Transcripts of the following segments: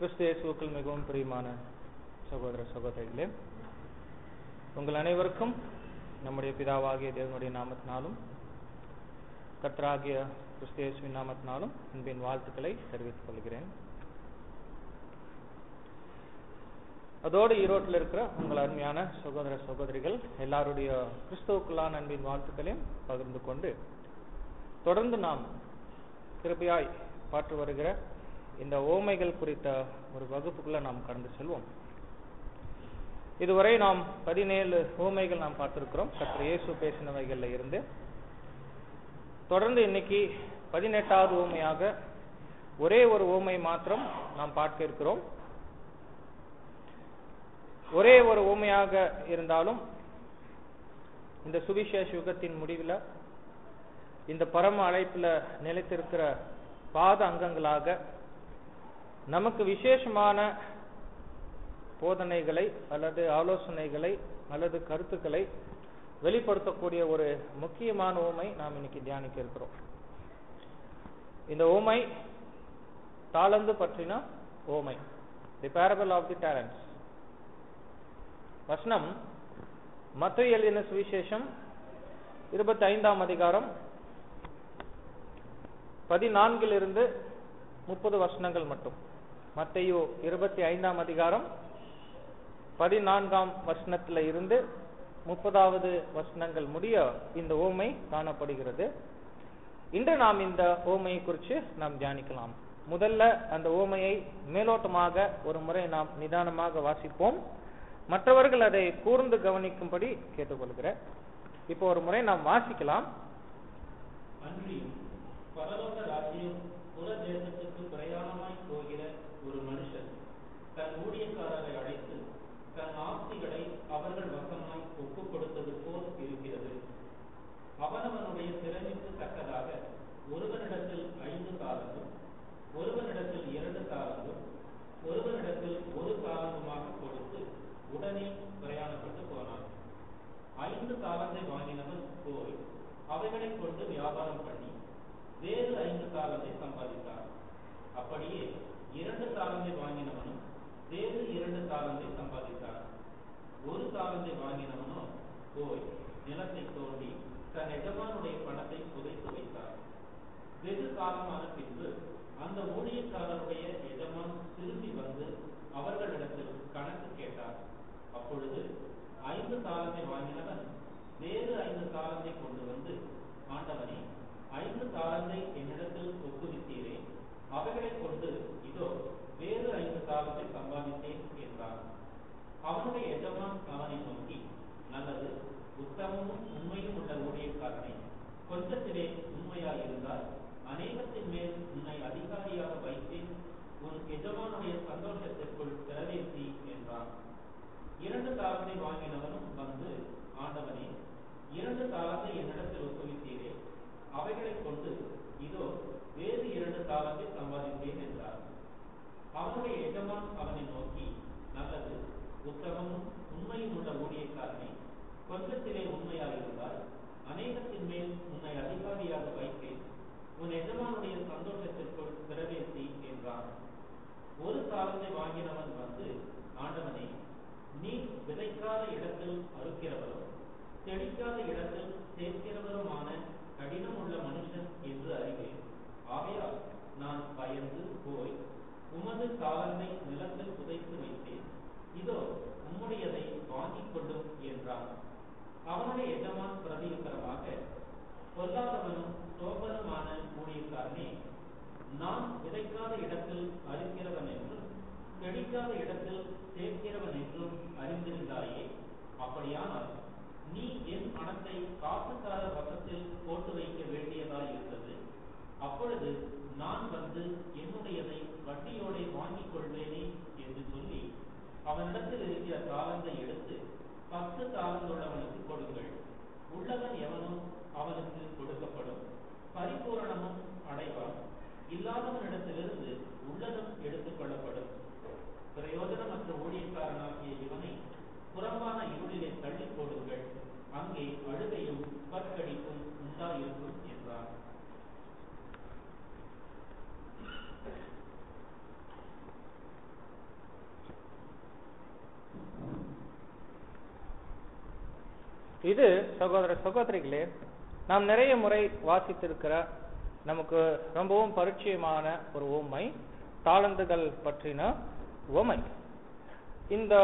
கிறிஸ்து இயேசுவுக்குள் மிகவும் பிரியமான சகோதர சகோதரிகளே உங்கள் அனைவருக்கும் நம்முடைய பிதாவாகிய தேவனுடைய நாமத்தினாலும் கர்த்தராகிய கிறிஸ்து இயேசுவின் நாமத்தினாலும் அன்பின் வாழ்த்துக்களை தெரிவித்துக் கொள்கிறேன் அதோடு ஈரோட்டில் இருக்கிற உங்கள் அருமையான சகோதர சகோதரிகள் எல்லாருடைய கிறிஸ்துவுக்குள்ளான அன்பின் வாழ்த்துக்களையும் பகிர்ந்து கொண்டு தொடர்ந்து நாம் கிருபையாய் பாற்று வருகிற இந்த ஓமைகள் குறித்த ஒரு வகுப்புக்குள்ள நாம் கடந்து செல்வோம் இதுவரை நாம் பதினேழு ஓமைகள் நாம் பார்த்திருக்கிறோம் கர்த்தர் இயேசு பேசினவைகள்ல இருந்து தொடர்ந்து இன்னைக்கு பதினெட்டாவது ஓமையாக ஒரே ஒரு ஓமை மாத்திரம் நாம் பார்க்க இருக்கிறோம் ஒரே ஒரு ஓமையாக இருந்தாலும் இந்த சுவிசேஷ யுகத்தின் முடிவில் இந்த பரம அழைப்புல நிலைத்திருக்கிற பாத அங்கங்களாக நமக்கு விசேஷமான போதனைகளை அல்லது ஆலோசனைகளை அல்லது கருத்துக்களை வெளிப்படுத்தக்கூடிய ஒரு முக்கியமான ஓமை நாம் இன்னைக்கு தியானிக்க இருக்கிறோம் இந்த ஓமை தாளந்து பற்றின ஓமை the parable of the talents வசனம் மத்திய எழுதின சுவிசேஷம் இருபத்தி ஐந்தாம் அதிகாரம் பதினான்கிலிருந்து முப்பது வசனங்கள் மட்டும் மத்தையோ இருபத்தி ஐந்தாம் அதிகாரம் பதினான்காம் வசனத்துல இருந்து முப்பதாவது வசனங்கள் முடிய இந்த ஓமை காணப்படுகிறது இன்று நாம் இந்த ஓமையை குறித்து நாம் தியானிக்கலாம் முதல்ல அந்த ஓமையை மேலோட்டமாக ஒரு முறை நாம் நிதானமாக வாசிப்போம் மற்றவர்கள் அதை கூர்ந்து கவனிக்கும்படி கேட்டுக்கொள்கிறேன் இப்போ ஒரு முறை நாம் வாசிக்கலாம் அன்றியும் பரலோக ராஜ்யம் புற தேசத்துக்கு பிரயாணமாய் போகிற ஒரு மனுஷன் தன் ஊழியக்காரரை அழைத்து தன் ஆஸ்திகளை அவர்கள் வசமாய் ஒப்புக் கொடுத்தது போல் இருக்கிறது அவனவனுடைய திறமைக்கு தக்கதாக ஒருவனிடத்தில் ஐந்து காலங்களும் ஒருவனிடத்தில் இரண்டு காலங்களும் ஒருவனிடத்தில் ஒரு காலமுமாக கொடுத்து உடனே பிரயாணப்பட்டு போனான் ஐந்து காலத்தை வாங்கினவன் போய் அவைகளை கொண்டு வியாபாரம் பண்ணி வேறு ஐந்து காலத்தை சம்பாதித்தார் அப்படியே இரண்டு காலத்தை வாங்கினவனும் வேறு இரண்டு காலத்தை சம்பாதித்தார் ஒரு காலத்தை வாங்கினவனோ போய் நிலத்தை தோண்டி தன் எஜமானுடைய பணத்தை புதைத்து வைத்தார் வெகு காலமான பின்பு அந்த ஊழியக்காரருடைய எஜமான் திரும்பி வந்து அவர்களிடத்தில் கணக்கு கேட்டார் அப்பொழுது ஐந்து காலத்தை வாங்கினவன் வேறு ஐந்து காலத்தை கொண்டு வந்து ஆண்டவனே ஐந்து காலத்தை என்னிடத்தில் ஒப்புவித்தீரே அவைகளை கொண்டு இதோ வேறு ஐந்து காலத்தை சம்பாதித்தேன் என்றான் அவனுடைய எஜமான் அவனை நோக்கி நல்லது உத்தமமும் உண்மையும் உள்ள ஊழியக்காரனை கொஞ்சத்திலே உண்மையாக இருந்தால் அநேகத்தின் மேல் உன்னை அதிகாரியாக வைத்தேன் உன் எஜமானுடைய சந்தோஷத்திற்குள் பிரவேசி என்றான் இரண்டு காலத்தை வாங்கினவனும் வந்து ஆண்டவனே இரண்டு காலத்தை என்னிடத்தில் ஒப்புவித்தீரே அவைகளை கொண்டு இதோ வேறு இரண்டு காலத்தை சம்பாதித்தேன் என்றார் அவனுடைய எஜமான் அவனை நோக்கி நல்லது உத்தமமும் உண்மையும் உள்ள ஊழியக்காரனை கொஞ்சத்திலே உண்மையாக இருந்தால் அநேகத்தின் மேல் உன்னை அதிகாரியாக வைத்தேன் உன் எஜமானுடைய சந்தோஷத்திற்குள் பிரவேசி என்றான் ஒரு காலத்தை வாங்கினவன் வந்து ஆண்டவனே நீ விதைக்காத இடத்தில் அறுக்கிறவரும் தெளிக்காத இடத்தில் சேர்க்கிறவருமான கடினம் உள்ள மனுஷன் என்று அறிவேன் ஆகையால் நான் பயந்து போய் உமது காலத்தை நிலத்தில் புதைத்து வைத்தேன் இதோ உம்முடையதை வாங்கிக் கொள்ளும் என்றான் அவனுடைய எஜமான் பிரதியுத்தரமாக பொல்லாதவனும் சோபனமான ஊழியக்காரனே நான் விதைக்காத இடத்தில் அறுக்கிறவன் என்றும் தெளிக்காத இடத்தில் சேர்க்கிறவன் என்றும் அறிந்திருந்தாயே அப்படியானால் நீ என் பணத்தை காசுக்காரர் வசத்தில் போட்டு வைக்க வேண்டியதாய் இருந்தது அப்பொழுது நான் வந்து என்னுடையதை வட்டியோட வாங்கிக் கொள்வேனே என்று சொல்லி அவனிடத்தில் இருக்கிற தாளந்தை எடுத்து பத்து தாளந்துள்ளவனுக்கு கொடுங்கள் உள்ளவன் எவனும் அவனுக்கு கொடுக்கப்படும் பரிபூரணமும் அடைவான் இல்லாதவனிடத்திலிருந்து உள்ளதும் எடுத்துக் கொள்ளப்படும் பிரயோஜனமற்ற ஊழியக்காரனாகிய இவனை புறம்பான இருளிலே தள்ளி போடுங்கள் அங்கே அழுகையும் பற்கடிப்பும் உண்டாயிருக்கும் என்றார் இது சகோதர சகோதரிகளே நாம் நிறைய முறை வாசித்திருக்கிற நமக்கு ரொம்பவும் பரிச்சயமான ஒரு உவமை தாளந்துகள் பற்றின உவமை இந்த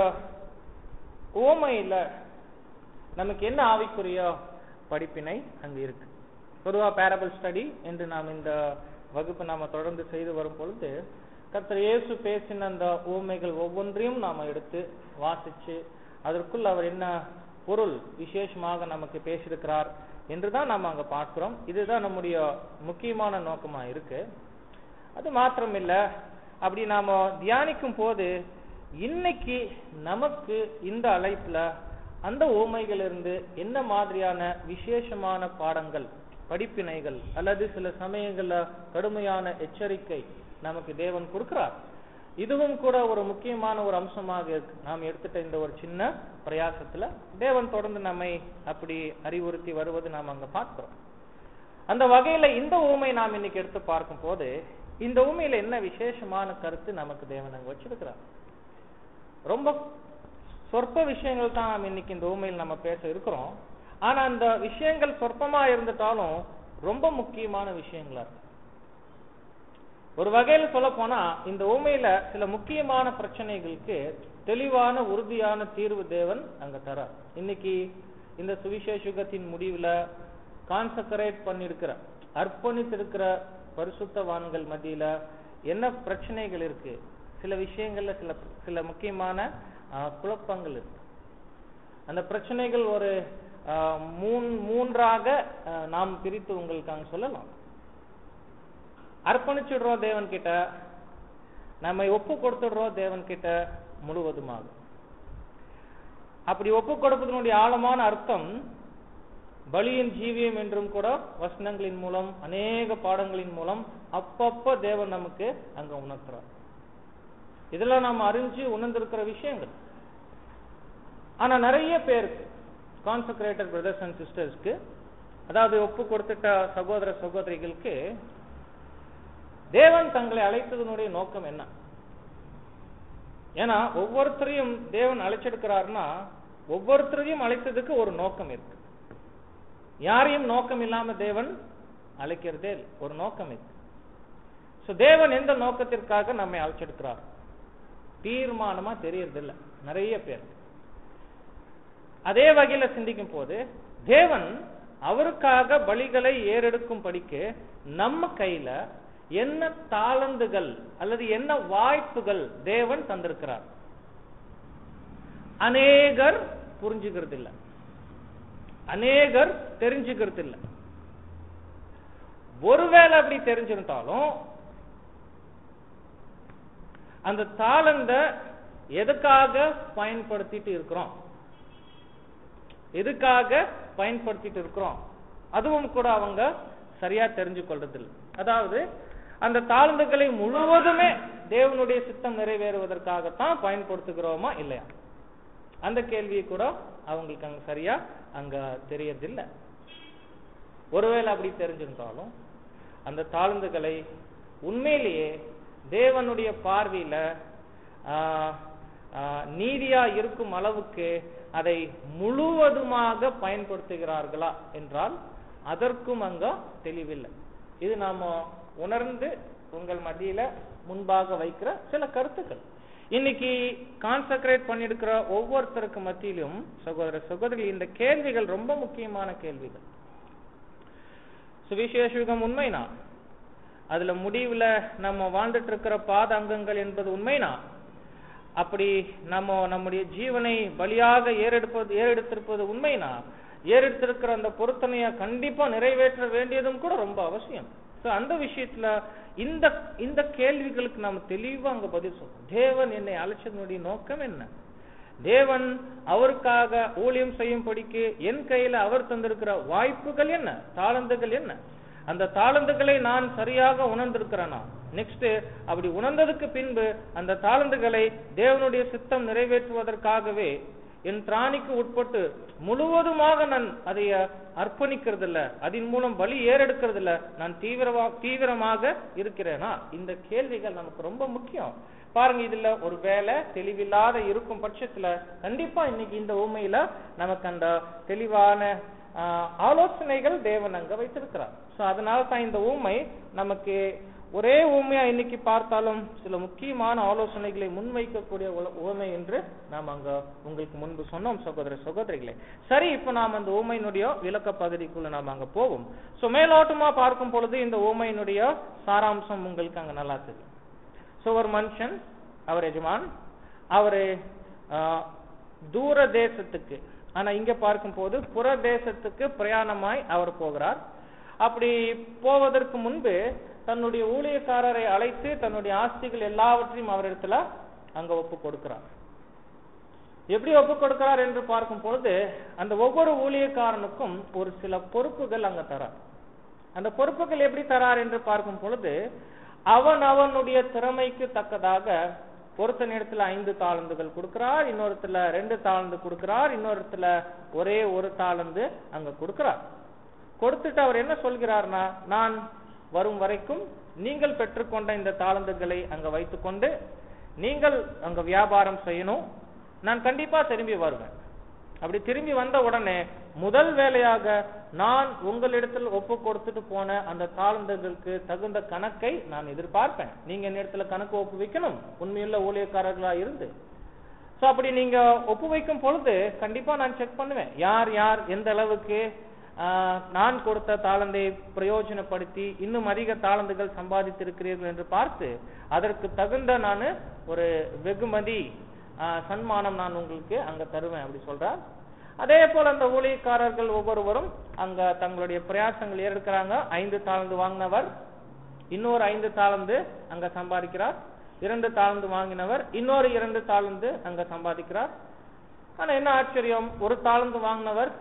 உவமையில நமக்கு என்ன ஆவிக்குரிய படிப்பினை அங்கு இருக்கு பொதுவா பேரபிள் ஸ்டடி என்று நாம் இந்த வகுப்பு நாம தொடர்ந்து செய்து வரும் பொழுது கர்த்தர் இயேசு பேசின அந்த உவமைகள் ஒவ்வொன்றையும் நாம எடுத்து வாசிச்சு அதற்குள் அவர் என்ன பொருள் விசேஷமாக நமக்கு பேசியிருக்கிறார் என்றுதான் நாம் அங்க பார்க்கிறோம் இதுதான் நம்முடைய முக்கியமான நோக்கமா இருக்கு அது மாத்திரம் இல்ல அப்படி நாம தியானிக்கும் போது இன்னைக்கு நமக்கு இந்த அழைப்புல அந்த ஓமைகளிலிருந்து என்ன மாதிரியான விசேஷமான பாடங்கள் படிப்பினைகள் அல்லது சில சமயங்கள்ல கடுமையான எச்சரிக்கை நமக்கு தேவன் கொடுக்கிறார் இதுவும் கூட ஒரு முக்கியமான ஒரு அம்சமாக இருக்கு நாம் எடுத்துட்ட இந்த ஒரு சின்ன பிரயாசத்துல தேவன் தொடர்ந்து நம்மை அப்படி அறிவுறுத்தி வருவது நாம் அங்க பார்க்கிறோம் அந்த வகையில இந்த ஊமை நாம் இன்னைக்கு எடுத்து பார்க்கும் போது இந்த ஊமையில என்ன விசேஷமான கருத்து நமக்கு தேவன் அங்க வச்சிருக்கிறார் ரொம்ப சொற்ப விஷயங்கள் தான் நாம் இன்னைக்கு இந்த ஊமையில் நம்ம பேச இருக்கிறோம் ஆனா அந்த விஷயங்கள் சொற்பமா இருந்துட்டாலும் ரொம்ப முக்கியமான விஷயங்களா இருக்கு ஒரு வகையில சொல்ல போனா இந்த ஊமையில சில முக்கியமான பிரச்சனைகளுக்கு தெளிவான உறுதியான தீர்வு தேவன் அங்க தரார் இன்னைக்கு இந்த சுவிசேஷகத்தின் முடிவுல கான்சக்ரேட் பண்ணிருக்கிற அர்ப்பணித்திருக்கிற பரிசுத்தவான்கள் மத்தியில என்ன பிரச்சனைகள் இருக்கு சில விஷயங்கள்ல சில சில முக்கியமான ஆஹ், குழப்பங்கள் இருக்கு அந்த பிரச்சனைகள் ஒரு ஆஹ், மூன் மூன்றாக ஆஹ், நாம் பிரித்து உங்களுக்கு அங்க சொல்லலாம் அர்ப்பணிச்சுடுறோம் தேவன் கிட்ட நம்மை ஒப்பு கொடுத்துடுறோம் தேவன் கிட்ட முழுவதுமாக அப்படி ஒப்பு கொடுப்பதனுடைய ஆழமான அர்த்தம் பலியின் ஜீவியம் என்றும் கூட வசனங்களின் மூலம் அநேக பாடங்களின் மூலம் அப்பப்ப தேவன் நமக்கு அங்க உணர்த்துறார் இதெல்லாம் நாம் அறிஞ்சு உணர்ந்திருக்கிற விஷயங்கள் ஆனா நிறைய பேருக்கு கான்சக்ரேட்டட் பிரதர்ஸ் அண்ட் சிஸ்டர்ஸ்க்கு அதாவது ஒப்பு கொடுத்துட்ட சகோதர சகோதரிகளுக்கு தேவன் தங்களை அழைத்ததனுடைய நோக்கம் என்ன ஏன்னா ஒவ்வொருத்தரையும் தேவன் அழைச்சிருக்கிறார்னா ஒவ்வொருத்தரையும் அழைத்ததுக்கு ஒரு நோக்கம் இருக்கு யாரையும் நோக்கம் இல்லாம தேவன் அழைக்கிறதே இல்லை ஒரு நோக்கம் இருக்கு சோ தேவன் எந்த நோக்கத்திற்காக நம்மை அழைச்சிருக்கிறார் தீர்மானமா தெரியறதில்ல நிறைய பேர் அதே வகையில சிந்திக்கும் போது தேவன் அவருக்காக பலிகளை ஏறெடுக்கும் படிக்கு நம்ம கையில என்ன தாளந்துகள் அல்லது என்ன வாய்ப்புகள் தேவன் தந்திருக்கிறார் அநேகர் புரிஞ்சுக்கிறது இல்ல அநேகர் தெரிஞ்சுக்கிறது இல்ல ஒருவேளை அப்படி தெரிஞ்சிருந்தாலும் அந்த தாளந்த எதுக்காக பயன்படுத்திட்டு இருக்கிறோம் எதுக்காக பயன்படுத்திட்டு இருக்கிறோம் அதுவும் கூட அவங்க சரியா தெரிஞ்சு கொள்றதில்லை அதாவது அந்த தாழ்ந்துகளை முழுவதுமே தேவனுடைய சித்தம் நிறைவேறுவதற்காகத்தான் பயன்படுத்துகிறோமா இல்லையா அந்த கேள்வியை கூட அவங்களுக்கு அங்க சரியா அங்க தெரியறதில்லை ஒருவேளை அப்படி தெரிஞ்சிருந்தாலும் அந்த தாழ்ந்துகளை உண்மையிலேயே தேவனுடைய பார்வையில ஆஹ், ஆஹ், நீதியா இருக்கும் அளவுக்கு அதை முழுவதுமாக பயன்படுத்துகிறார்களா என்றால் அதற்கும் அங்க தெளிவில்லை இது நாம உணர்ந்து உங்கள் மத்தியில முன்பாக வைக்கிற சில கருத்துக்கள் இன்னைக்கு கான்சக்ரேட் பண்ணிருக்கிற ஒவ்வொருத்தருக்கு மத்தியிலும் சகோதர சகோதரி இந்த கேள்விகள் ரொம்ப முக்கியமான கேள்விகள் சுவிசேஷகம் உண்மைனா அதுல முடிவுல நம்ம வாழ்ந்துட்டு இருக்கிற பாத அங்கங்கள் என்பது உண்மைனா அப்படி நம்ம நம்முடைய ஜீவனை பலியாக ஏறெடுப்பது ஏறெடுத்திருப்பது உண்மைனா ஏறெடுத்திருக்கிற அந்த பொருத்தனைய கண்டிப்பா நிறைவேற்ற வேண்டியதும் கூட ரொம்ப அவசியம் சோ அந்த விஷயத்துல இந்த இந்த கேள்விகளுக்கு நாம தெளிவா அங்க பதில் சொல்லணும் தேவன் என்னை அழைச்சதனுடைய நோக்கம் என்ன தேவன் அவருக்காக ஊழியம் செய்யும்படிக்கு என் கையில அவர் தந்திருக்கிற வாய்ப்புகள் என்ன தாளந்துகள் என்ன அந்த தாளந்துகளை நான் சரியாக உணர்ந்திருக்கிறேனா நெக்ஸ்ட் அப்படி உணர்ந்ததுக்கு பின்பு அந்த தாளந்துகளை தேவனுடைய சித்தம் நிறைவேற்றுவதற்காகவே என் திராணிக்கு உட்பட்டு முழுவதுமாக நான் அதை அர்ப்பணிக்கிறது இல்ல அதன் மூலம் பலி ஏறெடுக்கிறது இல்ல நான் தீவிரமா தீவிரமாக இருக்கிறேனா இந்த கேள்விகள் நமக்கு ரொம்ப முக்கியம் பாருங்க இதுல ஒரு வேலை தெளிவில்லாத இருக்கும் பட்சத்துல கண்டிப்பா இன்னைக்கு இந்த உண்மையில நமக்கு அந்த தெளிவான ஆஹ், ஆலோசனைகள் தேவன் அங்க வைத்திருக்கிறார் சோ அதனால தான் இந்த ஊமை நமக்கு ஒரே ஊமையா இன்னைக்கு பார்த்தாலும் சில முக்கியமான ஆலோசனைகளை முன்வைக்கக்கூடிய உல- ஊமை என்று நாம் அங்க உங்களுக்கு முன்பு சொன்னோம் சகோதர சகோதரிகளே சரி இப்ப நாம் அந்த ஊமையினுடைய விளக்க பகுதிக்குள்ள நாம் அங்க போவோம் சோ மேலோட்டமா பார்க்கும் பொழுது இந்த ஊமையினுடைய சாராம்சம் உங்களுக்கு அங்க நல்லா தெரியும் சோ ஒரு மனுஷன் அவர் எஜமான் அவரு ஆஹ், தூர தேசத்துக்கு ஆனா இங்க பார்க்கும் போது புற தேசத்துக்கு பிரயாணமாய் அவர் போகிறார் அப்படி போவதற்கு முன்பு தன்னுடைய ஊழியக்காரரை அழைத்து தன்னுடைய ஆஸ்திகள் எல்லாவற்றையும் அவரிடத்துல அங்க ஒப்பு கொடுக்கிறார் எப்படி ஒப்பு கொடுக்கிறார் என்று பார்க்கும் பொழுது அந்த ஒவ்வொரு ஊழியக்காரனுக்கும் ஒரு சில பொறுப்புகள் அங்க தரார் அந்த பொறுப்புகள் எப்படி தரார் என்று பார்க்கும் பொழுது அவன் அவனுடைய திறமைக்கு தக்கதாக ஒருத்தன் இடத்துல ஐந்து தாளந்துகள் கொடுக்கிறார் இன்னொருத்துல ரெண்டு தாளந்து கொடுக்கிறார் இன்னொருத்துல ஒரே ஒரு தாளந்து அங்க கொடுக்கிறார் கொடுத்துட்டு அவர் என்ன சொல்கிறார்னா நான் வரும் வரைக்கும் நீங்கள் பெற்றுக்கொண்ட இந்த தாளந்துகளை அங்க வைத்துக்கொண்டு நீங்கள் அங்க வியாபாரம் செய்யணும் நான் கண்டிப்பா திரும்பி வருவேன் அப்படி திரும்பி வந்த உடனே முதல் வேலையாக நான் உங்களிடத்தில் ஒப்பு கொடுத்துட்டு போன அந்த தாளந்துகளுக்கு தகுந்த கணக்கை நான் எதிர்பார்ப்பேன் நீங்க இந்த இடத்துல கணக்கு ஒப்பு வைக்கணும் உண்மையுள்ள ஊழியக்காரர்களா இருந்து சோ அப்படி நீங்க ஒப்பு வைக்கும் பொழுது கண்டிப்பா நான் செக் பண்ணுவேன் யார் யார் எந்த அளவுக்கு ஆஹ், நான் கொடுத்த தாளந்தை பிரயோஜனப்படுத்தி இன்னும் அதிக தாளந்துகள் சம்பாதித்திருக்கிறீர்கள் என்று பார்த்து அதற்கு தகுந்த நான் ஒரு வெகுமதி ஆஹ், சன்மானம் நான் உங்களுக்கு அங்க தருவேன் அப்படி சொல்றார் அதே போல அந்த ஊழியக்காரர்கள் ஒவ்வொருவரும் அங்க தங்களுடைய பிரயாசங்கள் ஏறெடுக்கிறாங்க ஐந்து தாளந்து வாங்கினவர் இன்னொரு ஐந்து தாளந்து அங்க சம்பாதிக்கிறார் இரண்டு தாளந்து வாங்கினவர் இன்னொரு இரண்டு தாளந்து அங்க சம்பாதிக்கிறார் ஆனா என்ன ஆச்சரியம் ஒரு தாளந்து வாங்கினவர்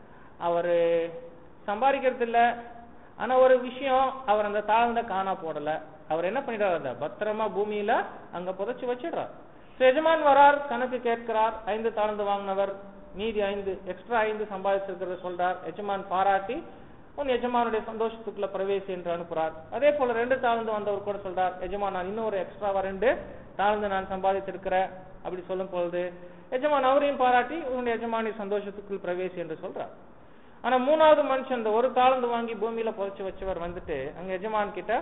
அவரு சம்பாதிக்கிறது இல்ல ஆனா ஒரு விஷயம் அவர் அந்த தாளந்த காணா போடல அவர் என்ன பண்ணிடுறாரு அதை பத்திரமா பூமியில அங்க புதைச்சு வச்சிடுறார் So, எஜமான் வரார் கணக்கு கேட்கிறார் ஐந்து தாளந்து வாங்கினவர் மீதி ஐந்து எக்ஸ்ட்ரா ஐந்து சம்பாதிச்சிருக்கிறத சொல்றார் எஜமான் பாராட்டி உன் எஜமானுடைய சந்தோஷத்துக்குள்ள பிரவேசி என்று அனுப்புறார் அதே போல ரெண்டு தாழ்ந்து வந்தவர் கூட சொல்றார் எஜமான் நான் இன்னொரு எக்ஸ்ட்ராவா ரெண்டு தாழ்ந்து நான் சம்பாதிச்சிருக்கிறேன் அப்படி சொல்லும் பொழுது எஜமான் அவரையும் பாராட்டி உன்னுடைய எஜமானி சந்தோஷத்துக்குள் பிரவேசி என்று சொல்றார் ஆனா மூணாவது மனுஷன் இந்த ஒரு தாழ்ந்து வாங்கி பூமியில புதைச்சு வச்சவர் வந்துட்டு அங்க எஜமான் கிட்ட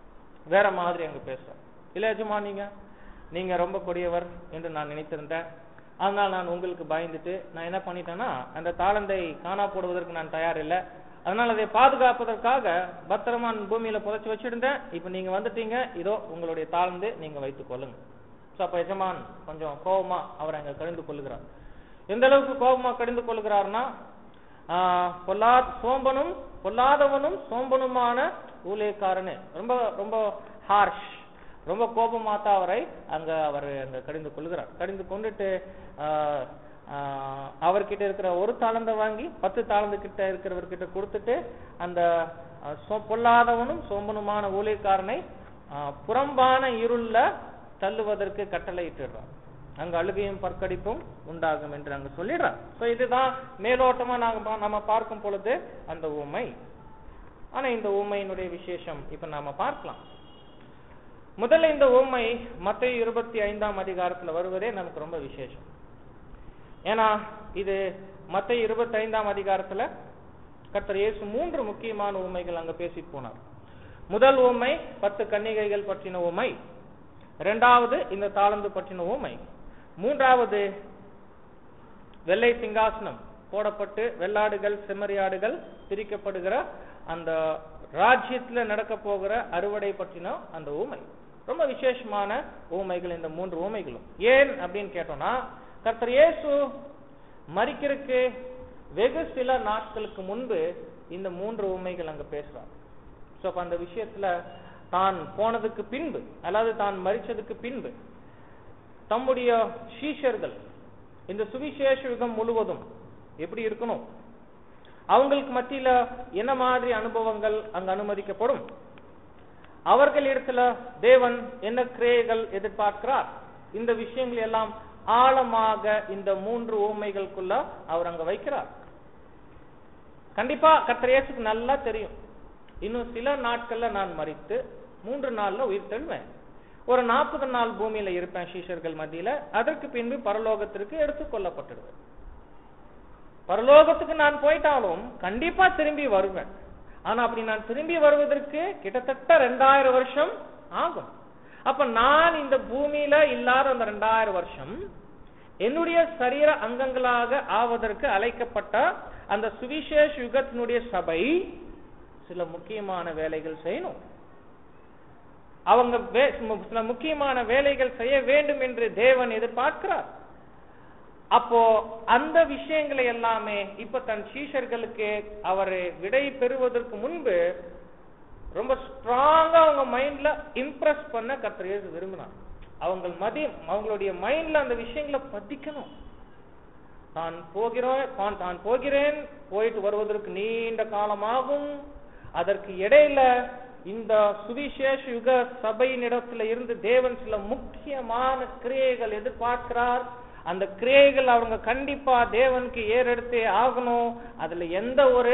வேற மாதிரி அங்க பேசுறார் இல்ல எஜமான் நீங்க நீங்க ரொம்ப கொடியவர் என்று நான் நினைத்திருந்தேன் அதனால் நான் உங்களுக்கு பயந்துட்டு நான் என்ன பண்ணிட்டேன்னா அந்த தாளந்தை காணா போடுவதற்கு நான் தயார் இல்லை அதனால அதை பாதுகாப்பதற்காக பத்திரமா நான் பூமியில புதைச்சு வச்சிருந்தேன் இப்ப நீங்க வந்துட்டீங்க இதோ உங்களுடைய தாழ்ந்து நீங்க வைத்துக் கொள்ளுங்க சோ அப்ப எஜமான் கொஞ்சம் கோபமா அவர் அங்க கடிந்து கொள்ளுகிறார் எந்த அளவுக்கு கோபமா கடிந்து கொள்ளுகிறார்னா ஆஹ், பொல்லா சோம்பனும் பொல்லாதவனும் சோம்பனுமான ஊழியக்காரனு ரொம்ப ரொம்ப ஹார்ஷ் ரொம்ப கோபமாத்தா அவரை அங்க அவர் அங்க கடிந்து கொள்கிறார் கடிந்து கொண்டுட்டு ஆஹ், ஆஹ், அவர்கிட்ட இருக்கிற ஒரு தாளந்தை வாங்கி பத்து தாளந்து கிட்ட இருக்கிறவர்கிட்ட கொடுத்துட்டு அந்த ஆஹ், சோ- பொல்லாதவனும் சோம்பனுமான ஊழியக்காரனை ஆஹ், புறம்பான இருள்ல தள்ளுவதற்கு கட்டளையிட்டுறார் அங்க அழுகையும் பற்கடிப்பும் உண்டாகும் என்று அங்க சொல்லிடுறார் சோ இதுதான் மேலோட்டமா நாங்க பா- நம்ம பார்க்கும் பொழுது அந்த உண்மை ஆனா இந்த உண்மையினுடைய விசேஷம் இப்ப நாம பார்க்கலாம் முதல்ல இந்த உண்மை மத்திய இருபத்தி ஐந்தாம் அதிகாரத்துல வருவதே நமக்கு ரொம்ப விசேஷம் ஏன்னா இது மத்திய இருபத்தி ஐந்தாம் அதிகாரத்துல கர்த்தர் இயேசு மூன்று முக்கியமான உண்மைகள் அங்க பேசி போனார் முதல் உண்மை பத்து கன்னிகைகள் பற்றின உண்மை இரண்டாவது இந்த தாளந்து பற்றின உண்மை மூன்றாவது வெள்ளை சிங்காசனம் போடப்பட்டு வெள்ளாடுகள் செம்மறியாடுகள் பிரிக்கப்படுகிற அந்த ராஜ்யத்துல நடக்க போகிற அறுவடை பற்றின அந்த ஊமை ரொம்ப விசேஷமான ஊமைகள் இந்த மூன்று ஊமைகளும் ஏன் அப்படின்னு கேட்டோம்னா கர்த்தர் இயேசு மறிக்கிறதுக்கு வெகு சில நாட்களுக்கு முன்பு இந்த மூன்று ஊமைகள் அங்க பேசுறார் சோ அப்ப அந்த விஷயத்துல தான் போனதுக்கு பின்பு அதாவது தான் மறிச்சதுக்கு பின்பு தம்முடைய சீஷர்கள் இந்த சுவிசேஷ யுகம் முழுவதும் எப்படி இருக்கணும் அவங்களுக்கு மத்தியில என்ன மாதிரி அனுபவங்கள் அங்க அனுமதிக்கப்படும் அவர்களிடத்துல தேவன் என்ன கிரியைகள் எதிர்பார்க்கிறார் இந்த விஷயங்கள் எல்லாம் ஆழமாக இந்த மூன்று ஊமைகளுக்குள்ள அவர் அங்க வைக்கிறார் கண்டிப்பா கர்த்தர் இயேசுக்கு நல்லா தெரியும் இன்னும் சில நாட்கள்ல நான் மறித்து மூன்று நாள்ல உயிர் தெழுவேன் ஒரு நாற்பது நாள் பூமியில இருப்பேன் சீஷர்கள் மத்தியில அதற்கு பின்பு பரலோகத்திற்கு எடுத்துக்கொள்ளப்பட்டுடுவேன் பரலோகத்துக்கு நான் போயிட்டாலும் கண்டிப்பா திரும்பி வருவேன் ஆனா அப்படி நான் திரும்பி வருவதற்கு கிட்டத்தட்ட ரெண்டாயிரம் வருஷம் ஆகும் அப்ப நான் இந்த பூமியில இல்லாத அந்த ரெண்டாயிரம் வருஷம் என்னுடைய சரீர அங்கங்களாக ஆவதற்கு அழைக்கப்பட்ட அந்த சுவிசேஷ யுகத்தினுடைய சபை சில முக்கியமான வேலைகள் செய்யணும் அவங்க வே- மு- சில முக்கியமான வேலைகள் செய்ய வேண்டும் என்று தேவன் எதிர்பார்க்கிறார் அப்போ அந்த விஷயங்களை எல்லாமே இப்ப தன் சீஷர்களுக்கு அவர் விடை பெறுவதற்கு முன்பு ரொம்ப ஸ்ட்ராங்கா அவங்க மைண்ட்ல இம்ப்ரெஸ் பண்ண கர்த்தர் இயேசு விரும்பினார் அவங்க மதியம் அவங்களுடைய மைண்ட்ல அந்த விஷயங்களை பதிக்கணும் தான் போகிறோம் தான் தான் போகிறேன் போயிட்டு வருவதற்கு நீண்ட காலமாகும் அதற்கு இடையில இந்த சுவிசேஷ யுக சபையினிடத்துல இருந்து தேவன் சில முக்கியமான கிரியைகள் எதிர்பார்க்கிறார் அந்த கிரியைகள் அவங்க கண்டிப்பா தேவனுக்கு ஏறெடுத்தே ஆகணும் அதுல எந்த ஒரு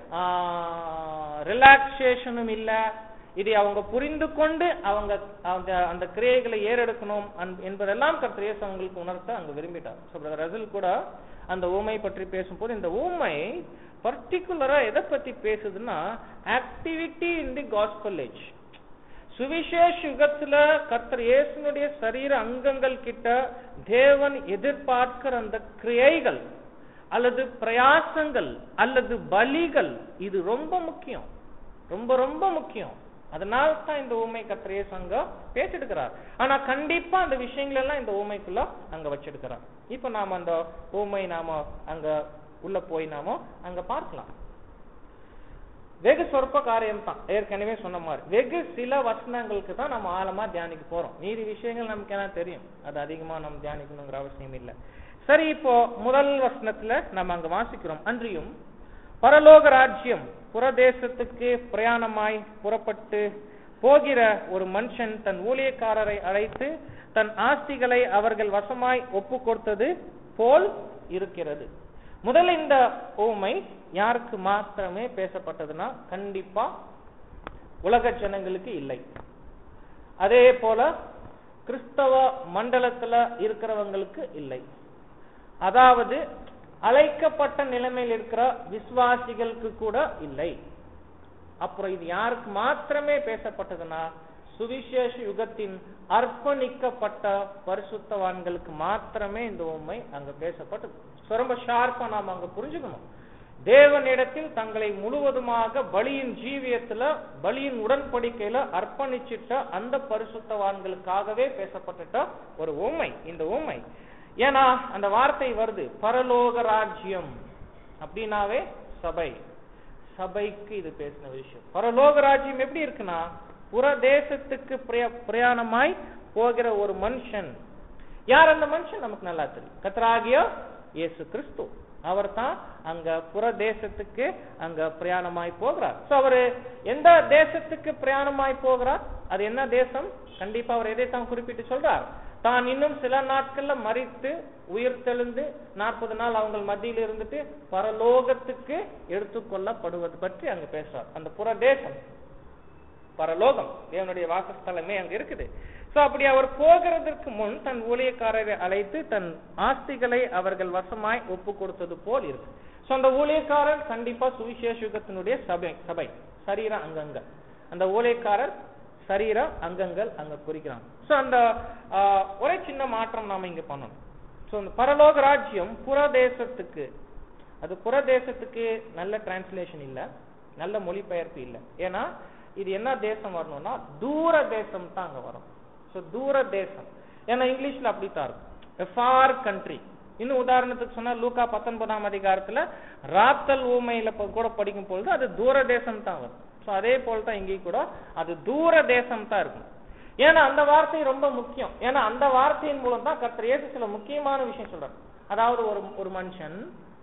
ரிலாக்ஸேஷனும் இல்ல இதை அவங்க புரிந்து கொண்டு அவங்க அந்த அந்த கிரியைகளை ஏறெடுக்கணும் அன்- என்பதெல்லாம் கர்த்தர் இயேசு அவங்களுக்கு உணர்த்த அங்க விரும்பிட்டார் So, brother ரசல் கூட அந்த ஊமை பற்றி பேசும்போது இந்த ஊமை பர்டிகுலரா எதை பத்தி பேசுதுன்னா activity in the gospel age சுவிசேஷ யுகத்துல கர்த்தர் இயேசுனுடைய சரீர அங்கங்கள் கிட்ட தேவன் எதிர்பார்க்கிற அந்த கிரியைகள் அல்லது பிரயாசங்கள் அல்லது பலிகள் இது ரொம்ப முக்கியம் ரொம்ப ரொம்ப முக்கியம் அதனால தான் இந்த ஊமை கர்த்தர் இயேசு அங்க பேசிடுக்கிறார் ஆனா கண்டிப்பா அந்த விஷயங்கள் எல்லாம் இந்த ஊமைக்குள்ள அங்க வச்சிருக்கிறார் இப்ப நாம அந்த ஊமை நாம அங்க உள்ள போய் நாம அங்க பார்க்கலாம் வெகு சொற்ப காரியம் தான் ஏற்கனவே சொன்ன மாதிரி வெகு சில வசனங்களுக்கு தான் நம்ம ஆழமா தியானிக்க போறோம் மீதி விஷயங்கள் நமக்கு என்ன தெரியும் அது அதிகமா நம்ம தியானிக்கணுங்கிற அவசியம் இல்லை சரி இப்போ முதல் வசனத்துல நம்ம அங்க வாசிக்கிறோம் அன்றியும் பரலோக ராஜ்யம் புறதேசத்துக்கு பிரயாணமாய் புறப்பட்டு போகிற ஒரு மனுஷன் தன் ஊழியக்காரரை அழைத்து தன் ஆஸ்திகளை அவர்கள் வசமாய் ஒப்பு கொடுத்தது போல் இருக்கிறது முதல்ல இந்த ஊமை யாருக்கு மாத்திரமே பேசப்பட்டதுன்னா கண்டிப்பா உலக ஜனங்களுக்கு இல்லை அதே போல கிறிஸ்தவ மண்டலத்துல இருக்கிறவங்களுக்கு இல்லை அதாவது அழைக்கப்பட்ட நிலைமையில் இருக்கிற விசுவாசிகளுக்கு கூட இல்லை அப்புறம் இது யாருக்கு மாத்திரமே பேசப்பட்டதுன்னா சுவிசேஷ யுகத்தின் அர்ப்பணிக்கப்பட்ட பரிசுத்தவான்களுக்கு மாத்திரமே இந்த உண்மை அங்க பேசப்பட்டது So, ரொம்ப ஷார்ப்பா நாம அங்க புரிஞ்சுக்கணும் தேவனிடத்தில் தங்களை முழுவதுமாக பலியின் ஜீவியத்துல பலியின் உடன்படிக்கையில அர்ப்பணிச்சிட்ட அந்த பரிசுத்தவான்களுக்காகவே பேசப்பட்டுட்ட ஒரு உண்மை இந்த உண்மை ஏன்னா அந்த வார்த்தை வருது பரலோக ராஜ்யம் அப்படின்னாவே சபை சபைக்கு இது பேசின விஷயம் பரலோக ராஜ்யம் எப்படி இருக்குன்னா புறதேசத்துக்கு பிரயா- பிரயாணமாய் போகிற ஒரு மனுஷன் யார் அந்த மனுஷன் நமக்கு நல்லா தெரியும் கத்தராகிய இயேசு கிறிஸ்து அவர் தான் அங்க புறதேசத்துக்கு அங்க பிரயாணமாய் போகிறார் சோ அவரு எந்த தேசத்துக்கு பிரயாணமாய் போகிறார் அது என்ன தேசம் கண்டிப்பா அவர் எதை தான் குறிப்பிட்டு சொல்றார் தான் இன்னும் சில நாட்கள்ல மறித்து உயிர் தெழுந்து நாற்பது நாள் அவங்க மத்தியில் இருந்துட்டு பரலோகத்துக்கு எடுத்துக்கொள்ளப்படுவது பற்றி அங்க பேசுறார் அந்த புறதேசம் பரலோகம் தேவனுடைய வாசஸ்தலமே அங்க இருக்குது சோ அப்படி அவர் போகிறதற்கு முன் தன் ஊழியக்காரரை அழைத்து தன் ஆஸ்திகளை அவர்கள் வசமாய் ஒப்பு கொடுத்தது போல் இருக்கு சோ அந்த ஊழியக்காரர் கண்டிப்பா சுவிசேஷ யுகத்தினுடைய சபை சபை சரீர அங்கங்கள் அந்த ஊழியக்காரர் சரீர அங்கங்கள் அங்க குறிக்கிறாங்க சோ அந்த ஆ, ஒரே சின்ன மாற்றம் நாம இங்க பண்ணணும் சோ அந்த பரலோக ராஜ்யம் புறதேசத்துக்கு அது புறதேசத்துக்கு நல்ல டிரான்ஸ்லேஷன் இல்ல நல்ல மொழிபெயர்ப்பு இல்ல ஏன்னா இது என்ன தேசம் வரணும்னா தூர தேசம் தான் அங்க வரும் சோ தூர தேசம் ஏன்னா இங்கிலீஷ்ல அப்படித்தான் இருக்கும் ஃபார் கண்ட்ரி இன்னும் உதாரணத்துக்கு சொன்னா லூக்கா பத்தொன்பதாம் அதிகாரத்துல ராத்தல் ஊமையில ப- கூட படிக்கும் பொழுது அது தூர தேசம் தான் வரும் சோ அதே போல் தான் இங்கேயும் கூட அது தூர தேசம் தான் இருக்கும் ஏன்னா அந்த வார்த்தை ரொம்ப முக்கியம் ஏன்னா அந்த வார்த்தையின் மூலம் தான் கர்த்தர் இயேசு சில முக்கியமான விஷயம் சொல்றார் அதாவது ஒரு ஒரு மனுஷன்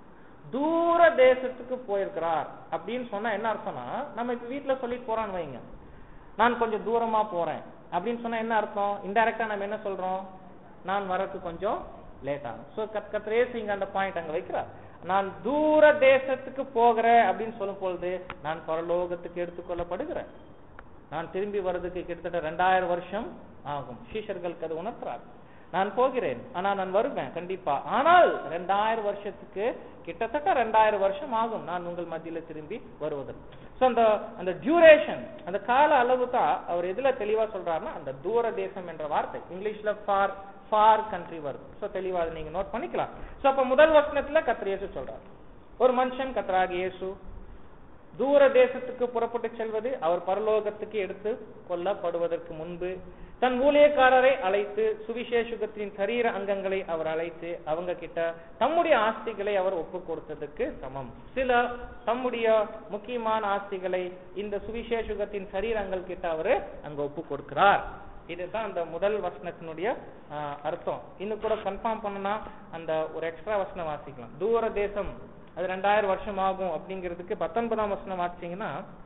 தூர தேசத்துக்கு போயிருக்கிறார் அப்படின்னு சொன்னா என்ன அர்த்தம்னா நம்ம இப்ப வீட்டுல சொல்லிட்டு போறான்னு வைங்க நான் கொஞ்சம் தூரமா போறேன் அப்படின்னு சொன்னா என்ன அர்த்தம் இன்டைரக்டா நம்ம என்ன சொல்றோம் நான் வரக்கு கொஞ்சம் லேட் ஆகும் ஸோ கத் கத்திரேசு இங்க அந்த பாயிண்ட் அங்க வைக்கிறார் நான் தூர தேசத்துக்கு போகிறேன் அப்படின்னு சொல்லும் பொழுது நான் பரலோகத்துக்கு எடுத்துக்கொள்ளப்படுகிறேன் நான் திரும்பி வர்றதுக்கு கிட்டத்தட்ட ரெண்டாயிரம் வருஷம் ஆகும் சீஷர்களுக்கு அது உணர்த்துறார் நான் போகிறேன் ஆனா நான் வருவேன் கண்டிப்பா ஆனால் ரெண்டாயிரம் வருஷத்துக்கு கிட்டத்தட்ட ரெண்டாயிரம் வருஷம் ஆகும் நான் உங்கள் மத்தியில திரும்பி வருவதற்கு சோ அந்த அந்த டியூரேஷன் அந்த கால அளவு தான் அவர் எதுல தெளிவா சொல்றாருன்னா அந்த தூர தேசம் என்ற வார்த்தை இங்கிலீஷ்ல ஃபார் ஃபார் கண்ட்ரி வருது சோ தெளிவா அதை நீங்க நோட் பண்ணிக்கலாம் சோ அப்ப முதல் வசனத்துல கத்திர இயேசு சொல்றாரு ஒரு மனுஷன் கத்தராகி இயேசு தூர தேசத்துக்கு புறப்பட்டு செல்வது அவர் பரலோகத்துக்கு எடுத்து கொல்லப்படுவதற்கு முன்பு தன் ஊழியக்காரரை அழைத்து சுவிசேஷகத்தின் சரீர அங்கங்களை அவர் அழைத்து அவங்க கிட்ட தம்முடைய ஆஸ்திகளை அவர் ஒப்பு கொடுத்ததுக்கு சமம் சில தம்முடைய முக்கியமான ஆஸ்திகளை இந்த சுவிசேஷகத்தின் சரீரங்கள் கிட்ட அவரு அங்க ஒப்பு கொடுக்கிறார் இதுதான் அந்த முதல் வசனத்தினுடைய ஆஹ், அர்த்தம் இன்னும் கூட கன்ஃபார்ம் பண்ணனா அந்த ஒரு எக்ஸ்ட்ரா வசனம் வாசிக்கலாம் தூர தேசம் அது ரெண்டாயிரம் வருஷம் ஆகும் அப்படிங்கிறதுக்கு பத்தொன்பதாம் வசனம் வாசிச்சீங்கன்னா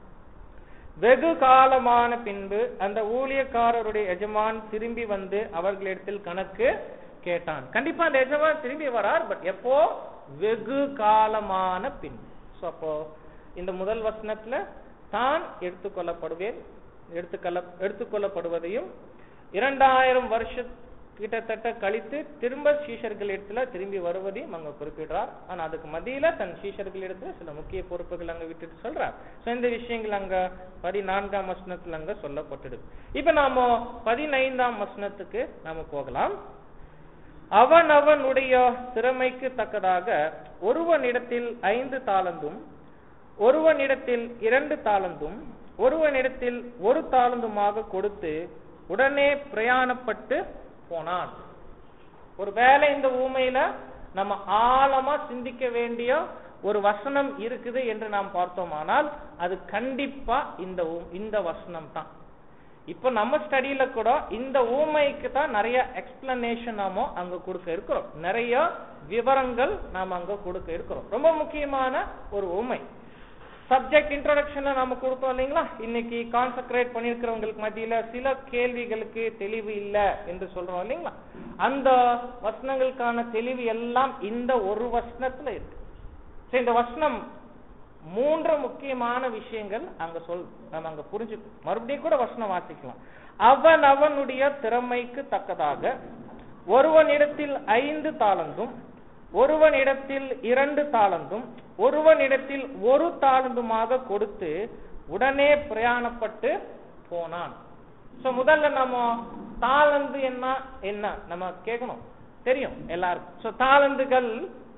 வெகு காலமான பின்பு அந்த ஊழியக்காரருடைய எஜமான் திரும்பி வந்து அவர்களிடத்தில் கணக்கு கேட்டான் கண்டிப்பா அந்த எஜமான் திரும்பி வரார் பட் எப்போ வெகு காலமான பின் சோ அப்போ இந்த முதல் வசனத்துல தான் எடுத்துக்கொள்ளப்படுவேன் எடுத்துக்கொள்ள எடுத்துக்கொள்ளப்படுவதையும் இரண்டாயிரம் வருஷ கிட்டத்தட்ட கழித்து திரும்ப சீஷர்களிடத்துல திரும்பி வருவதையும் அங்க குறிப்பிடுறார் ஆனா அதுக்கு மத்தியில தன் சீஷர்களிடத்துல சில முக்கிய பொறுப்புகள் அங்க விட்டுட்டு சொல்றார் சோ இந்த விஷயங்கள் அங்க பதினான்காம் வசனத்துல அங்க சொல்லப்பட்டுடு இப்ப நாம பதினைந்தாம் வசனத்துக்கு நாம போகலாம் அவன் அவனுடைய திறமைக்கு தக்கதாக ஒருவனிடத்தில் ஐந்து தாளந்தும் ஒருவனிடத்தில் இரண்டு தாளந்தும் ஒருவனிடத்தில் ஒரு தாளந்துமாக கொடுத்து உடனே பிரயாணப்பட்டு போனான் ஒருவேளை இந்த ஊமையில நம்ம ஆழமா சிந்திக்க வேண்டிய ஒரு வசனம் இருக்குது என்று நாம் பார்த்தோமானால் அது கண்டிப்பா இந்த ஊ- இந்த வசனம் தான் இப்ப நம்ம ஸ்டடியில கூட இந்த ஊமைக்கு தான் நிறைய எக்ஸ்பிளனேஷன் நாம அங்க கொடுக்க இருக்கிறோம் நிறைய விவரங்கள் நாம அங்க கொடுக்க இருக்கிறோம் ரொம்ப முக்கியமான ஒரு ஊமை சப்ஜெக்ட் இன்ட்ரோடக்ஷன்ல நாம கொடுத்தோம் இல்லைங்களா இன்னைக்கு கான்சென்ட்ரேட் பண்ணிருக்கிறவங்களுக்கு மத்தியில சில கேள்விகளுக்கு தெளிவு இல்ல என்று சொல்றோம் இல்லைங்களா அந்த வசனங்களுக்கான தெளிவு எல்லாம் இந்த ஒரு வசனத்துல இருக்கு சரி இந்த வசனம் மூன்று முக்கியமான விஷயங்கள் அங்க சொல் நம்ம அங்க புரிஞ்சு மறுபடியும் கூட வசனம் வாசிக்கலாம் அவன் அவனுடைய திறமைக்கு தக்கதாக ஒருவனிடத்தில் ஐந்து தாளந்தும் ஒருவனிடத்தில் இரண்டு தாளந்தும் ஒருவனிடத்தில் ஒரு தாளந்துமாக கொடுத்து உடனே பிரயாணப்பட்டு போனான் சோ முதல்ல நம்ம தாளந்து என்ன என்ன நம்ம கேட்கணும் தெரியும் எல்லாருக்கும் சோ தாளந்துகள்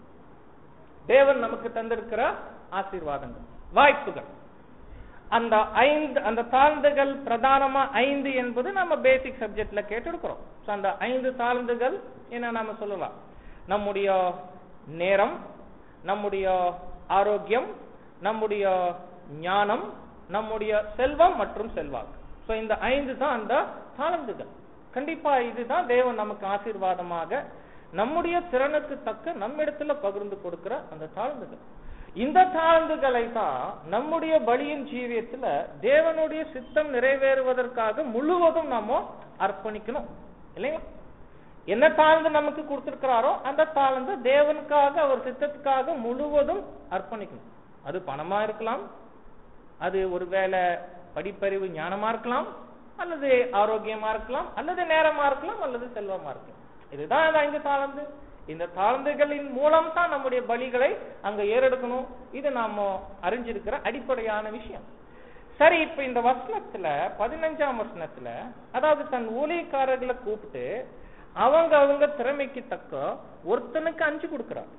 தேவன் நமக்கு தந்திருக்கிற ஆசீர்வாதங்கள் வாய்ப்புகள் அந்த ஐந்து அந்த தாழ்ந்துகள் பிரதானமா ஐந்து என்பது நம்ம பேசிக் சப்ஜெக்ட்ல கேட்டிருக்கிறோம் So, அந்த ஐந்து தாழ்ந்துகள் என்ன நாம சொல்லலாம் நம்முடைய நேரம் நம்முடைய ஆரோக்கியம் நம்முடைய ஞானம் நம்முடைய செல்வம் மற்றும் செல்வாக்கு சோ இந்த ஐந்து தான் அந்த தாளந்துகள் கண்டிப்பா இதுதான் தேவன் நமக்கு ஆசீர்வாதமாக நம்முடைய திறனுக்கு தக்க நம்மிடத்துல பகிர்ந்து கொடுக்கிற அந்த தாழ்ந்துகள் இந்த தாழ்ந்துகளை தான் நம்முடைய பலியின் ஜீவியத்துல தேவனுடைய சித்தம் நிறைவேறுவதற்காக முழுவதும் நாம அர்ப்பணிக்கணும் இல்லைங்களா என்ன தாழ்ந்து நமக்கு கொடுத்திருக்கிறாரோ அந்த தாழ்ந்து தேவனுக்காக அவர் சித்தத்துக்காக முழுவதும் அர்ப்பணிக்கணும் அது பணமா இருக்கலாம் அது ஒருவேளை படிப்பறிவு ஞானமா இருக்கலாம் அல்லது ஆரோக்கியமா இருக்கலாம் அல்லது நேரமா இருக்கலாம் அல்லது செல்வமா இருக்கலாம் இதுதான் அந்த ஐந்து தாழ்ந்து இந்த தாழ்ந்துகளின் மூலம் தான் நம்முடைய பலிகளை அங்க ஏறெடுக்கணும் இது நாம அறிஞ்சிருக்கிற அடிப்படையான விஷயம் சரி இப்ப இந்த வசனத்துல பதினஞ்சாம் வசனத்துல அதாவது தன் ஊழியக்காரர்களை கூப்பிட்டு அவங்க அவங்க திறமைக்கு தக்க ஒருத்தனுக்கு அஞ்சு கொடுக்கிறார்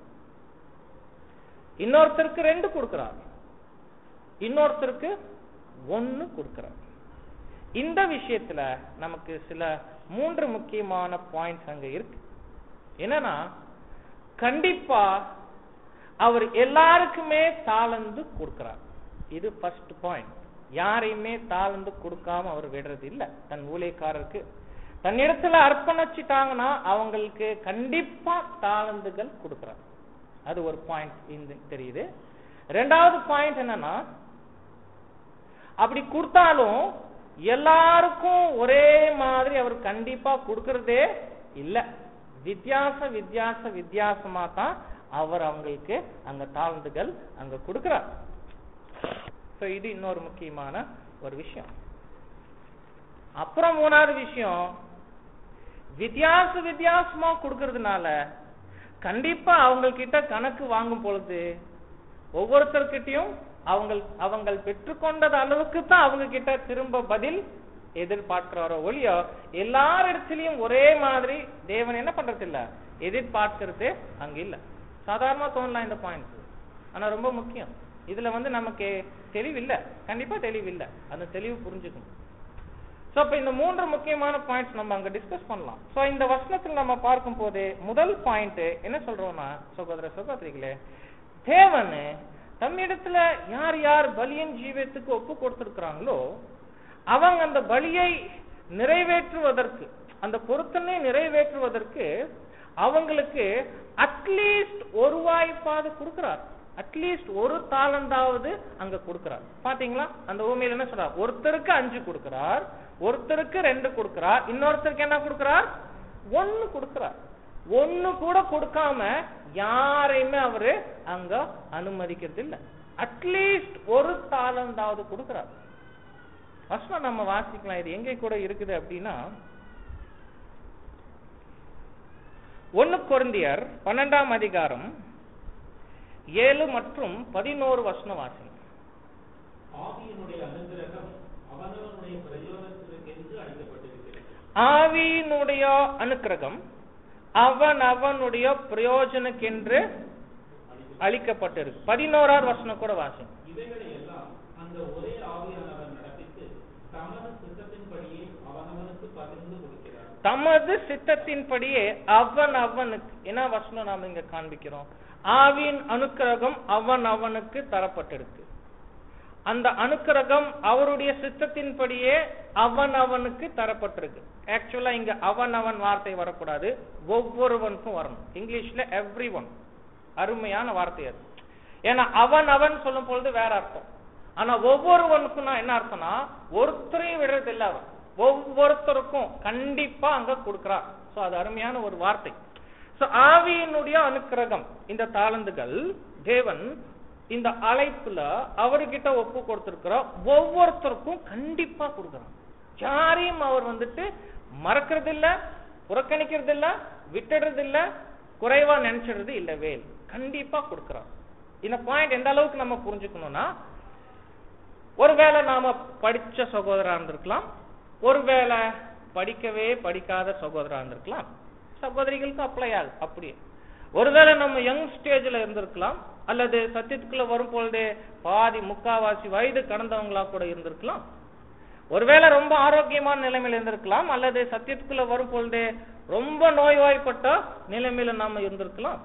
இன்னொருத்தருக்கு ரெண்டு கொடுக்கிறார் இன்னொருத்தருக்கு ஒன்னு கொடுக்கிறார் இந்த விஷயத்துல நமக்கு சில மூன்று முக்கியமான பாயிண்ட்ஸ் அங்க இருக்கு என்னன்னா கண்டிப்பா அவர் எல்லாருக்குமே தாளந்து கொடுக்கிறார் இது ஃபர்ஸ்ட் பாயிண்ட் யாரையுமே தாளந்து கொடுக்காம அவர் விடுறது இல்ல தன் ஊழியக்காரருக்கு தன்னிடத்துல அர்ப்பணிச்சிட்டாங்கன்னா அவங்களுக்கு கண்டிப்பா தாளந்துகள் கொடுக்கிறார் அது ஒரு பாயிண்ட் இந்த தெரியுது ரெண்டாவது பாயிண்ட் என்னன்னா அப்படி கொடுத்தாலும் எல்லாருக்கும் ஒரே மாதிரி அவர் கண்டிப்பா கொடுக்கறதே இல்ல வித்தியாச வித்தியாச வித்தியாசமா தான் அவர் அவங்களுக்கு அங்க தாழ்ந்துகள் அங்க கொடுக்கிறார் சோ இது இன்னொரு முக்கியமான ஒரு விஷயம் அப்புறம் மூணாவது விஷயம் வித்தியாச வித்தியாசமா கொடுக்கறதுனால கண்டிப்பா அவங்க கிட்ட கணக்கு வாங்கும் பொழுது ஒவ்வொருத்தர்கிட்டயும் அவங்க அவங்க பெற்றுக்கொண்டது அளவுக்கு தான் அவங்க கிட்ட திரும்ப பதில் எதிர்பார்க்கிறாரோ ஒழியோ எல்லாரிடத்திலையும் ஒரே மாதிரி தேவன் என்ன பண்றது இல்ல எதிர்பார்க்கிறது அங்க இல்ல சாதாரணமா தோணலாம் இந்த பாயிண்ட் ஆனா ரொம்ப முக்கியம் இதுல வந்து நமக்கு தெளிவு இல்ல கண்டிப்பா தெளிவு இல்ல அந்த தெளிவு புரிஞ்சுக்கணும் சோ அப்ப இந்த மூன்று முக்கியமான பாயிண்ட்ஸ் நம்ம அங்க டிஸ்கஸ் பண்ணலாம் சோ இந்த வசனத்தில் நம்ம பார்க்கும் போது முதல் பாயிண்ட் என்ன சொல்றோம்னா சகோதர சகோதரிகளே தேவன் தம்மிடத்துல யார் யார் பலியின் ஜீவத்துக்கு ஒப்பு கொடுத்திருக்கிறாங்களோ அவங்க அந்த பலியை நிறைவேற்றுவதற்கு அந்த பொருத்தனை நிறைவேற்றுவதற்கு அவங்களுக்கு அட்லீஸ்ட் ஒரு வாய்ப்பாவது கொடுக்கிறார் அட்லீஸ்ட் ஒரு தாளந்தாவது அங்க கொடுக்கிறார் பாத்தீங்களா அந்த ஊமையில என்ன சொல்றார் ஒருத்தருக்கு அஞ்சு கொடுக்கிறார் ஒருத்தருக்கு ரெண்டு கொடுக்கிறார் இன்னொருத்தருக்கு என்ன கொடுக்கிறார் ஒன்னு கொடுக்கிறார் ஒன்னு கூட கொடுக்காம யாரையுமே அவரு அங்க அனுமதிக்கிறது இல்ல அட்லீஸ்ட் ஒரு தாளந்தாவது கொடுக்கிறார் வசனம் நம்ம வாசிக்கலாம் இது எங்க கூட இருக்குது அப்படின்னா ஒன்னு கொருந்தியர் பன்னெண்டாம் அதிகாரம் ஏழு மற்றும் பதினோரு வசனம் வாசிங்க ஆவியினுடைய அனுகிரகம் அவனவனுடைய பிரயோஜனத்திற்கென்று அளிக்கப்பட்டிருக்கிறது ஆவியினுடைய அனுக்கிரகம் அவன் அவனுடைய பிரயோஜனக்கென்று அளிக்கப்பட்டிருக்கு பதினோராவது வசனம் கூட வாசிங்க இவைகளை எல்லாம் அந்த ஒரே ஆவியானவர் நடப்பித்து தமது சித்தத்தின்படியே அவனவனுக்கு பகிர்ந்து கொடுக்கிறார் தமது சித்தத்தின்படியே அவன் அவனுக்கு என்ன வசனம் நாம இங்க காண்பிக்கிறோம் ஆவியின் அனுக்கிரகம் அவன் அவனுக்கு தரப்பட்டிருக்கு அந்த அனுக்கிரகம் அவருடைய சித்தத்தின்படியே அவன் அவனுக்கு தரப்பட்டிருக்கு ஆக்சுவலா இங்க அவன் அவன் வார்த்தை வரக்கூடாது ஒவ்வொருவனுக்கும் வரணும் இங்கிலீஷ்ல எவ்ரி ஒன் அருமையான வார்த்தை அது ஏன்னா அவன் அவன் சொல்லும் பொழுது வேற அர்த்தம் ஆனா ஒவ்வொருவனுக்கும் என்ன அர்த்தம்னா ஒருத்தரையும் விடுறது இல்ல அவன் ஒவ்வொருத்தருக்கும் கண்டிப்பா அங்க கொடுக்கிறார் சோ அது அருமையான ஒரு வார்த்தை சோ ஆவியினுடைய அனுக்கிரகம் இந்த தாளந்துகள் தேவன் இந்த அழைப்புல அவர்கிட்ட ஒப்பு கொடுத்திருக்கிற ஒவ்வொருத்தருக்கும் கண்டிப்பா கொடுக்கிறான் யாரையும் அவர் வந்துட்டு மறக்கிறது இல்ல புறக்கணிக்கிறது இல்ல விட்டுடுறது இல்ல குறைவா நினைச்சிடுறது இல்லவே இல்லை கண்டிப்பா கொடுக்கிறார் இந்த பாயிண்ட் எந்த அளவுக்கு நம்ம புரிஞ்சுக்கணும்னா ஒருவேளை நாம படிச்ச சகோதரா இருந்திருக்கலாம் ஒருவேளை படிக்கவே படிக்காத சகோதரா இருந்திருக்கலாம் சகோதரிகளுக்கு அப்ளை ஆகுது அப்படியே ஒருவேளை நம்ம யங் ஸ்டேஜ்ல இருந்திருக்கலாம் அல்லது சத்தியத்துக்குள்ள வரும் பொழுதே பாதி முக்காவாசி வயது கடந்தவங்களா கூட இருந்திருக்கலாம் ஒருவேளை ரொம்ப ஆரோக்கியமான நிலைமையில இருந்திருக்கலாம் அல்லது சத்தியத்துக்குள்ள வரும் பொழுதே ரொம்ப நோய்வாய்ப்பட்ட நிலைமையில நாம இருந்திருக்கலாம்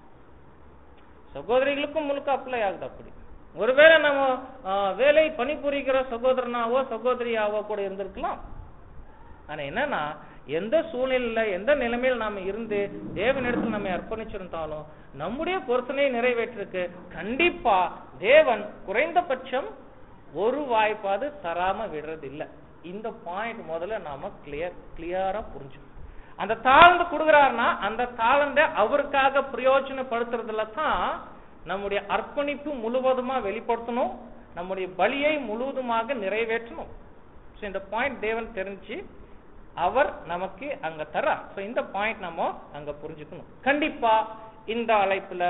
சகோதரிகளுக்கும் முழுக்க அப்ளை ஆகுது அப்படி ஒருவேளை நம்ம ஆ, வேலை பணிபுரிகிற சகோதரனாவோ சகோதரியாவோ கூட இருந்திருக்கலாம் ஆனா என்னன்னா எந்த சூழ்நிலையில எந்த நிலைமையில் நாம இருந்து தேவனிடத்தில் நம்ம அர்ப்பணிச்சிருந்தாலும் நம்முடைய பொருத்தனையை நிறைவேற்றிருக்கு கண்டிப்பா தேவன் குறைந்தபட்சம் ஒரு வாய்ப்பாவது தராம விடுறது இல்ல இந்த பாயிண்ட் முதல்ல நாம கிளியர் கிளியரா புரிஞ்சுக்கணும் அந்த தாழ்ந்து கொடுக்குறாருன்னா அந்த தாழ்ந்த அவருக்காக பிரயோஜனப்படுத்துறதுல தான் நம்முடைய அர்ப்பணிப்பு முழுவதுமா வெளிப்படுத்தணும் நம்முடைய பலியை முழுவதுமாக நிறைவேற்றணும் So, இந்த பாயிண்ட் தேவன் தெரிஞ்சு அவர் நமக்கு அங்க தரார் So, இந்த பாயிண்ட் நம்ம அங்க புரிஞ்சுக்கணும் கண்டிப்பா இந்த அழைப்புல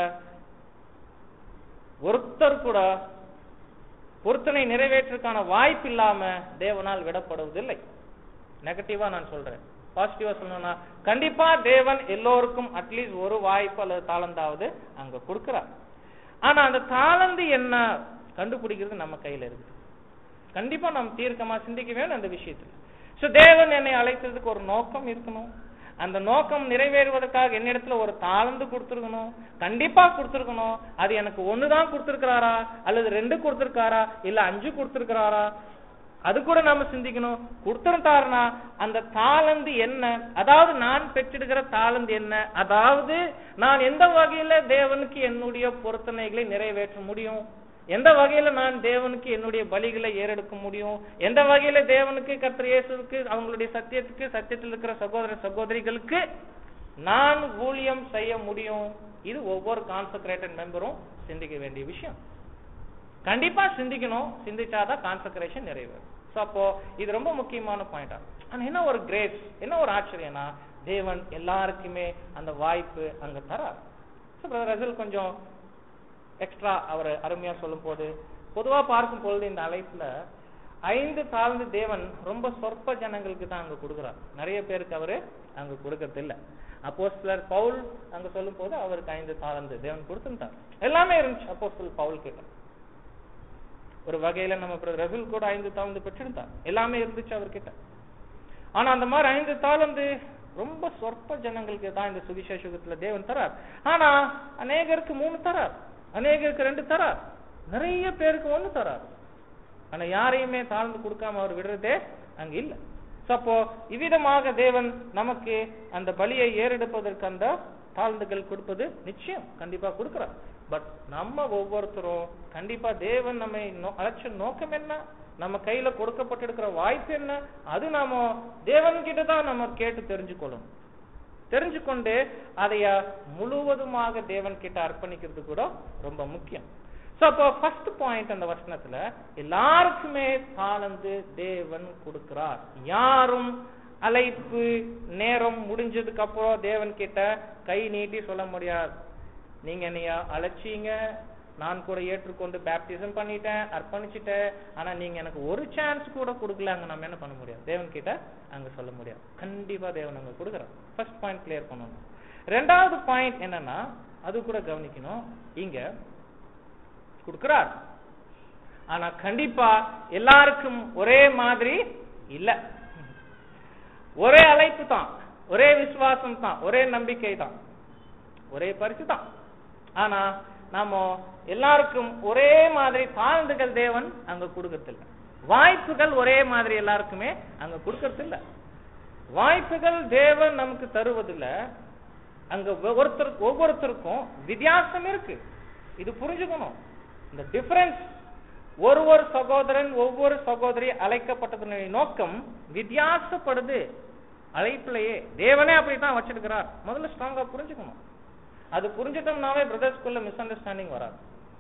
ஒருத்தர் கூட பொருத்தனை நிறைவேற்றுக்கான வாய்ப்பு இல்லாம தேவனால் விடப்படுவதில்லை நெகட்டிவா நான் சொல்றேன் பாசிட்டிவா சொல்லணும்னா கண்டிப்பா தேவன் எல்லோருக்கும் அட்லீஸ்ட் ஒரு வாய்ப்பு அல்லது தாளந்தாவது அங்க கொடுக்கிறார் ஆனா அந்த தாளந்து என்ன கண்டுபிடிக்கிறது நம்ம கையில இருக்கு கண்டிப்பா நம்ம தீர்க்கமா சிந்திக்க வேணும் அந்த விஷயத்துல சோ தேவன் என்னை அழைத்ததுக்கு ஒரு நோக்கம் இருக்கணும் அந்த நோக்கம் நிறைவேறுவதற்காக என்னிடத்துல ஒரு தாளந்து கொடுத்துருக்கணும் கண்டிப்பா கொடுத்துருக்கணும் அது எனக்கு ஒண்ணுதான் கொடுத்துருக்கிறாரா அல்லது ரெண்டு கொடுத்துருக்காரா இல்ல அஞ்சு கொடுத்துருக்கிறாரா அது கூட நாம சிந்திக்கணும் கொடுத்துருந்தாருனா அந்த தாளந்து என்ன அதாவது நான் பெற்றெடுக்கிற தாளந்து என்ன அதாவது நான் எந்த வகையில தேவனுக்கு என்னுடைய பொருத்தனைகளை நிறைவேற்ற முடியும் எந்த வகையில நான் தேவனுக்கு என்னுடைய பலிகளை ஏறெடுக்க முடியும் எந்த வகையில தேவனுக்கு கர்த்தர் இயேசுவுக்கு அவங்களுடைய சத்தியத்துக்கு சத்தியத்தில் இருக்கிற சகோதர சகோதரிகளுக்கு நான் ஊழியம் செய்ய முடியும் இது ஒவ்வொரு கான்செக்ரேட்டட் மெம்பரும் சிந்திக்க வேண்டிய விஷயம் கண்டிப்பா சிந்திக்கணும் சிந்திச்சாதான் கான்செக்ரேஷன் நிறைவேறும் ஸோ அப்போ இது ரொம்ப முக்கியமான பாயிண்டா ஆனா என்ன ஒரு கிரேஸ் என்ன ஒரு ஆச்சரியம்னா தேவன் எல்லாருக்குமே அந்த வாய்ப்பு அங்க தரார் ஸோ பிரதர் ரசல் கொஞ்சம் எக்ஸ்ட்ரா அவர் அருமையா சொல்லும் போது பொதுவா பார்க்கும் பொழுது இந்த அழைப்புல ஐந்து தாழ்ந்து தேவன் ரொம்ப சொற்ப ஜனங்களுக்கு தான் அங்க கொடுக்குறார் நிறைய பேருக்கு அவரு அங்க கொடுக்கறது இல்ல அப்போ சிலர் பவுல் அங்க சொல்லும் போது அவருக்கு ஐந்து தாழ்ந்து தேவன் கொடுத்துட்டார் எல்லாமே இருந்துச்சு அப்போ பவுல் கிட்ட ஒரு வகையில நம்ம ரசூல் கூட ஐந்து தாழ்ந்து பெற்றிருந்தார் எல்லாமே இருந்துச்சு அவர்கிட்ட ஆனா அந்த மாதிரி ஐந்து தாழ்ந்து ரொம்ப சொற்ப ஜனங்களுக்கு தான் இந்த சுவிசேஷத்துல தேவன் தரார் ஆனா அநேகருக்கு மூணு தரார் அநேகருக்கு ரெண்டு தரார் நிறைய பேருக்கு ஒண்ணு தரார் ஆனா யாரையுமே தாழ்ந்து கொடுக்காம அவர் விடுறதே அங்க இல்ல So, அப்போ இவ்விதமாக தேவன் நமக்கு அந்த பலியை ஏறெடுப்பதற்கு அந்த தாழ்ந்துகள் கொடுப்பது நிச்சயம் கண்டிப்பா கொடுக்கிறார் பட் நம்ம ஒவ்வொருத்தரும் கண்டிப்பா தேவன் நம்மை நோ- அழைச்ச நோக்கம் என்ன நம்ம கையில கொடுக்கப்பட்டிருக்கிற வாய்ப்பு என்ன அது நாம தேவன் கிட்ட தான் நம்ம கேட்டு தெரிஞ்சுக்கொள்ளணும் தெரிஞ்சுக்கொண்டு அதைய முழுவதுமாக தேவன் கிட்ட அர்ப்பணிக்கிறது கூட ரொம்ப முக்கியம் சோ அப்போ ஃபர்ஸ்ட் பாயிண்ட் அந்த வசனத்துல எல்லாருக்குமே தாளந்து தேவன் கொடுக்கிறார் யாரும் அழைப்பு நேரம் முடிஞ்சதுக்கு அப்புறம் தேவன் கிட்ட கை நீட்டி சொல்ல முடியாது நீங்க என்னைய அழைச்சீங்க நான் கூட ஏற்றுக்கொண்டு பேப்டிசம் பண்ணிட்டேன் அர்ப்பணிச்சிட்டேன் ஆனா நீங்க எனக்கு ஒரு சான்ஸ் கூட கொடுக்கல அங்க நம்ம என்ன பண்ண முடியாது தேவன் கிட்ட அங்க சொல்ல முடியாது கண்டிப்பா தேவன் அங்க கொடுக்குறார் ஃபர்ஸ்ட் பாயிண்ட் கிளியர் பண்ணணும் ரெண்டாவது பாயிண்ட் என்னன்னா அது கூட கவனிக்கணும் இங்க கொடுக்கிறார் ஆனா கண்டிப்பா எல்லாருக்கும் ஒரே மாதிரி இல்ல ஒரே அழைப்பு தான் ஒரே விசுவாசம் தான் ஒரே நம்பிக்கை தான் ஒரே பரிசு தான் ஆனா நாம எல்லாருக்கும் ஒரே மாதிரி தாழ்ந்துகள் தேவன் அங்க கொடுக்கறதில்ல வாய்ப்புகள் ஒரே மாதிரி எல்லாருக்குமே அங்க கொடுக்கறதில்ல வாய்ப்புகள் தேவன் நமக்கு தருவதில்ல அங்க ஒவ்வொருத்தருக்கு ஒவ்வொருத்தருக்கும் வித்தியாசம் இருக்கு இது புரிஞ்சுக்கணும் இந்த டிஃபரன்ஸ் ஒரு ஒரு சகோதரன் ஒவ்வொரு சகோதரி அழைக்கப்பட்டதனுடைய நோக்கம் வித்தியாசப்படுது அழைப்பிலேயே தேவனே அப்படித்தான் வச்சிருக்கிறார் முதல்ல ஸ்ட்ராங்கா புரிஞ்சுக்கணும் அது புரிஞ்சிட்டோம்னாவே பிரதர்ஸ்குள்ள மிஸ் அண்டர்ஸ்டாண்டிங் வராது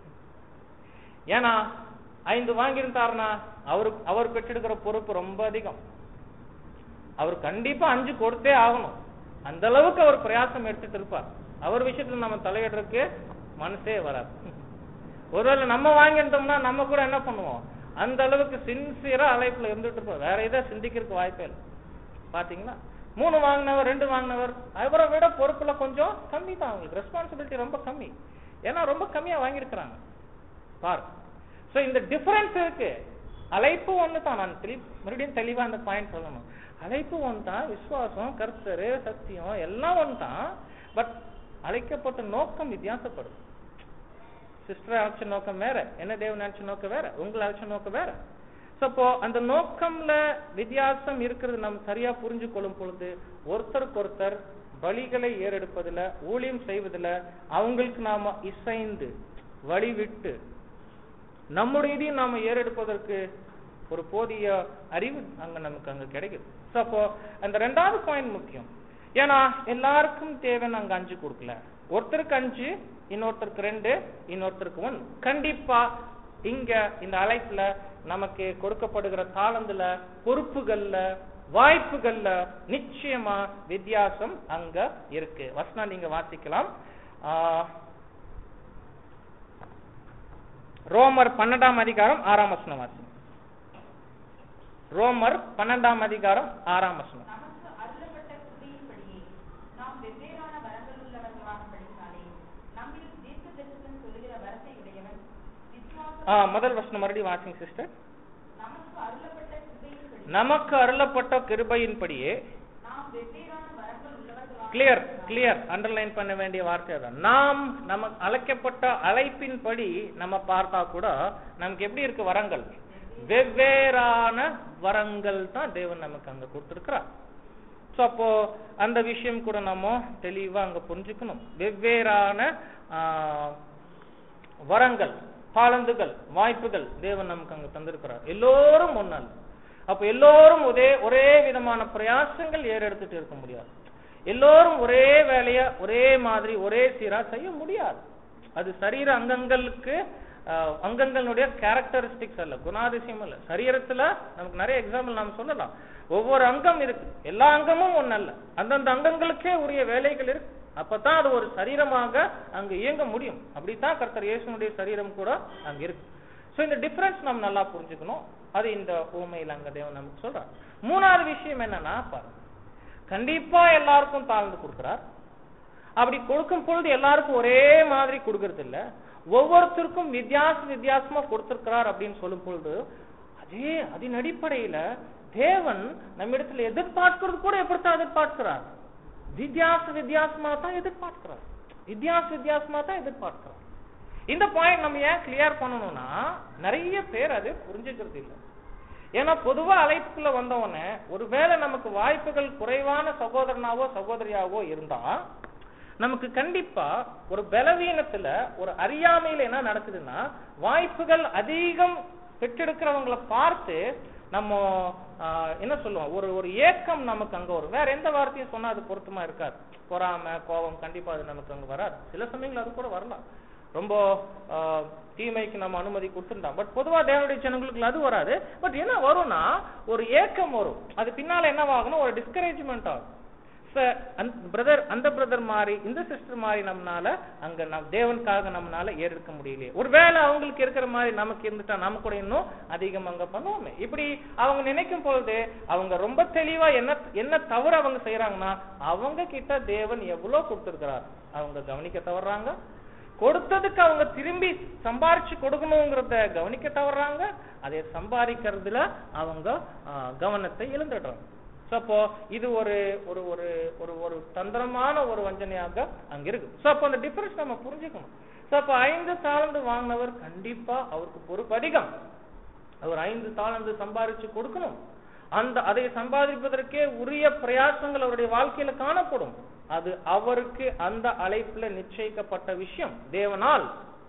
ஏன்னா ஐந்து வாங்கியிருந்தாருன்னா அவரு அவர் பெற்றெடுக்கிற பொறுப்பு ரொம்ப அதிகம் அவர் கண்டிப்பா அஞ்சு கொடுத்தே ஆகணும் அந்த அளவுக்கு அவர் பிரயாசம் எடுத்துட்டு இருப்பார் அவர் விஷயத்துல நம்ம தலையிடுறதுக்கு மனசே வராது ஒருவேளை நம்ம வாங்கிட்டோம்னா நம்ம கூட என்ன பண்ணுவோம் அந்த அளவுக்கு சின்சியரா அழைப்புல இருந்துட்டு இருப்போம் வேற எதை சிந்திக்கிறதுக்கு வாய்ப்பே இல்லை பாத்தீங்களா மூணு வாங்கினவர் ரெண்டு வாங்கினவர் அவரை விட பொறுப்புல கொஞ்சம் கம்மி தான் அவங்களுக்கு ரெஸ்பான்சிபிலிட்டி ரொம்ப கம்மி ஏன்னா ரொம்ப கம்மியா வாங்கியிருக்கிறாங்க பாரு சோ இந்த டிஃபரன்ஸ் இருக்கு அழைப்பு ஒண்ணு தான் நான் தெளி மறுபடியும் தெளிவா அந்த பாயிண்ட் சொல்லணும் அழைப்பு ஒன்று தான் விசுவாசம் கர்த்தரு சத்தியம் எல்லாம் ஒன்று தான் பட் அழைக்கப்பட்ட நோக்கம் வித்தியாசப்படும் சிஸ்டர் அழைச்ச நோக்கம் வேற என்ன தேவன் அழைச்ச நோக்கம் வேற உங்களை அழைச்ச நோக்கம் வேற So, அப்போ அந்த நோக்கம்ல வித்தியாசம் இருக்கிறது நம்ம சரியா புரிஞ்சு கொள்ளும் பொழுது ஒருத்தருக்கு ஒருத்தர் பலிகளை ஏறெடுப்பதுல ஊழியம் செய்வதுல அவங்களுக்கு நாம இசைந்து வழிவிட்டு நம்முடைய இதையும் நாம ஏறெடுப்பதற்கு ஒரு போதிய அறிவு அங்க நமக்கு அங்க கிடைக்குது So, அப்போ அந்த ரெண்டாவது பாயிண்ட் முக்கியம் ஏன்னா எல்லாருக்கும் தேவன் அங்க அஞ்சு கொடுக்கல ஒருத்தருக்கு அஞ்சு இன்னொருத்தருக்கு ரெண்டு இன்னொருத்தருக்கு ஒன்று கண்டிப்பா இங்க இந்த அழைப்புல நமக்கு கொடுக்கப்படுகிற தாளந்துல பொறுப்புகள்ல வாய்ப்புகள்ல நிச்சயமா வித்தியாசம் அங்க இருக்கு வசனம் நீங்க வாசிக்கலாம் ஆஹ், ரோமர் பன்னெண்டாம் அதிகாரம் ஆறாம் வசனம் வாசி ரோமர் பன்னெண்டாம் அதிகாரம் ஆறாம் வசனம் நமக்கு அருளப்பட்ட கிருபையின்படியே நாம் வெவ்வேறான வரங்கள் உள்ளவர்களானபடினாலே நம்மில் தீர்க்கதரிசனம் சொல்லுகிற வரத்தை உடையவன் விசுவாசம் ஆ, முதல் வசனம் மறுபடியும் வாசிங் சிஸ்டர் நமக்கு அருளப்பட்ட கிருபையின்படி நமக்கு அருளப்பட்ட கிருபையின்படியே நாம் வெவ்வேறான வரங்கள் உள்ளவர்களாக கிளியர் கிளியர் அண்டர்லைன் பண்ண வேண்டிய வார்த்தை தான் நாம் நம்ம அழைக்கப்பட்ட அழைப்பின்படி நம்ம பார்த்தா கூட நமக்கு எப்படி இருக்கு வரங்கள் வெவ்வேறான வரங்கள் தான் தேவன் நமக்கு அங்க கொடுத்திருக்கிறார் சோ அப்போ அந்த விஷயம் கூட நம்ம தெளிவா அங்க புரிஞ்சுக்கணும் வெவ்வேறான ஆ, வரங்கள் தாளந்துகள் வாய்ப்புகள் தேவன் நமக்கு அங்க தந்திருக்கிறார் எல்லோரும் ஒன்னல் அப்ப எல்லோரும் ஒரே ஒரே விதமான பிரயாசங்கள் ஏறெடுத்துட்டு இருக்க முடியாது எல்லோரும் ஒரே வேலைய ஒரே மாதிரி ஒரே சீரா செய்ய முடியாது அது சரீர அங்கங்களுக்கு அஹ், அங்கங்களுடைய கேரக்டரிஸ்டிக்ஸ் அல்ல குணாதிசயம் அல்ல சரீரத்துல நமக்கு நிறைய எக்ஸாம்பிள் நாம சொல்லலாம் ஒவ்வொரு அங்கம் இருக்கு எல்லா அங்கமும் ஒண்ணல்ல அந்தந்த அங்கங்களுக்கே உரிய வேலைகள் இருக்கு அப்பதான் அது ஒரு சரீரமாக அங்க இயங்க முடியும் அப்படித்தான் கர்த்தர் இயேசுனுடைய சரீரம் கூட அங்க இருக்கு சோ இந்த டிஃபரன்ஸ் நம்ம நல்லா புரிஞ்சுக்கணும் அது இந்த ஊமையில் அங்க தேவன் நமக்கு சொல்றார் மூணாவது விஷயம் என்னன்னா பாருங்க கண்டிப்பா எல்லாருக்கும் தாழ்ந்து கொடுக்கிறார் அப்படி கொடுக்கும் பொழுது எல்லாருக்கும் ஒரே மாதிரி கொடுக்கறது இல்ல ஒவ்வொருத்தருக்கும் வித்தியாச வித்தியாசமா கொடுத்திருக்கிறார் அப்படின்னு சொல்லும் பொழுது அதே அதன் அடிப்படையில தேவன் நம்மிடத்துல எதிர்பார்க்கிறது கூட எப்படித்தான் எதிர்பார்க்கிறார் வித்தியாச வித்தியாசமா தான் எதிர்பார்க்கிறார் வித்தியாச வித்தியாசமா தான் எதிர்பார்க்கிறார் இந்த பாயிண்ட் நம்ம ஏன் கிளியர் பண்ணணும்னா நிறைய பேர் அது புரிஞ்சுக்கிறது இல்லை ஏன்னா பொதுவா அழைப்புக்குள்ள வந்தவொடனே ஒருவேளை நமக்கு வாய்ப்புகள் குறைவான சகோதரனாவோ சகோதரியாவோ இருந்தா நமக்கு கண்டிப்பா ஒரு பலவீனத்துல ஒரு அறியாமையில என்ன நடக்குதுன்னா வாய்ப்புகள் அதிகம் பெற்றெடுக்கிறவங்களை பார்த்து நம்ம ஆஹ், என்ன சொல்லுவோம் ஒரு ஒரு ஏக்கம் நமக்கு அங்க வரும் வேற எந்த வார்த்தையும் சொன்னா அது பொருத்தமா இருக்காது பொறாமை கோபம் கண்டிப்பா அது நமக்கு அங்க வராது சில சமயங்கள் அது கூட வரலாம் ரொம்ப ஆஹ், தீமைக்கு நம்ம அனுமதி கொடுத்துருந்தோம் பட் பொதுவா தேவனுடைய ஜனங்களுக்கு அது வராது பட் என்ன வரும்னா ஒரு ஏக்கம் வரும் அது பின்னால என்னவாகணும் ஒரு டிஸ்கரேஜ்மெண்ட் ஆகும் சார் அந்த பிரதர் அந்த பிரதர் மாதிரி இந்த சிஸ்டர் மாதிரி நம்மனால அங்க நம் தேவனுக்காக நம்மனால ஏறெடுக்க முடியலையே ஒருவேளை அவங்களுக்கு இருக்கிற மாதிரி நமக்கு இருந்துட்டா நம்ம கூட இன்னும் அதிகம் அங்க பண்ணுவோமே இப்படி அவங்க நினைக்கும் பொழுது அவங்க ரொம்ப தெளிவா என்ன என்ன தவறு அவங்க செய்யறாங்கன்னா அவங்க கிட்ட தேவன் எவ்வளவு கொடுத்திருக்கிறார் அவங்க கவனிக்க தவறாங்க கொடுத்ததுக்கு அவங்க திரும்பி சம்பாரிச்சு கொடுக்கணுங்கிறத கவனிக்க தவறாங்க அதை சம்பாதிக்கிறதுல அவங்க ஆஹ், கவனத்தை இழந்துடுறாங்க சோ அப்போ இது ஒரு ஒரு ஒரு ஒரு ஒரு தந்திரமான ஒரு வஞ்சனையாக அங்க இருக்கு சோ அப்போ அந்த டிஃபரன்ஸ் நம்ம புரிஞ்சுக்கணும் சோ அப்போ ஐந்து தாளந்து வாங்கினவர் கண்டிப்பா அவருக்கு பொறுப்பு அதிகம் அவர் ஐந்து தாளந்து சம்பாதிச்சு கொடுக்கணும் அந்த அதை சம்பாதிப்பதற்கே உரிய பிரயாசங்கள் அவருடைய வாழ்க்கையில காணப்படும் அது அவருக்கு அந்த அழைப்புல நிச்சயிக்கப்பட்ட விஷயம் தேவனால்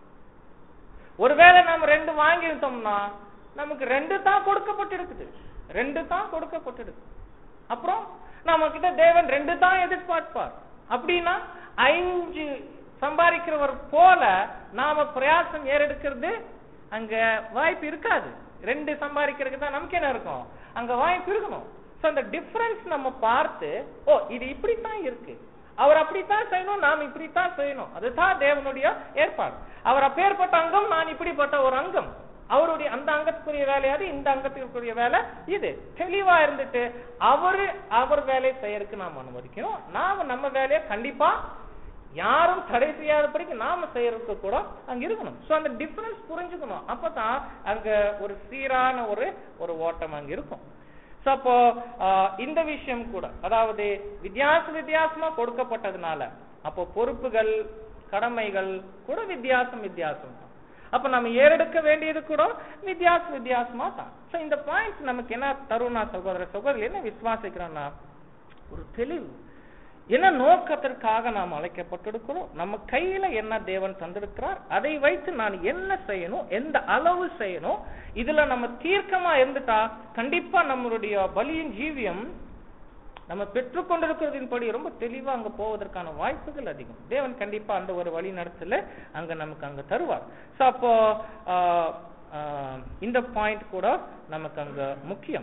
ஒருவேளை நம்ம ரெண்டு வாங்கியிருந்தோம்னா நமக்கு ரெண்டு தான் கொடுக்கப்பட்டிருக்குது ரெண்டு தான் கொடுக்கப்பட்டிருக்கு அப்புறம் நம்ம கிட்ட தேவன் ரெண்டு தான் எதிர்பார்ப்பார் அப்படின்னா ஐந்து சம்பாதிக்கிறவர் போல நாம பிரயாசம் ஏறெடுக்கிறது அங்க வாய்ப்பு இருக்காது ரெண்டு சம்பாதிக்கிறதுக்கு தான் நமக்கு என்ன இருக்கும் அங்க வாய்ப்பு இருக்கணும் சோ அந்த டிஃபரன்ஸ் நம்ம பார்த்து ஓ இது இப்படித்தான் இருக்கு அவர் அப்படித்தான் செய்யணும் நாம் இப்படித்தான் செய்யணும் அதுதான் தேவனுடைய ஏற்பாடு அவர் அப்பேற்பட்ட அங்கம் நான் இப்படிப்பட்ட ஒரு அங்கம் அவருடைய அந்த அங்கத்துக்குரிய வேலையாது இந்த அங்கத்துக்குரிய வேலை இது தெளிவா இருந்துட்டு அவரு அவர் வேலையை செய்யறதுக்கு நாம் அனுமதிக்கணும் நாம நம்ம வேலையை கண்டிப்பா யாரும் தடை செய்யாதபடிக்கு நாம செய்யறதுக்கு கூட அங்க இருக்கணும் சோ அந்த டிஃபரன்ஸ் புரிஞ்சுக்கணும் அப்பதான் அங்க ஒரு சீரான ஒரு ஒரு ஓட்டம் அங்க இருக்கும் சோ அப்போ ஆஹ், இந்த விஷயம் கூட அதாவது வித்தியாச வித்தியாசமா கொடுக்கப்பட்டதுனால அப்போ பொறுப்புகள் கடமைகள் கூட வித்தியாசம் வித்தியாசம் தான் அப்ப நம்ம ஏறெடுக்க வேண்டியது கூட வித்தியாச வித்தியாசமா தான் சோ இந்த பாயிண்ட் நமக்கு என்ன தருணா சகோதர சகோதரி என்ன விசுவாசிக்கிறோம்னா ஒரு தெளிவு என்ன நோக்கத்திற்காக நாம் அழைக்கப்பட்டிருக்கிறோம் நம்ம கையில என்ன தேவன் தந்திருக்கிறார் அதை வைத்து நான் என்ன செய்யணும் எந்த அளவு செய்யணும் இதுல நம்ம தீர்க்கமா இருந்துட்டா கண்டிப்பா நம்மளுடைய பலியின் ஜீவியம் நம்ம பெற்றுக்கொண்டிருக்கிறதின் படி ரொம்ப தெளிவா அங்க போவதற்கான வாய்ப்புகள் அதிகம் தேவன் கண்டிப்பா அந்த ஒரு வழி நடத்தல அங்க நமக்கு அங்க தருவார் சோ அப்போ ஆஹ், ஆஹ், இந்த பாயிண்ட் கூட நமக்கு அங்க முக்கியம்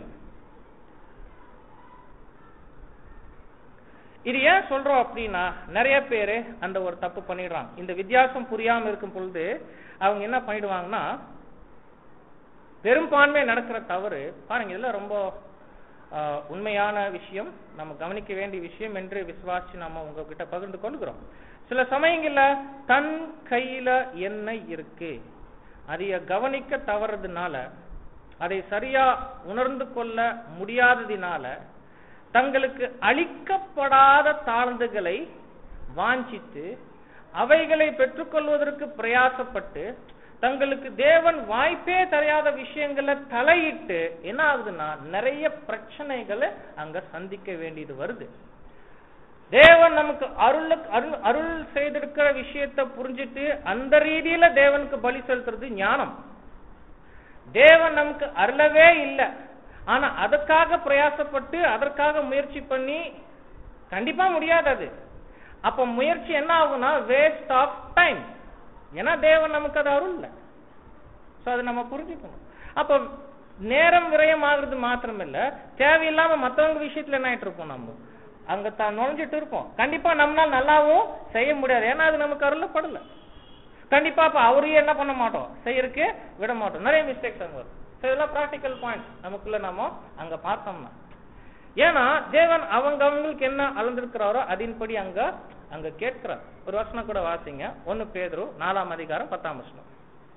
இது ஏன் சொல்றோம் அப்படின்னா நிறைய பேரு அந்த ஒரு தப்பு பண்ணிடுறாங்க இந்த வித்தியாசம் புரியாம இருக்கும் பொழுது அவங்க என்ன பண்ணிடுவாங்கன்னா பெரும்பான்மை நடக்கிற தவறு பாருங்க இதெல்லாம் ரொம்ப ஆஹ், உண்மையான விஷயம் நம்ம கவனிக்க வேண்டிய விஷயம் என்று விசுவாசி நாம உங்ககிட்ட பகிர்ந்து கொள்கிறோம் சில சமயங்கள்ல தன் கையில என்ன இருக்கு அதைய கவனிக்க தவறதுனால அதை சரியா உணர்ந்து கொள்ள முடியாததினால தங்களுக்கு அளிக்கப்படாத தாழ்ந்துகளை வாஞ்சித்து அவைகளை பெற்றுக்கொள்வதற்கு பிரயாசப்பட்டு தங்களுக்கு தேவன் வாய்ப்பே தரையாத விஷயங்களை தலையிட்டு என்ன ஆகுதுன்னா நிறைய பிரச்சனைகளை அங்க சந்திக்க வேண்டியது வருது தேவன் நமக்கு அருள் அருள் அருள் செய்திருக்கிற விஷயத்தை புரிஞ்சிட்டு அந்த ரீதியில தேவனுக்கு பலி செலுத்துறது ஞானம் தேவன் நமக்கு அருளவே இல்லை ஆனா அதுக்காக பிரயாசப்பட்டு அதற்காக முயற்சி பண்ணி கண்டிப்பா முடியாது அது அப்ப முயற்சி என்ன ஆகும்னா வேஸ்ட் ஆஃப் டைம் ஏன்னா தேவன் நமக்கு அது அருள் இல்லை சோ அதை நம்ம புரிஞ்சுக்கணும் அப்ப நேரம் விரயம் ஆகுறது மாத்திரம் இல்ல தேவையில்லாம மத்தவங்க விஷயத்துல என்ன ஆயிட்டு இருப்போம் நம்ம அங்க தான் நுழைஞ்சிட்டு இருப்போம் கண்டிப்பா நம்மளால நல்லாவும் செய்ய முடியாது ஏன்னா அது நமக்கு அருளப்படல கண்டிப்பா அப்ப அவரையும் என்ன பண்ண மாட்டோம் செய்யறதுக்கு விட மாட்டோம் நிறைய மிஸ்டேக்ஸ் அங்க வரும் So, இதெல்லாம் ப்ராக்டிக்கல் பாயிண்ட் நமக்குள்ள நம்ம அங்க பார்த்தோம்னா ஏன்னா தேவன் அவங்க அவங்களுக்கு என்ன அளந்திருக்கிறாரோ அதன்படி அங்க அங்க கேட்கிறார் ஒரு வசனம் கூட வாசிங்க ஒன்னு பேதுரு நாலாம் அதிகாரம் பத்தாம் வசனம்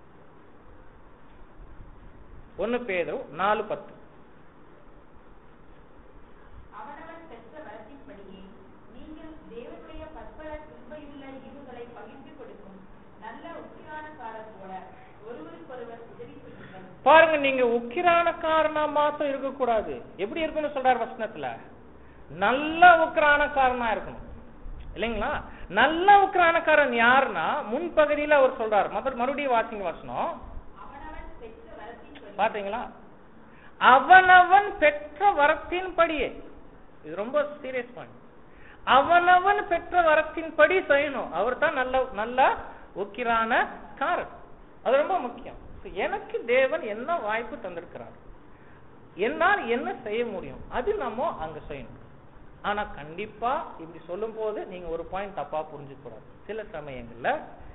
ஒன்னு பேதுரு நாலு பத்து அவனவன் பெற்ற வரத்தின்படியே நீங்கள் தேவனுடைய பற்பல கிருபையுள்ள ஈவுகளை பகிர்ந்து கொடுக்கும் நல்ல உத்திரானக்காரர் போல ஒருவருக்கொருவர் உதவி செய்யுங்கள் பாருங்க நீங்க உக்கிரானக்காரனா மாத்தம் இருக்கக்கூடாது எப்படி இருக்கணும்னு சொல்றாரு வசனத்துல நல்ல உக்கிரானக்காரனா இருக்கணும் இல்லைங்களா நல்ல உக்கிரானக்காரன் யாருன்னா முன்பகுதியில அவர் சொல்றாரு மத்த மறுபடியும் வாசிங்க வசனம் அவனவன் பெற்ற வரத்தின்படி பாத்தீங்களா அவனவன் பெற்ற வரத்தின்படியே இது ரொம்ப சீரியஸ் பாயிண்ட் அவனவன் பெற்ற வரத்தின்படி செய்யணும் அவர் தான் நல்ல நல்ல உக்கிரான காரன் அது ரொம்ப முக்கியம் So, எனக்கு தேவன் என்ன வாய்ப்பு தந்திருக்கிறார் என்னால் என்ன செய்ய முடியும் அது நம்ம அங்க செய்யணும் ஆனா கண்டிப்பா இப்படி சொல்லும் போது நீங்க ஒரு பாயிண்ட் தப்பா புரிஞ்சுக்க கூடாது சில சமயங்கள்ல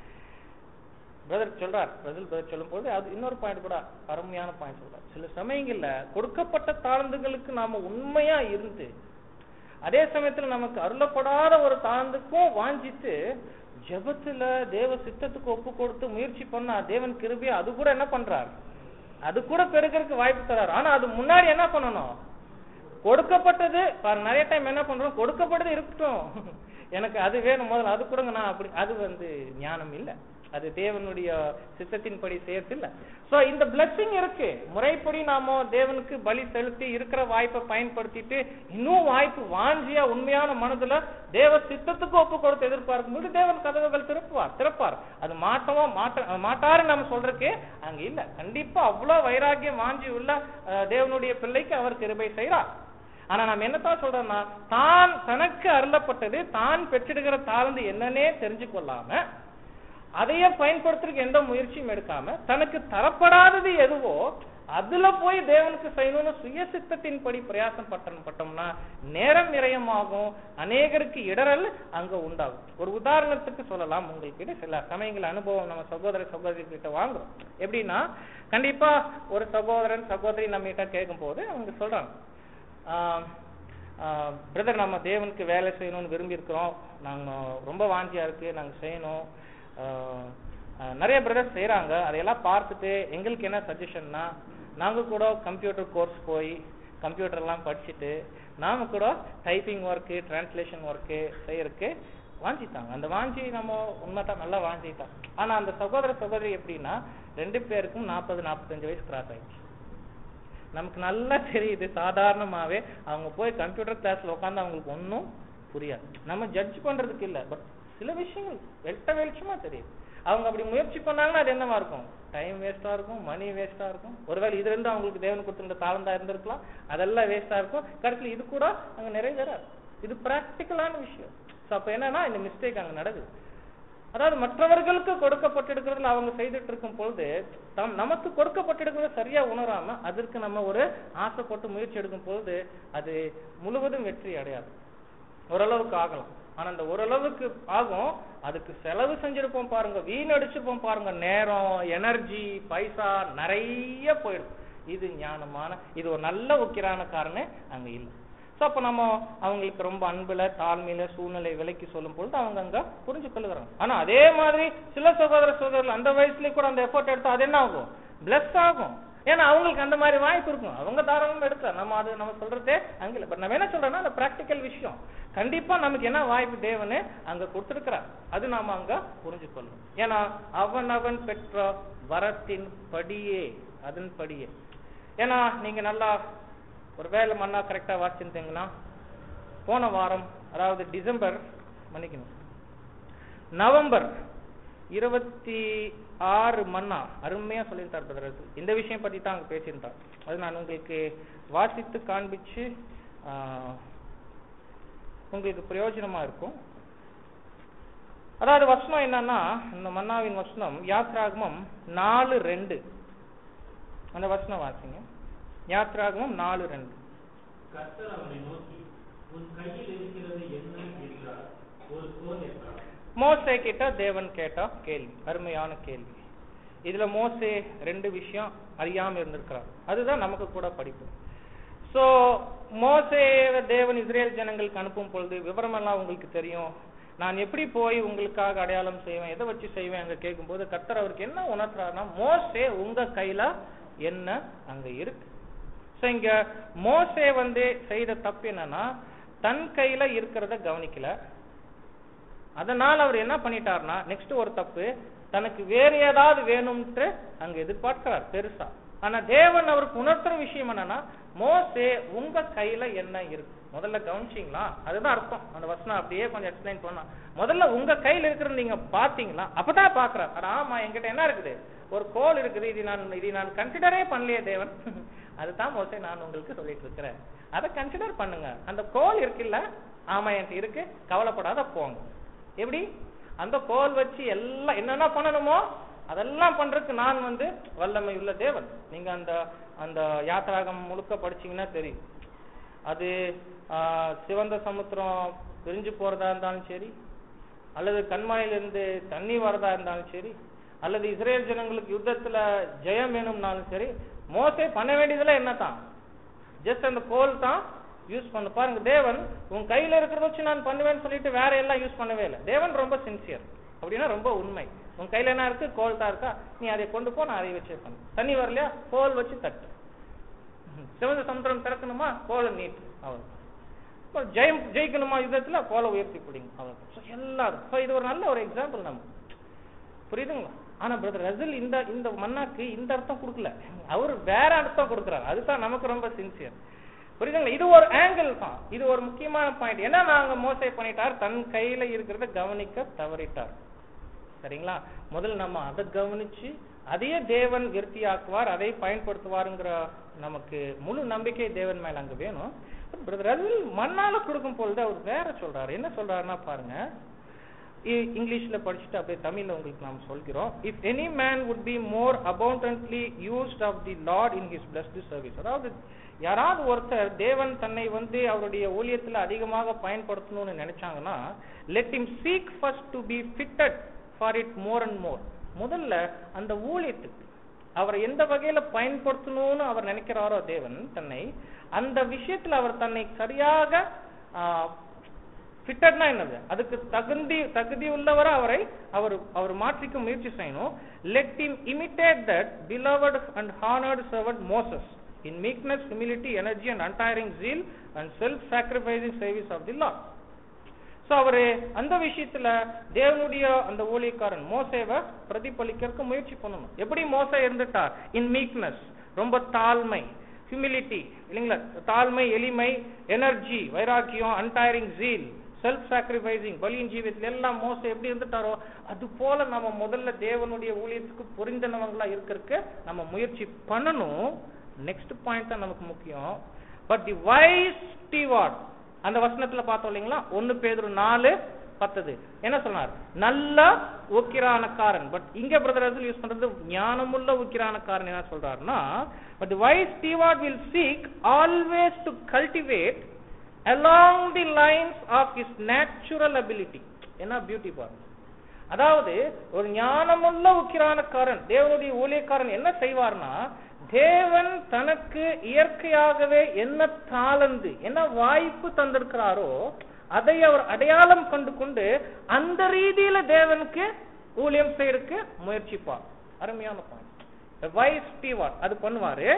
பிரதர் சொல்றார் பிரதர் பிரதர் சொல்லும் போது அது இன்னொரு பாயிண்ட் கூட அருமையான பாயிண்ட் சொல்றார் சில சமயங்கள்ல கொடுக்கப்பட்ட தாழ்ந்துகளுக்கு நாம உண்மையா இருந்து அதே சமயத்துல நமக்கு அருளப்படாத ஒரு தாழ்ந்துக்கும் வாஞ்சித்து ஜெபத்துல தேவ சித்தத்துக்கு ஒப்பு கொடுத்து முயற்சி பண்ணா தேவன் கிருபையா அது கூட என்ன பண்றார் அது கூட பெருக்கிறதுக்கு வாய்ப்பு தராரு ஆனா அது முன்னாடி என்ன பண்ணணும் கொடுக்கப்பட்டது பாருங்க நிறைய டைம் என்ன பண்றோம் கொடுக்கப்பட்டது இருக்கட்டும் எனக்கு அது வேணும் முதல்ல அது கொடுங்க நான் அப்படி அது வந்து ஞானம் இல்ல அது தேவனுடைய சித்தத்தின்படி செய்யறது இல்ல சோ இந்த blessing இருக்கு முறைப்படி நாம தேவனுக்கு பலி செலுத்தி இருக்கிற வாய்ப்பை பயன்படுத்திட்டு இன்னும் வாய்ப்பு வாஞ்சியா உண்மையான மனதுல தேவ சித்தத்துக்கு ஒப்பு கொடுத்து எதிர்பார்க்கும் போது தேவன் கதவுகள் திறப்புவார் திறப்பார் அது மாட்டவோ மாட்ட மாட்டாரு நம்ம சொல்றதுக்கு அங்க இல்ல கண்டிப்பா அவ்வளவு வைராக்கியம் வாஞ்சி உள்ள அஹ், தேவனுடைய பிள்ளைக்கு அவர் கிருபை செய்றார் ஆனா நம்ம என்னத்தான் சொல்றோம்னா தான் தனக்கு அருளப்பட்டது தான் பெற்றிடுகிற தாழ்ந்து என்னன்னே தெரிஞ்சு கொள்ளாம அதையே பயன்படுத்துறதுக்கு எந்த முயற்சியும் எடுக்காம தனக்கு தரப்படாதது எதுவோ அதுல போய் தேவனுக்கு செய்யணும்னு சுய சித்தத்தின்படி பிரயாசம் பட்டம் பட்டோம்னா நேரம் விரயமாகும் அநேகருக்கு இடரல் அங்க உண்டாகும் ஒரு உதாரணத்துக்கு சொல்லலாம் உங்களுக்கு சில சமயங்கள் அனுபவம் நம்ம சகோதர சகோதரி கிட்ட வாங்குறோம் எப்படின்னா கண்டிப்பா ஒரு சகோதரன் சகோதரி நம்ம கிட்ட கேட்கும் போது அவங்க சொல்றாங்க பிரதர் நம்ம தேவனுக்கு வேலை செய்யணும்னு விரும்பி இருக்கிறோம் நாங்க ரொம்ப வாஞ்சியா இருக்கு நாங்க செய்யணும் ஆஹ் ஆஹ் நிறைய பிரதர்ஸ் செய்றாங்க அதையெல்லாம் பார்த்துட்டு எங்களுக்கு என்ன சஜஷன்னா நாங்க கூட கம்ப்யூட்டர் கோர்ஸ் போய் கம்ப்யூட்டர் எல்லாம் படிச்சுட்டு நாம கூட டைப்பிங் ஒர்க்கு டிரான்ஸ்லேஷன் ஒர்க்கு செய்யறதுக்கு வாஞ்சித்தாங்க அந்த வாஞ்சி நம்ம உண்மைதான் நல்லா வாஞ்சிட்டான் ஆனா அந்த சகோதர சகோதரி எப்படின்னா ரெண்டு பேருக்கும் நாற்பது நாற்பத்தஞ்சு வயசு கிராஸ் ஆயிடுச்சு நமக்கு நல்லா தெரியுது சாதாரணமாவே அவங்க போய் கம்ப்யூட்டர் கிளாஸ்ல உட்காந்து அவங்களுக்கு ஒன்றும் புரியாது நம்ம ஜட்ஜ் பண்றதுக்கு இல்ல பட் சில விஷயங்கள் வெட்ட வெளிச்சமா தெரியுது அவங்க அப்படி முயற்சி பண்ணாங்கன்னா அது என்னவா இருக்கும் டைம் வேஸ்டா இருக்கும் மணி வேஸ்டா இருக்கும் ஒருவேளை இது ரெண்டும் அவங்களுக்கு தேவன் கொடுத்திருந்த தாழ்ந்தா இருந்திருக்கலாம் அதெல்லாம் வேஸ்டா இருக்கும் கடைசியில் இது கூட அங்க நிறைவேறாது இது பிராக்டிக்கலான விஷயம் ஸோ அப்ப என்னன்னா இந்த மிஸ்டேக் அங்க நடக்குது அதாவது மற்றவர்களுக்கு கொடுக்கப்பட்டிருக்கிறதுல அவங்க செய்துட்டு இருக்கும் பொழுது தம் நமக்கு கொடுக்கப்பட்டிருக்கிறத சரியா உணராம அதற்கு நம்ம ஒரு ஆசைப்பட்டு முயற்சி எடுக்கும் பொழுது அது முழுவதும் வெற்றி அடையாது ஓரளவுக்கு ஆகலாம் ஆனா அந்த ஓரளவுக்கு ஆகும் அதுக்கு செலவு செஞ்சிருப்போம் பாருங்க வீணடிச்சிருப்போம் பாருங்க நேரம் எனர்ஜி பைசா நிறைய போயிடும் இது ஞானமான இது ஒரு நல்ல உக்கிரான காரணம் அங்க இல்லை சோ அப்ப நம்ம அவங்களுக்கு ரொம்ப அன்புல தாழ்மையில சூழ்நிலை விலைக்கு சொல்லும் பொழுது அவங்க அங்க புரிஞ்சு கொள்ளுகிறாங்க ஆனா அதே மாதிரி சில சகோதர சகோதரர்கள் அந்த வயசுலயே கூட அந்த எஃபோர்ட் எடுத்தா அது என்ன ஆகும் பிளஸ் ஆகும் ஏன்னா அவங்களுக்கு அந்த மாதிரி வாய்ப்பு இருக்கும் அவங்க தாராளமா எடுக்கலாம் நம்ம அது நம்ம சொல்றதே அங்க இல்ல பட் நம்ம என்ன சொல்றோம்னா அந்த பிராக்டிக்கல் விஷயம் கண்டிப்பா நமக்கு என்ன வாய்ப்பு தேவனு அங்க கொடுத்திருக்கிறார் அது நாம அங்க புரிஞ்சு கொள்ளணும் ஏன்னா அவன் அவன் பெற்ற வரத்தின் படியே அதன் படியே ஏன்னா நீங்க நல்லா ஒரு வேலை மண்ணா கரெக்டா வாசிச்சிருந்தீங்கன்னா போன வாரம் அதாவது டிசம்பர் மன்னிக்கணும் நவம்பர் இருபத்தி ஆறு மண்ணா அருமையா சொல்லியிருந்தார் பிரதர் இந்த விஷயம் பத்தி தான் அங்க பேசியிருந்தார் அது நான் உங்களுக்கு வாசித்து காண்பிச்சு ஆஹ், உங்களுக்கு பிரயோஜனமா இருக்கும் அதாவது வசனம் என்னன்னா இந்த மன்னாவின் வசனம் யாத்ராகமம் நாலு ரெண்டு அந்த வசனம் வாசிங்க யாத்ராகமம் நாலு ரெண்டு கர்த்தர் அவனை நோக்கி உன் கையில் இருக்கிறது என்ன என்றார் ஒரு கோல் என்றார் மோசே கிட்ட தேவன் கேட்டா கேள்வி அருமையான கேள்வி இதுல மோசே ரெண்டு விஷயம் அறியாம இருந்திருக்கிறார் அதுதான் நமக்கு கூட படிப்பு சோ மோசே தேவன் இஸ்ரேல் ஜனங்களுக்கு அனுப்பும் பொழுது விவரமெல்லாம் உங்களுக்கு தெரியும் நான் எப்படி போய் உங்களுக்காக அடையாளம் செய்வேன் எதை வச்சு செய்வேன் அங்க கேட்கும்போது கர்த்தர் அவருக்கு என்ன உணர்த்துறாருன்னா மோசே உங்க கையில என்ன அங்க இருக்கு சோ இங்க மோசே வந்து செய்த தப்பு என்னன்னா தன் கையில இருக்கிறத கவனிக்கல அதனால அவர் என்ன பண்ணிட்டாருன்னா நெக்ஸ்ட் ஒரு தப்பு தனக்கு வேற ஏதாவது வேணும்ட்டு அங்க எதிர்பார்க்கிறார் பெருசா ஆனா தேவன் அவருக்கு உணர்த்துற விஷயம் என்னன்னா மோசே உங்க கையில என்ன இருக்கு முதல்ல கவனிச்சீங்களா அதுதான் அர்த்தம் அந்த வசனம் அப்படியே கொஞ்சம் எக்ஸ்பிளைன் பண்ணா முதல்ல உங்க கையில இருக்கிறது நீங்க பாத்தீங்களா அப்பதான் பாக்குறார் அட ஆமா என்கிட்ட என்ன இருக்குது ஒரு கோல் இருக்குது இது நான் இது நான் கன்சிடரே பண்ணலையே தேவன் அதுதான் மோசே நான் உங்களுக்கு சொல்லிட்டு இருக்கிறேன் அதை கன்சிடர் பண்ணுங்க அந்த கோல் இருக்குல்ல ஆமா என்கிட்ட இருக்கு கவலைப்படாத போங்க எப்படி அந்த கோல் வச்சு எல்லாம் என்னென்ன பண்ணணுமோ அதெல்லாம் பண்றதுக்கு நான் வந்து வல்லமை உள்ள தேவன் நீங்க அந்த அந்த யாத்ராகம் முழுக்க படிச்சீங்கன்னா தெரியும் அது ஆஹ், சிவந்த சமுத்திரம் பிரிஞ்சு போறதா இருந்தாலும் சரி அல்லது கண்மாயிலிருந்து தண்ணி வரதா இருந்தாலும் சரி அல்லது இஸ்ரேல் ஜனங்களுக்கு யுத்தத்துல ஜெயம் வேணும்னாலும் சரி மோசே பண்ண வேண்டியதுல என்னதான் ஜஸ்ட் அந்த கோல் தான் யூஸ் பண்ண பாருங்க தேவன் உன் கையில இருக்கிறத வச்சு நான் பண்ணுவேன்னு சொல்லிட்டு வேற எல்லாம் யூஸ் பண்ணவே இல்லை தேவன் ரொம்ப சின்சியர் அப்படின்னா ரொம்ப உண்மை உன் கையில என்ன இருக்கு கோல் தான் இருக்கா நீ அதை கொண்டு போ நான் அதை வச்சே பண்ணு தண்ணி வரலையா கோல் வச்சு தட்டு ம். சிவந்த சமுத்திரம் திறக்கணுமா கோலை நீட்டு அவ்வளவு இப்போ ஜெயம் ஜெயிக்கணுமா யுத்தத்துல கோலை உயர்த்தி பிடிங்க அவ்வளவு So, எல்லாரும் So, இது ஒரு நல்ல ஒரு எக்ஸாம்பிள் நம்ம புரியுதுங்களா ஆனா பிரதர் ரசில் இந்த இந்த மன்னாக்கு இந்த அர்த்தம் கொடுக்கல அவர் வேற அர்த்தம் கொடுக்குறாரு அதுதான் நமக்கு ரொம்ப சின்சியர் புரியுதுங்களா இது ஒரு ஆங்கிள் தான் இது ஒரு முக்கியமான பாயிண்ட் ஏன்னா நாங்க மோசை பண்ணிட்டார் தன் கையில இருக்கிறத கவனிக்க தவறிட்டார் சரிங்களா முதல்ல நம்ம அதை கவனிச்சு அதையே தேவன் விருத்தியாக்குவார் அதை பயன்படுத்துவாருங்கிற நமக்கு முழு நம்பிக்கை தேவன் மேல அங்க வேணும் பிரதர் ரசில் மண்ணால கொடுக்கும் பொழுது அவர் வேற சொல்றாரு என்ன சொல்றாருன்னா பாருங்க இ- இங்கிலீஷ்ல படிச்சுட்டு அப்படியே தமிழ்ல உங்களுக்கு நாம் சொல்கிறோம் if any man would be more abundantly used of the lord in his blessed service அதாவது யாராவது ஒருத்தர் தேவன் தன்னை வந்து அவருடைய ஊழியத்துல அதிகமாக பயன்படுத்தணும்னு நினைச்சாங்கன்னா let him seek first to be fitted for it more and more முதல்ல அந்த ஊழியத்துக்கு அவரை எந்த வகையில பயன்படுத்தணும்னு அவர் நினைக்கிறாரோ தேவன் தன்னை அந்த விஷயத்துல அவர் தன்னை சரியாக ஆஹ், ஃபிட்டட்னா என்னது அதுக்கு தகுதி தகுதி உள்ளவரை அவரை அவர் அவர் மாற்றிக்க முயற்சி செய்யணும் let him imitate that beloved and honored servant Moses in meekness, humility, energy and untiring zeal and self-sacrificing service of the Lord. So அவரு அந்த விஷயத்துல தேவனுடைய அந்த ஊழியக்காரன் மோசேவை பிரதிபலிக்கிறதுக்கு முயற்சி பண்ணணும் எப்படி மோசே இருந்துட்டார் இன் மீக்னஸ் ரொம்ப தாழ்மை ஹியூமிலிட்டி இல்லைங்களா தாழ்மை எளிமை எனர்ஜி வைராக்கியம் அன்டயரிங் ஜீல் செல்ஃப் சாக்ரிஃபைசிங் பலியின் ஜீவியத்தில் எல்லாம் மோசம் எப்படி இருந்துட்டாரோ அது போல நம்ம முதல்ல தேவனுடைய ஊழியத்துக்கு புரிந்தனவங்களா இருக்கிறதுக்கு நம்ம முயற்சி பண்ணணும் நெக்ஸ்ட் பாயிண்ட் தான் நமக்கு முக்கியம் பட் தி வைஸ் ஸ்டீவார்ட் அந்த வசனத்துல பார்த்தோம் இல்லைங்களா ஒன்னு பேதுரு நாலு பத்தது என்ன சொன்னார் நல்ல உக்கிரானக்காரன் பட் இங்க பிரதர் யூஸ் பண்றது ஞானமுள்ள உக்கிரானக்காரன் என்ன சொல்றாருன்னா but wise steward will seek always to cultivate along the lines of his natural ability என்ன பியூட்டி பாருங்க அதாவது ஒரு ஞானமுள்ள உக்கிரானக்காரன் தேவனுடைய ஊழியக்காரன் என்ன செய்வார்னா தேவன் தனக்கு இயற்கையாகவே என்ன தாளந்து என்ன வாய்ப்பு தந்திருக்கிறாரோ அதை அவர் அடையாளம் கண்டு கொண்டு அந்த ரீதியில தேவனுக்கு ஊழியம் செய்யறதுக்கு முயற்சிப்பார் அருமையான பாயிண்ட் வைஸ் ஸ்டீவார்ட் அது பண்ணுவாரு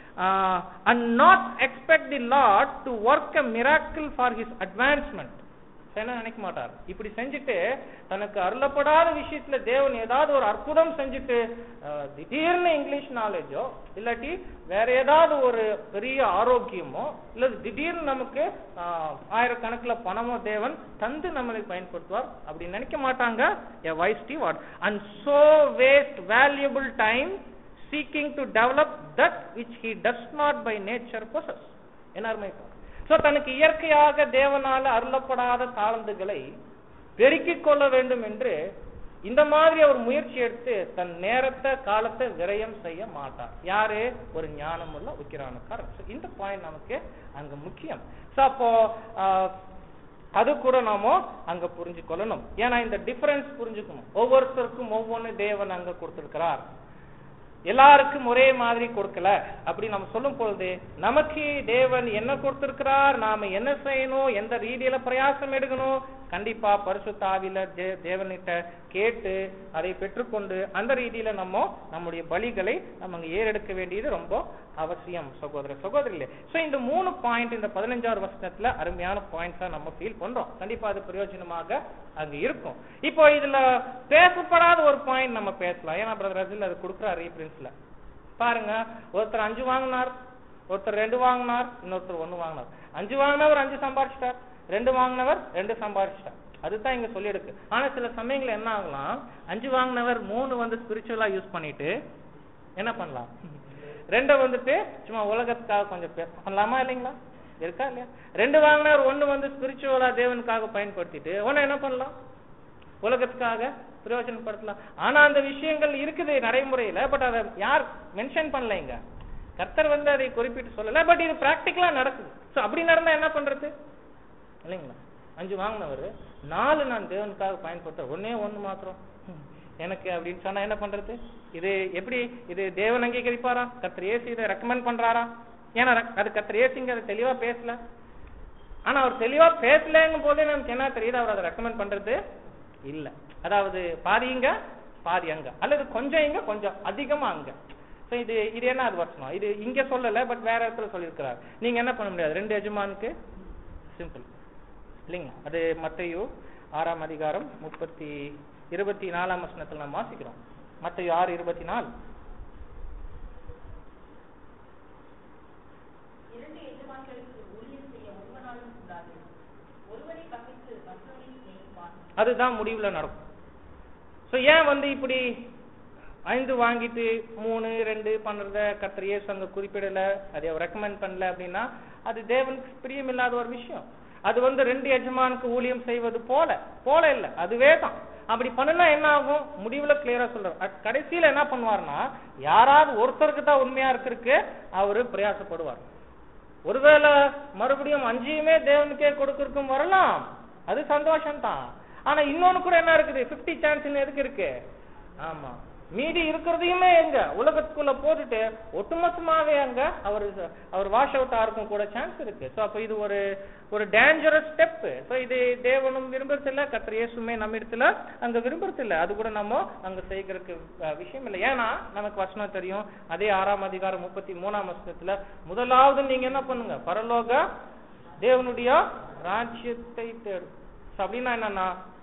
and not expect the Lord to work a miracle for his advancement என்ன நினைக்க மாட்டார் இப்படி செஞ்சுட்டு தனக்கு அருளப்படாத விஷயத்துல தேவன் ஏதாவது ஒரு அற்புதம் செஞ்சுட்டு அஹ், திடீர்னு இங்கிலீஷ் நாலேஜோ இல்லாட்டி வேற ஏதாவது ஒரு பெரிய ஆரோக்கியமோ இல்ல திடீர்னு நமக்கு ஆஹ், ஆயிரக்கணக்குல பணமோ தேவன் தந்து நம்மளை பயன்படுத்துவார் அப்படி நினைக்க மாட்டாங்க a wise what and so waste valuable time seeking to develop that which he does not by nature possess என்ன அருமை சோ தனக்கு இயற்கையாக தேவனால அருளப்படாத தாளந்துகளை பெருக்கிக் கொள்ள வேண்டும் என்று இந்த மாதிரி அவர் முயற்சி எடுத்து தன் நேரத்தை காலத்தை விரயம் செய்ய மாட்டார் யாரு ஒரு ஞானமுள்ள உக்கிரானக்காரர் So, இந்த பாயிண்ட் நமக்கு அங்க முக்கியம் சோ அப்போ ஆஹ், அது கூட நாம அங்க புரிஞ்சு கொள்ளணும் ஏன்னா இந்த டிஃபரன்ஸ் புரிஞ்சுக்கணும் ஒவ்வொருத்தருக்கும் ஒவ்வொன்னு தேவன் அங்க கொடுத்திருக்கிறார் எல்லாருக்கும் ஒரே மாதிரி கொடுக்கல அப்படி நம்ம சொல்லும் பொழுது நமக்கு தேவன் என்ன கொடுத்திருக்கிறார் நாம என்ன செய்யணும் எந்த ரீதியில பிரயாசம் எடுக்கணும் கண்டிப்பா பரிசுத்த ஆவியில தே- தேவனிட்ட கேட்டு அதை பெற்றுக்கொண்டு அந்த ரீதியில நம்ம நம்முடைய பலிகளை நம்ம அங்க ஏறெடுக்க வேண்டியது ரொம்ப அவசியம் சகோதர சகோதரிகளே சோ இந்த மூணு பாயிண்ட் இந்த பதினஞ்சாவது வருஷத்துல அருமையான பாயிண்ட்ஸா நம்ம ஃபீல் பண்றோம் கண்டிப்பா அது பிரயோஜனமாக அங்க இருக்கும் இப்போ இதுல பேசப்படாத ஒரு பாயிண்ட் நம்ம பேசலாம் ஏன்னா பிரதர் ரஜில் அது கொடுக்குறாரு ரீஃபரன்ஸ்ல பாருங்க ஒருத்தர் அஞ்சு வாங்கினார் ஒருத்தர் ரெண்டு வாங்கினார் இன்னொருத்தர் ஒண்ணு வாங்கினார் அஞ்சு வாங்கினவர் அஞ்சு சம்பாரிச்சிட்டார் ரெண்டு வாங்கினவர் ரெண்டு சம்பாரிச்சிட்டார் அதுதான் இங்க சொல்லி இருக்கு ஆனா சில சமயங்கள்ல என்ன ஆகலாம் அஞ்சு வாங்கினவர் மூணு வந்து ஸ்பிரிச்சுவலா யூஸ் பண்ணிட்டு என்ன பண்ணலாம் ரெண்டை வந்துட்டு சும்மா உலகத்துக்காக கொஞ்சம் பே- பண்ணலாமா இல்லைங்களா இருக்கா இல்லையா ரெண்டு வாங்கினவர் ஒண்ணு வந்து ஸ்பிரிச்சுவலா தேவனுக்காக பயன்படுத்திட்டு ஒண்ணு என்ன பண்ணலாம் உலகத்துக்காக பிரயோஜனப்படுத்தலாம் ஆனா அந்த விஷயங்கள் இருக்குது நடைமுறையில பட் அதை யார் மென்ஷன் பண்ணல இங்க கர்த்தர் வந்து அதை குறிப்பிட்டு சொல்லல பட் இது பிராக்டிக்கலா நடக்குது சோ அப்படி நடந்தா என்ன பண்றது இல்லைங்களா அஞ்சு வாங்கினவர் நாலு நான் தேவனுக்காக பயன்படுத்த ஒண்ணே ஒண்ணு மாத்திரம் ஹம், எனக்கு அப்படின்னு சொன்னா என்ன பண்றது இது எப்படி இது தேவன் அங்கீகரிப்பாரா கர்த்தர் ஏசி இதை ரெக்கமெண்ட் பண்றாரா ஏன்னா ரெக்- அது கர்த்தர் ஏசிங்க அதை தெளிவா பேசல ஆனா அவர் தெளிவா பேசலங்கும் போதே நமக்கு என்ன தெரியுது அவர் அதை ரெக்கமெண்ட் பண்றது இல்ல அதாவது பாதி இங்க பாதி அங்க அல்லது கொஞ்சம் இங்க கொஞ்சம் அதிகமா அங்க சோ இது இது என்ன அது வசனம் இது இங்க சொல்லல பட் வேற இடத்துல சொல்லியிருக்கிறார் நீங்க என்ன பண்ண முடியாது ரெண்டு எஜமானுக்கு சிம்பிள் இல்லைங்களா அது மத்தையோ ஆறாம் அதிகாரம் முப்பத்தி இருபத்தி நாலாம் வசனத்துல நம்ம வாசிக்கிறோம் மத்தையோ ஆறு இருபத்தி நாலு இரண்டு எஜமான்களுக்கு ஊழியம் செய்ய ஒருவனாலும் கூடாது ஒருவனை பகைத்து மற்றவனை சிநேகிப்பான் அதுதான் முடிவுல நடக்கும் சோ ஏன் வந்து இப்படி ஐந்து வாங்கிட்டு மூணு ரெண்டு பண்றத கர்த்தர் இயேசு அங்க குறிப்பிடல அதை அவர் ரெக்கமெண்ட் பண்ணல அப்படின்னா அது தேவனுக்கு பிரியமில்லாத ஒரு விஷயம் அது வந்து ரெண்டு எஜமானுக்கு ஊழியம் செய்வது போல போல இல்ல அதுவே தான் அப்படி பண்ணுனா என்ன ஆகும் முடிவுல கிளியரா சொல்றாரு அட் கடைசியில என்ன பண்ணுவார்னா யாராவது ஒருத்தருக்கு தான் உண்மையா இருக்கிறதுக்கு அவரு பிரயாசப்படுவார் ஒருவேளை மறுபடியும் அஞ்சையுமே தேவனுக்கே கொடுக்கறதுக்கும் வரலாம் அது சந்தோஷம் தான் ஆனா இன்னொன்னு கூட என்ன இருக்குது 50 சான்ஸ் எதுக்கு இருக்கு ஆமா மீதி இருக்கிறதையுமே எங்க உலகத்துக்குள்ள போட்டுட்டு ஒட்டுமொத்தமாவே அங்க அவர் அவர் வாஷ் அவுட் ஆருக்கும் கூட சான்ஸ் இருக்கு சோ அப்ப இது ஒரு ஒரு டேஞ்சரஸ் ஸ்டெப் சோ இது தேவனும் விரும்புறது இல்ல கர்த்தர் இயேசுமே நம்ம இடத்துல அங்க விரும்புறது இல்ல அது கூட நம்ம அங்க செய்கிறதுக்கு அஹ், விஷயம் இல்லை ஏன்னா நமக்கு வசனம் தெரியும் அதே ஆறாம் அதிகாரம் முப்பத்தி மூணாம் வசனத்துல முதலாவது நீங்க என்ன பண்ணுங்க பரலோக தேவனுடைய ராஜ்யத்தை தேடும் So அப்படின்னா என்னன்னா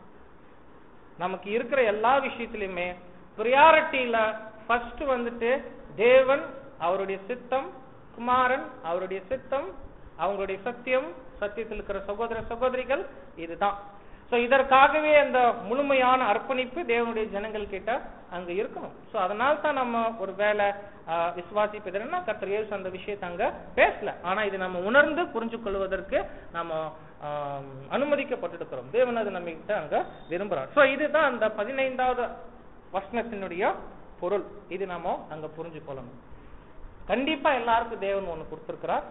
நமக்கு இருக்கிற எல்லா விஷயத்திலுமே ப்ரியாரிட்டியில ஃபர்ஸ்ட் வந்துட்டு தேவன் அவருடைய சித்தம் குமாரன் அவருடைய சித்தம் அவங்களுடைய சத்தியம் சத்தியத்தில் இருக்கிற சகோதர சகோதரிகள் இதுதான் சோ இதற்காகவே அந்த முழுமையான அர்ப்பணிப்பு தேவனுடைய ஜனங்கள் கிட்ட அங்க இருக்கணும் சோ அதனால தான் நம்ம ஒரு வேலை விசுவாசிப்பதுன்னா கர்த்தர் இயேசு அந்த விஷயத்தை அங்க பேசல ஆனா இது நம்ம உணர்ந்து புரிஞ்சு கொள்வதற்கு நம்ம ஆம், அனுமதிக்கப்பட்டிருக்கிறோம் தேவன் அது நம்ம கிட்ட அங்க விரும்புறார் சோ இதுதான் அந்த பதினைந்தாவது வசனத்தினுடைய பொருள் இது நாம அங்க புரிஞ்சு கொள்ளணும் கண்டிப்பா எல்லாருக்கும் தேவன் ஒண்ணு கொடுத்திருக்கிறார்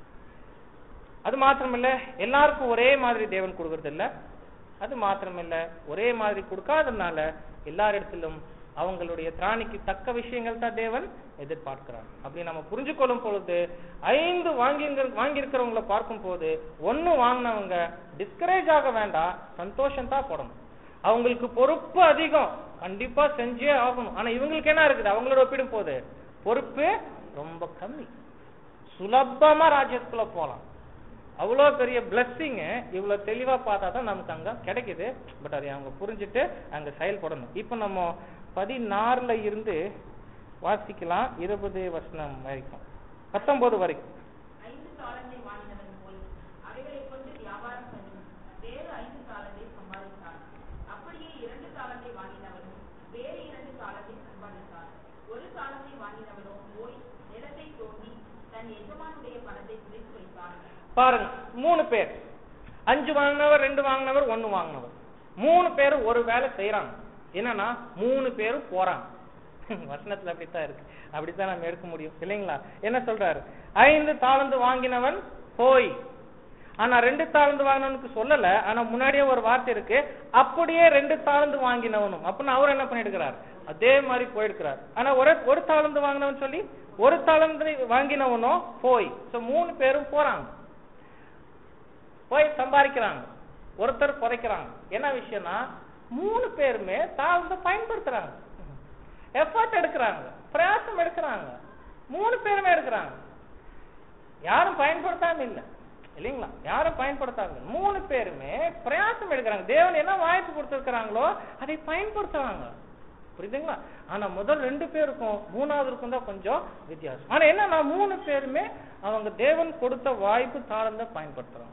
அது மாத்திரமில்ல எல்லாருக்கும் ஒரே மாதிரி தேவன் கொடுக்கறது இல்ல அது மாத்திரமில்ல ஒரே மாதிரி கொடுக்காதனால எல்லாரிடத்திலும் அவங்களுடைய திராணிக்கு தக்க விஷயங்கள் தான் தேவன் எதிர்பார்க்கிறார் அப்படி நம்ம புரிஞ்சு கொள்ளும் பொழுது ஐந்து வாங்கி வாங்கியிருக்கிறவங்களை பார்க்கும் போது ஒன்னு வாங்கினவங்க டிஸ்கரேஜ் ஆக வேண்டாம் சந்தோஷம் தான் படணும் அவங்களுக்கு பொறுப்பு அதிகம் கண்டிப்பா செஞ்சே ஆகணும் ஆனா இவங்களுக்கு என்ன இருக்குது அவங்களோட ஒப்பிடும் போது பொறுப்பு ரொம்ப கம்மி சுலபமா ராஜ்யத்துக்குள்ள போலாம் அவ்வளோ பெரிய பிளஸ்ஸிங் இவ்வளவு தெளிவா பார்த்தா தான் நமக்கு அங்க கிடைக்குது பட் அதை அவங்க புரிஞ்சுட்டு அங்க செயல்படணும் இப்போ நம்ம பதினாறுல இருந்து வாசிக்கலாம் இருபது வசனம் வரைக்கும் பத்தொன்பது வரைக்கும் ஐந்து தாளந்தை வாங்கினவன் போய் அவைகளைக் கொண்டு வியாபாரம் பண்ணி வேறு ஐந்து தாளந்தை சம்பாதித்தான் அப்படியே இரண்டு தாளந்தை வாங்கினவனும் வேறு இரண்டு தாளந்தை சம்பாதித்தான் ஒரு தாளந்தை வாங்கினவனோ போய் நிலத்தை தோண்டி தன் எஜமானுடைய பணத்தை குறைத்து வைத்தான் பாருங்க மூணு பேர் அஞ்சு வாங்கினவர் ரெண்டு வாங்கினவர் ஒன்னு வாங்கினவர் மூணு பேரும் ஒரு வேலை செய்யறாங்க என்னன்னா மூணு பேரும் போறாங்க வசனத்துல அப்படித்தான் இருக்கு அப்படித்தான் நம்ம எடுக்க முடியும் இல்லைங்களா என்ன சொல்றாரு ஐந்து தாளந்து வாங்கினவன் போய் ஆனா ரெண்டு தாளந்து வாங்கினவனுக்கு சொல்லல ஆனா முன்னாடியே ஒரு வார்த்தை இருக்கு அப்படியே ரெண்டு தாளந்து வாங்கினவனும் அப்படின்னு அவர் என்ன பண்ணிருக்கிறார் அதே மாதிரி போயிருக்கிறார் ஆனா ஒரு ஒரு தாளந்து வாங்கினவன் சொல்லி ஒரு தாளந்து வாங்கினவனும் போய் சோ மூணு பேரும் போறாங்க போய் சம்பாதிக்கிறாங்க ஒருத்தர் புதைக்கிறாங்க என்ன விஷயம்னா மூணு பேருமே தாழ்ந்து பயன்படுத்துறாங்க எஃபர்ட் எடுக்கிறாங்க பிரயாசம் எடுக்கிறாங்க மூணு பேருமே எடுக்கிறாங்க யாரும் பயன்படுத்தாம இல்ல இல்லைங்களா யாரும் பயன்படுத்தாங்க இல்ல. மூணு பேருமே பிரயாசம் எடுக்கிறாங்க தேவன் என்ன வாய்ப்பு கொடுத்திருக்கிறாங்களோ அதை பயன்படுத்துறாங்க புரியுதுங்களா ஆனா முதல் ரெண்டு பேருக்கும் மூணாவதுக்கும் தான் கொஞ்சம் வித்தியாசம் ஆனா என்னன்னா மூணு பேருமே அவங்க தேவன் கொடுத்த வாய்ப்பு தாழ்ந்த பயன்படுத்துறாங்க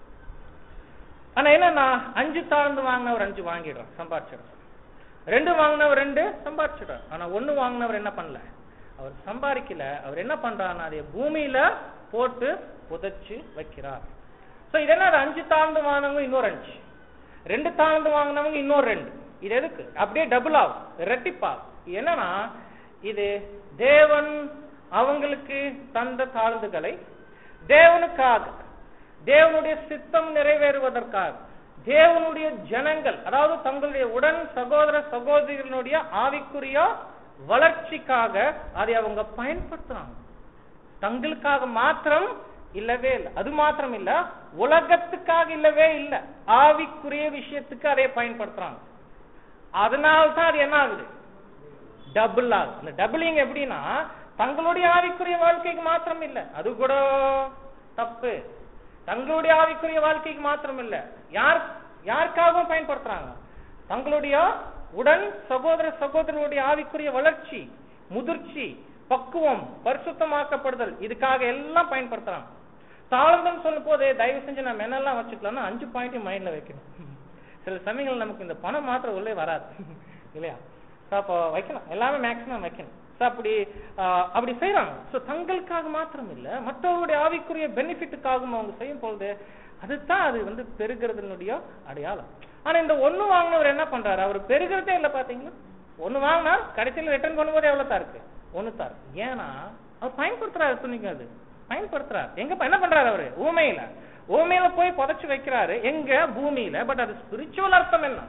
ஆனா என்னன்னா அஞ்சு தாழ்ந்து வாங்கினவர் அஞ்சு வாங்கிடுறார் சம்பாதிச்சிடுறார் ரெண்டு வாங்கினவர் ரெண்டு சம்பாதிச்சிடுறார் ஆனா ஒண்ணு வாங்கினவர் என்ன பண்ணல அவர் சம்பாதிக்கல அவர் என்ன பண்றாருன்னா அதை பூமியில போட்டு புதைச்சு வைக்கிறார் சோ இது என்ன அஞ்சு தாழ்ந்து வாங்கினவங்க இன்னொரு அஞ்சு ரெண்டு தாழ்ந்து வாங்கினவங்க இன்னொரு ரெண்டு இது எதுக்கு அப்படியே டபுள் ஆகும் ரெட்டிப்பாகும் என்னன்னா இது தேவன் அவங்களுக்கு தந்த தாழ்ந்துகளை தேவனுக்காக தேவனுடைய சித்தம் நிறைவேறுவதற்காக தேவனுடைய ஜனங்கள் அதாவது தங்களுடைய உடன் சகோதர சகோதரிகளுடைய ஆவிக்குரிய வளர்ச்சிக்காக அதை அவங்க பயன்படுத்துறாங்க தங்களுக்காக மாத்திரம் இல்லவே இல்லை அது மாத்திரம் இல்ல உலகத்துக்காக இல்லவே இல்ல ஆவிக்குரிய விஷயத்துக்கு அதை பயன்படுத்துறாங்க அதனால்தான் அது என்ன ஆகுது டபுள் ஆகுது இந்த டபுளிங் எப்படின்னா தங்களுடைய ஆவிக்குரிய வாழ்க்கைக்கு மாத்திரம் இல்ல அது கூட தப்பு தங்களுடைய ஆவிக்குரிய வாழ்க்கைக்கு மாத்திரம் இல்ல யார் யாருக்காகவும் பயன்படுத்துறாங்க தங்களுடைய உடன் சகோதர சகோதரனுடைய ஆவிக்குரிய வளர்ச்சி முதிர்ச்சி பக்குவம் பரிசுத்தமாக்கப்படுதல் இதுக்காக எல்லாம் பயன்படுத்துறாங்க தாழ்ந்தம் சொல்லும் போது தயவு செஞ்சு நம்ம என்னெல்லாம் வச்சுக்கலாம்னா அஞ்சு பாயிண்ட் மைண்ட்ல வைக்கணும் சில சமயங்கள் நமக்கு இந்த பணம் மாத்திரம் உள்ளே வராது இல்லையா So, அப்போ வைக்கணும் எல்லாமே மேக்சிமம் வைக்கணும் So, அப்படி ஆஹ், அப்படி செய்யறாங்க ஸோ தங்களுக்காக மாத்திரம் இல்ல மற்றவருடைய ஆவிக்குரிய பெனிஃபிட்டுக்காகவும் அவங்க செய்யும் பொழுது அதுதான் அது வந்து பெருகிறதுனுடைய அடையாளம் ஆனா இந்த ஒண்ணு வாங்கினவர் என்ன பண்றாரு அவர் பெருகிறதே இல்ல பாத்தீங்களா ஒண்ணு வாங்கினார் கடைசியில் ரிட்டர்ன் பண்ணும்போது எவ்வளவு தான் இருக்கு ஒண்ணு தான் இருக்கு ஏன்னா அவர் பயன்படுத்துறாரு சொன்னீங்க அது பயன்படுத்துறாரு எங்க ப- என்ன பண்றாரு அவரு ஊமையில ஊமையில போய் புதைச்சு வைக்கிறாரு எங்க பூமியில பட் அது ஸ்பிரிச்சுவல் அர்த்தம் என்ன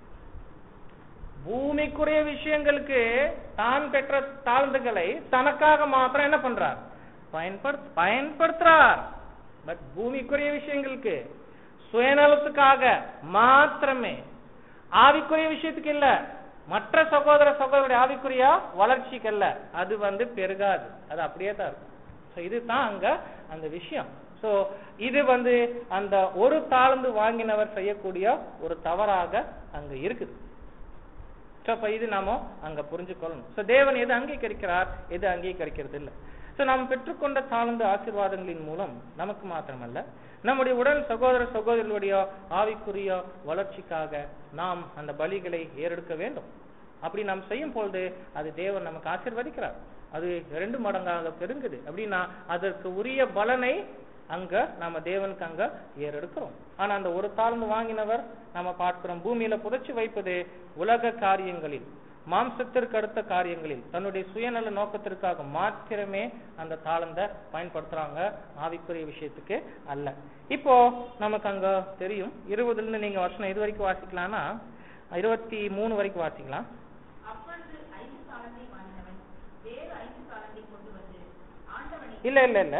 பூமிக்குரிய விஷயங்களுக்கு தான் பெற்ற தாழ்ந்துகளை தனக்காக மாத்திரம் என்ன பண்றார் பயன்படுத்த பயன்படுத்துறார் பட் பூமிக்குரிய விஷயங்களுக்கு சுயநலத்துக்காக மாத்திரமே ஆவிக்குரிய விஷயத்துக்கு இல்ல மற்ற சகோதர சகோதரருடைய ஆவிக்குரிய வளர்ச்சிக்கு அல்ல அது வந்து பெருகாது அது அப்படியே தான் இருக்கும் சோ இதுதான் அங்க அந்த விஷயம் சோ இது வந்து அந்த ஒரு தாழ்ந்து வாங்கினவர் செய்யக்கூடிய ஒரு தவறாக அங்க இருக்குது சோ அப்ப இது நாம அங்க புரிஞ்சுக்கொள்ளணும் சோ தேவன் எது அங்கீகரிக்கிறார் எது அங்கீகரிக்கிறது இல்ல சோ நாம் பெற்றுக்கொண்ட தாழ்ந்த ஆசீர்வாதங்களின் மூலம் நமக்கு மாத்திரமல்ல நம்முடைய உடல் சகோதர சகோதரர்களுடைய ஆவிக்குரிய வளர்ச்சிக்காக நாம் அந்த பலிகளை ஏறெடுக்க வேண்டும் அப்படி நாம் செய்யும் பொழுது அது தேவன் நமக்கு ஆசீர்வதிக்கிறார் அது ரெண்டு மடங்காக பெருங்குது அப்படின்னா அதற்கு உரிய பலனை அங்க நாம தேவனுக்கு அங்க ஏறெடுக்கிறோம் ஆனா அந்த ஒரு தாழ்ந்து வாங்கினவர் நாம பார்க்கிறோம் பூமியில புதைச்சு வைப்பது உலக காரியங்களில் மாம்சத்திற்கு அடுத்த காரியங்களில் தன்னுடைய சுயநல நோக்கத்திற்காக மாத்திரமே அந்த தாளந்த பயன்படுத்துறாங்க ஆவிக்குரிய விஷயத்துக்கு அல்ல இப்போ நமக்கு அங்க தெரியும் இருபதுல இருந்து நீங்க வசனம் இது வரைக்கும் வாசிக்கலாம்னா இருபத்தி மூணு வரைக்கும் வாசிக்கலாம் அப்பொழுது ஐந்து தாளந்தை வாங்கினவன் வேறு ஐந்து தாளந்தை கொண்டு வந்து ஆண்டவனே இல்ல இல்ல இல்ல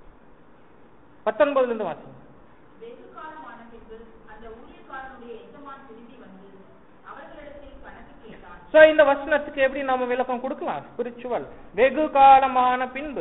பத்தொன்பதுல இருந்து வாசிங்க வெகு காலமான பின்பு அந்த ஊழியக்காரனுடைய எஜமான் திரும்பி வந்து அவர்களிடத்தில் கணக்கு கேட்டான் சோ இந்த வசனத்துக்கு எப்படி நாம விளக்கம் கொடுக்கலாம் ஸ்பிரிச்சுவல் வெகு காலமான பின்பு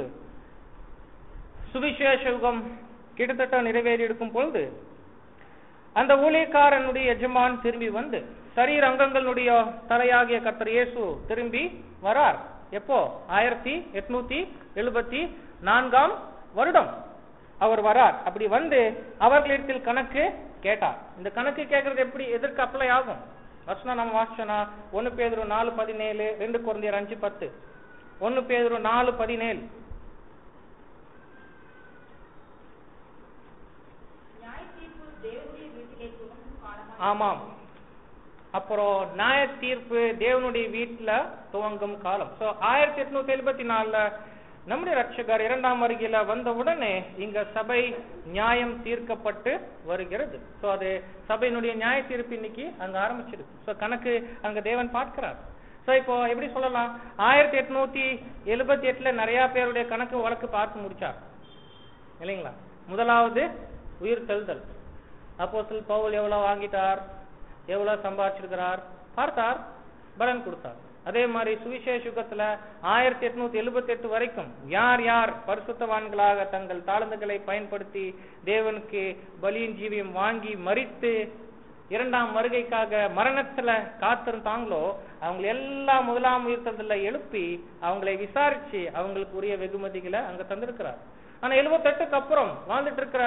சுவிசேஷ யுகம் கிட்டத்தட்ட நிறைவேறி இருக்கும் பொழுது அந்த ஊழியக்காரனுடைய எஜமான் திரும்பி வந்து சரீர அங்கங்களுடைய தலையாகிய கர்த்தர் இயேசு திரும்பி வரார் எப்போ ஆயிரத்தி எட்நூத்தி எழுபத்தி நான்காம் வருடம் அவர் வரார் அப்படி வந்து அவர்களிடத்தில் கணக்கு கேட்டார் இந்த கணக்கு கேட்கறது எப்படி எதற்கு அப்ளை ஆகும் வசனம் நம்ம வாசிச்சோம்னா ஒன்னு பேதுரு நாலு பதினேழு ரெண்டு குழந்தையர் அஞ்சு பத்து ஒன்னு பேதுரு நாலு பதினேழு ஆமாம் அப்புறம் நியாய தீர்ப்பு தேவனுடைய வீட்டுல துவங்கும் காலம் சோ ஆயிரத்தி எட்நூத்தி எழுபத்தி நாலுல நம்முடைய ரட்சகர் இரண்டாம் வருகையில வந்த உடனே இங்க சபை நியாயம் தீர்க்கப்பட்டு வருகிறது சோ அது சபையினுடைய நியாய தீர்ப்பு இன்னைக்கு அங்க ஆரம்பிச்சிருக்கு சோ கணக்கு அங்க தேவன் பார்க்கிறார் சோ இப்போ எப்படி சொல்லலாம் ஆயிரத்தி எட்நூத்தி எழுபத்தி எட்டுல நிறைய பேருடைய கணக்கு வழக்கு பார்த்து முடிச்சார் இல்லைங்களா முதலாவது உயிர் தெழுதல் அப்போஸ்தலர் பவுல் எவ்வளவு வாங்கிட்டார் எவ்வளவு சம்பாதிச்சிருக்கிறார் பார்த்தார் பலன் கொடுத்தார் அதே மாதிரி சுவிசேஷ யுகத்துல ஆயிரத்தி எட்நூத்தி எழுபத்தி எட்டு வரைக்கும் யார் யார் பரிசுத்தவான்களாக தங்கள் தாளந்துகளை பயன்படுத்தி தேவனுக்கு பலியின் ஜீவியம் வாங்கி மறித்து இரண்டாம் வருகைக்காக மரணத்துல காத்திருந்தாங்களோ அவங்க எல்லாம் முதலாம் உயிர்த்ததுல எழுப்பி அவங்களை விசாரிச்சு அவங்களுக்கு உரிய வெகுமதிகளை அங்க தந்திருக்கிறார் ஆனா எழுபத்தெட்டுக்கு அப்புறம் வாழ்ந்துட்டு இருக்கிற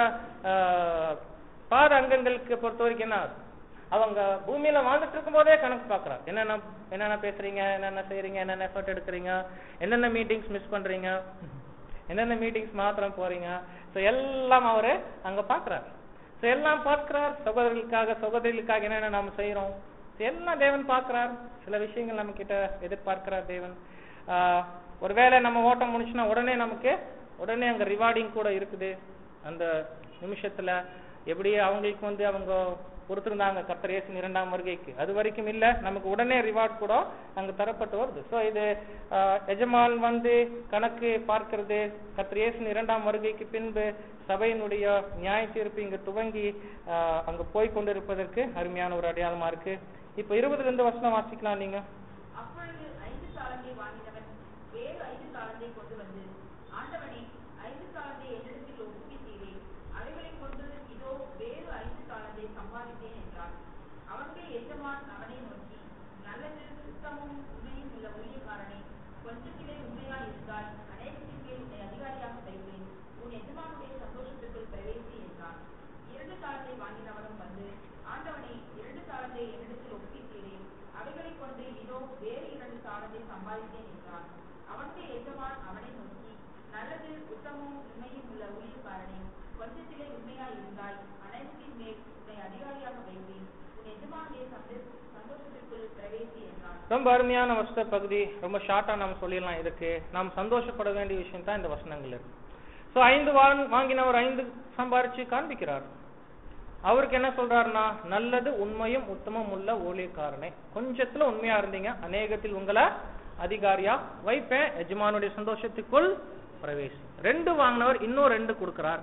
ஆஹ், பாத அங்கங்களுக்கு பொறுத்த வரைக்கும் என்ன ஆகுது? அவங்க பூமியில வாழ்ந்துட்டு இருக்கும் போதே கணக்கு பாக்குறார் என்னென்ன என்னென்ன பேசுறீங்க என்னென்ன செய்றீங்க என்னென்ன எஃபர்ட் எடுக்கிறீங்க என்னென்ன மீட்டிங்ஸ் மிஸ் பண்றீங்க என்னென்ன மீட்டிங்ஸ் மாத்திரம் போறீங்க சோ எல்லாம் அவரு அங்க பாக்குறார் சோ எல்லாம் பார்க்கிறார் சகோதரர்களுக்காக சகோதரிகளுக்காக என்னென்ன நாம செய்யறோம் So எல்லாம் தேவன் பார்க்கிறார் சில விஷயங்கள் நம்ம கிட்ட எதிர்பார்க்கிறார் தேவன் ஆஹ் ஒருவேளை நம்ம ஓட்டம் முடிச்சுனா உடனே நமக்கு உடனே அங்க ரிவார்டிங் கூட இருக்குது அந்த நிமிஷத்துல எப்படி அவங்களுக்கு வந்து அவங்க பொறுத்திருந்தாங்க கர்த்தர் இயேசு இரண்டாம் வருகைக்கு அது வரைக்கும் இல்ல நமக்கு உடனே ரிவார்ட் கூட அங்க தரப்பட்டு வருது சோ இது ஆஹ், எஜமான் வந்து கணக்கு பார்க்கிறது கர்த்தர் இயேசு இரண்டாம் வருகைக்கு பின்பு சபையினுடைய நியாய தீர்ப்பு இங்க துவங்கி ஆஹ், அங்க போய் கொண்டிருப்பதற்கு அருமையான ஒரு அடையாளமா இருக்கு இப்ப இருபதுல இருந்து வசனம் வாசிக்கலாம் நீங்க அப்பொழுது ஐந்து தாளந்தை வாங்கினவன் வேறு ஐந்து தாளந்தை கொண்டு வந்து ஆண்டவனே ஐந்து தாளந்தை என்னிடத்தில் ஒப்புவித்தீரே அவைகளைக் கொண்டு இதோ வேறு ஐந்து தாளந்தை சம்பாதித்தேன் என்றான் அவனுடைய எஜமான் அவனை நோக்கி நல்லது சுத்தமும் உண்மையும் உள்ள ஊழியக்காரனே கொஞ்சத்திலே உண்மையாய் இருந்தால் அநேகத்தின் மேல் உன்னை அதிகாரியாக வைப்பேன் உன் எஜமானுடைய சந்தோஷத்துக்குள் பிரவேசி என்றான் இரண்டு தாளத்தை வாங்கினவனும் வந்து ஆண்டவனே இரண்டு தாளத்தை என்னிடத்தில் ஒப்புவித்தீரே அவைகளைக் கொண்டு இதோ வேறு இரண்டு தாளத்தை சம்பாதித்தேன் என்றான் அவனுடைய எஜமான் அவனை நோக்கி நல்லது உத்தமும் உண்மையும் உள்ள ஊழியக்காரனே கொஞ்சத்திலே உண்மையாய் இருந்தாய் அனைத்தின் மேல் உன்னை அதிகாரியாக வைப்பேன் உன் எஜமானுடைய சந்தோ- சந்தோஷத்திற்குள் பிரவேசி என்றான் ரொம்ப அருமையான வசன பகுதி ரொம்ப ஷார்ட்டா நம்ம சொல்லிடலாம் இதுக்கு நாம் சந்தோஷப்பட வேண்டிய விஷயம் தான் இந்த வசனங்கள் இருக்கு சோ ஐந்து வாங்- வாங்கினவர் ஐந்து சம்பாரிச்சு காண்பிக்கிறார் அவருக்கு என்ன சொல்றாருன்னா நல்லது உண்மையும் உத்தமம் உள்ள ஊழியக்காரனே கொஞ்சத்துல உண்மையா இருந்தீங்க அநேகத்தில் உங்களை அதிகாரியா வைப்பேன் எஜமானுடைய சந்தோஷத்துக்குள் பிரவேசி ரெண்டு வாங்கினவர் இன்னும் ரெண்டு கொடுக்கிறார்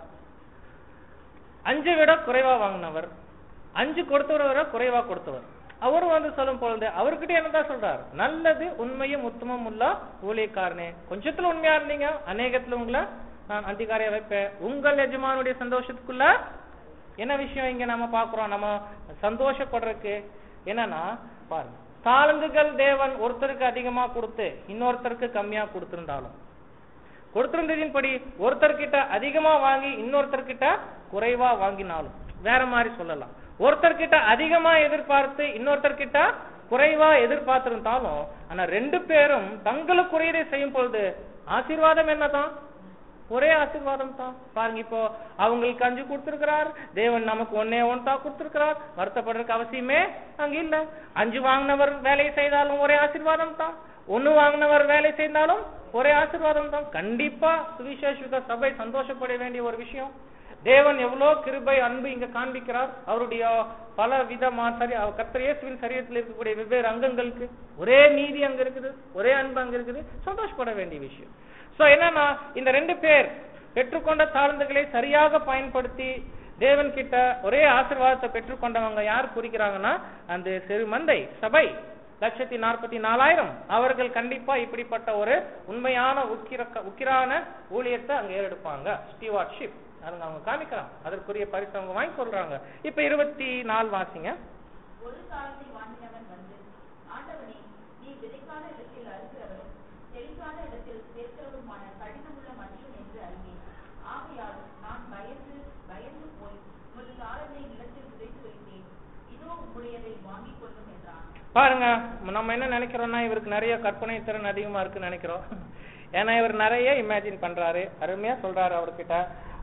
அஞ்சை விட குறைவா வாங்கினவர் அஞ்சு கொடுத்தவரை விட குறைவா கொடுத்தவர் அவரும் வந்து சொல்லும் பொழுது அவர்கிட்ட என்னதான் சொல்றார் நல்லது உண்மையும் உத்தமம் உள்ள ஊழியக்காரனே கொஞ்சத்துல உண்மையா இருந்தீங்க அநேகத்துல உங்களை நான் அதிகாரியா வைப்பேன் உங்கள் எஜமானுடைய சந்தோஷத்துக்குள்ள என்ன விஷயம் இங்க நம்ம பாக்குறோம் நம்ம சந்தோஷப்படுறதுக்கு என்னன்னா பாருங்க தாளந்துகள் தேவன் ஒருத்தருக்கு அதிகமா கொடுத்து இன்னொருத்தருக்கு கம்மியா கொடுத்திருந்தாலும் கொடுத்திருந்ததின்படி ஒருத்தர்கிட்ட அதிகமா வாங்கி இன்னொருத்தர்கிட்ட குறைவா வாங்கினாலும் வேற மாதிரி சொல்லலாம் ஒருத்தர்கிட்ட அதிகமா எதிர்பார்த்து இன்னொருத்தர்கிட்ட குறைவா எதிர்பார்த்திருந்தாலும் ஆனா ரெண்டு பேரும் தங்களுக்குரியதை செய்யும் பொழுது ஆசீர்வாதம் என்னதான் ஒரே ஆசீர்வாதம் தான் பாருங்க இப்போ அவங்களுக்கு அஞ்சு கொடுத்திருக்கிறார் தேவன் நமக்கு ஒன்னே ஒன் தான் கொடுத்திருக்கிறார் வருத்தப்படுறதுக்கு அவசியமே அங்க இல்ல அஞ்சு வாங்கினவர் வேலை செய்தாலும் ஒரே ஆசீர்வாதம் தான் ஒண்ணு வாங்கினவர் வேலை செய்தாலும் ஒரே ஆசீர்வாதம் தான் கண்டிப்பா சுவிசேஷ சபை சந்தோஷப்பட வேண்டிய ஒரு விஷயம் தேவன் எவ்வளவு கிருபை அன்பு இங்க காண்பிக்கிறார் அவருடைய பல விதமா சரி அவர் கர்த்தர் இயேசுவின் சரீரத்தில் இருக்கக்கூடிய வெவ்வேறு அங்கங்களுக்கு ஒரே நீதி அங்க இருக்குது ஒரே அன்பு அங்க இருக்குது சந்தோஷப்பட வேண்டிய விஷயம் சோ என்னன்னா இந்த ரெண்டு பேர் பெற்றுக்கொண்ட தாழ்ந்துகளை சரியாக பயன்படுத்தி தேவன் கிட்ட ஒரே ஆசீர்வாதத்தை பெற்றுக்கொண்டவங்க யார் குறிக்கிறாங்கன்னா அந்த சிறு மந்தை சபை லட்சத்தி நாற்பத்தி நாலாயிரம் அவர்கள் கண்டிப்பா இப்படிப்பட்ட ஒரு உண்மையான உக்கிர உக்கிரான ஊழியத்தை அங்க ஏறெடுப்பாங்க ஸ்டீவார்ட்ஷிப் அதுங்க அவங்க காமிக்கிறாங்க அதற்குரிய பரிசு அவங்க வாங்கி கொள்றாங்க இப்ப இருபத்தி நாலு வாசிங்க ஒரு காலத்தை வாங்கினவன் வந்து ஆண்டவனே நீ விதைக்காத இடத்தில் அறுக்கிறவரும் செழிக்காத இடத்தில் சேர்க்கிறவருமான கடினமுள்ள மனுஷன் என்று அறிவேன் ஆகையால் நான் பயந்து பயந்து போய் உமது காலத்தை நிலத்தில் விதைத்து வைத்தேன் இதோ உம்முடையதை வாங்கிக் கொள்ளும் என்றான் பாருங்க நம்ம என்ன நினைக்கிறோம்னா இவருக்கு நிறைய கற்பனை திறன் அதிகமா இருக்குன்னு நினைக்கிறோம் ஏன்னா இவர் நிறைய இமேஜின் பண்றாரு அருமையா சொல்றாரு அவர்கிட்ட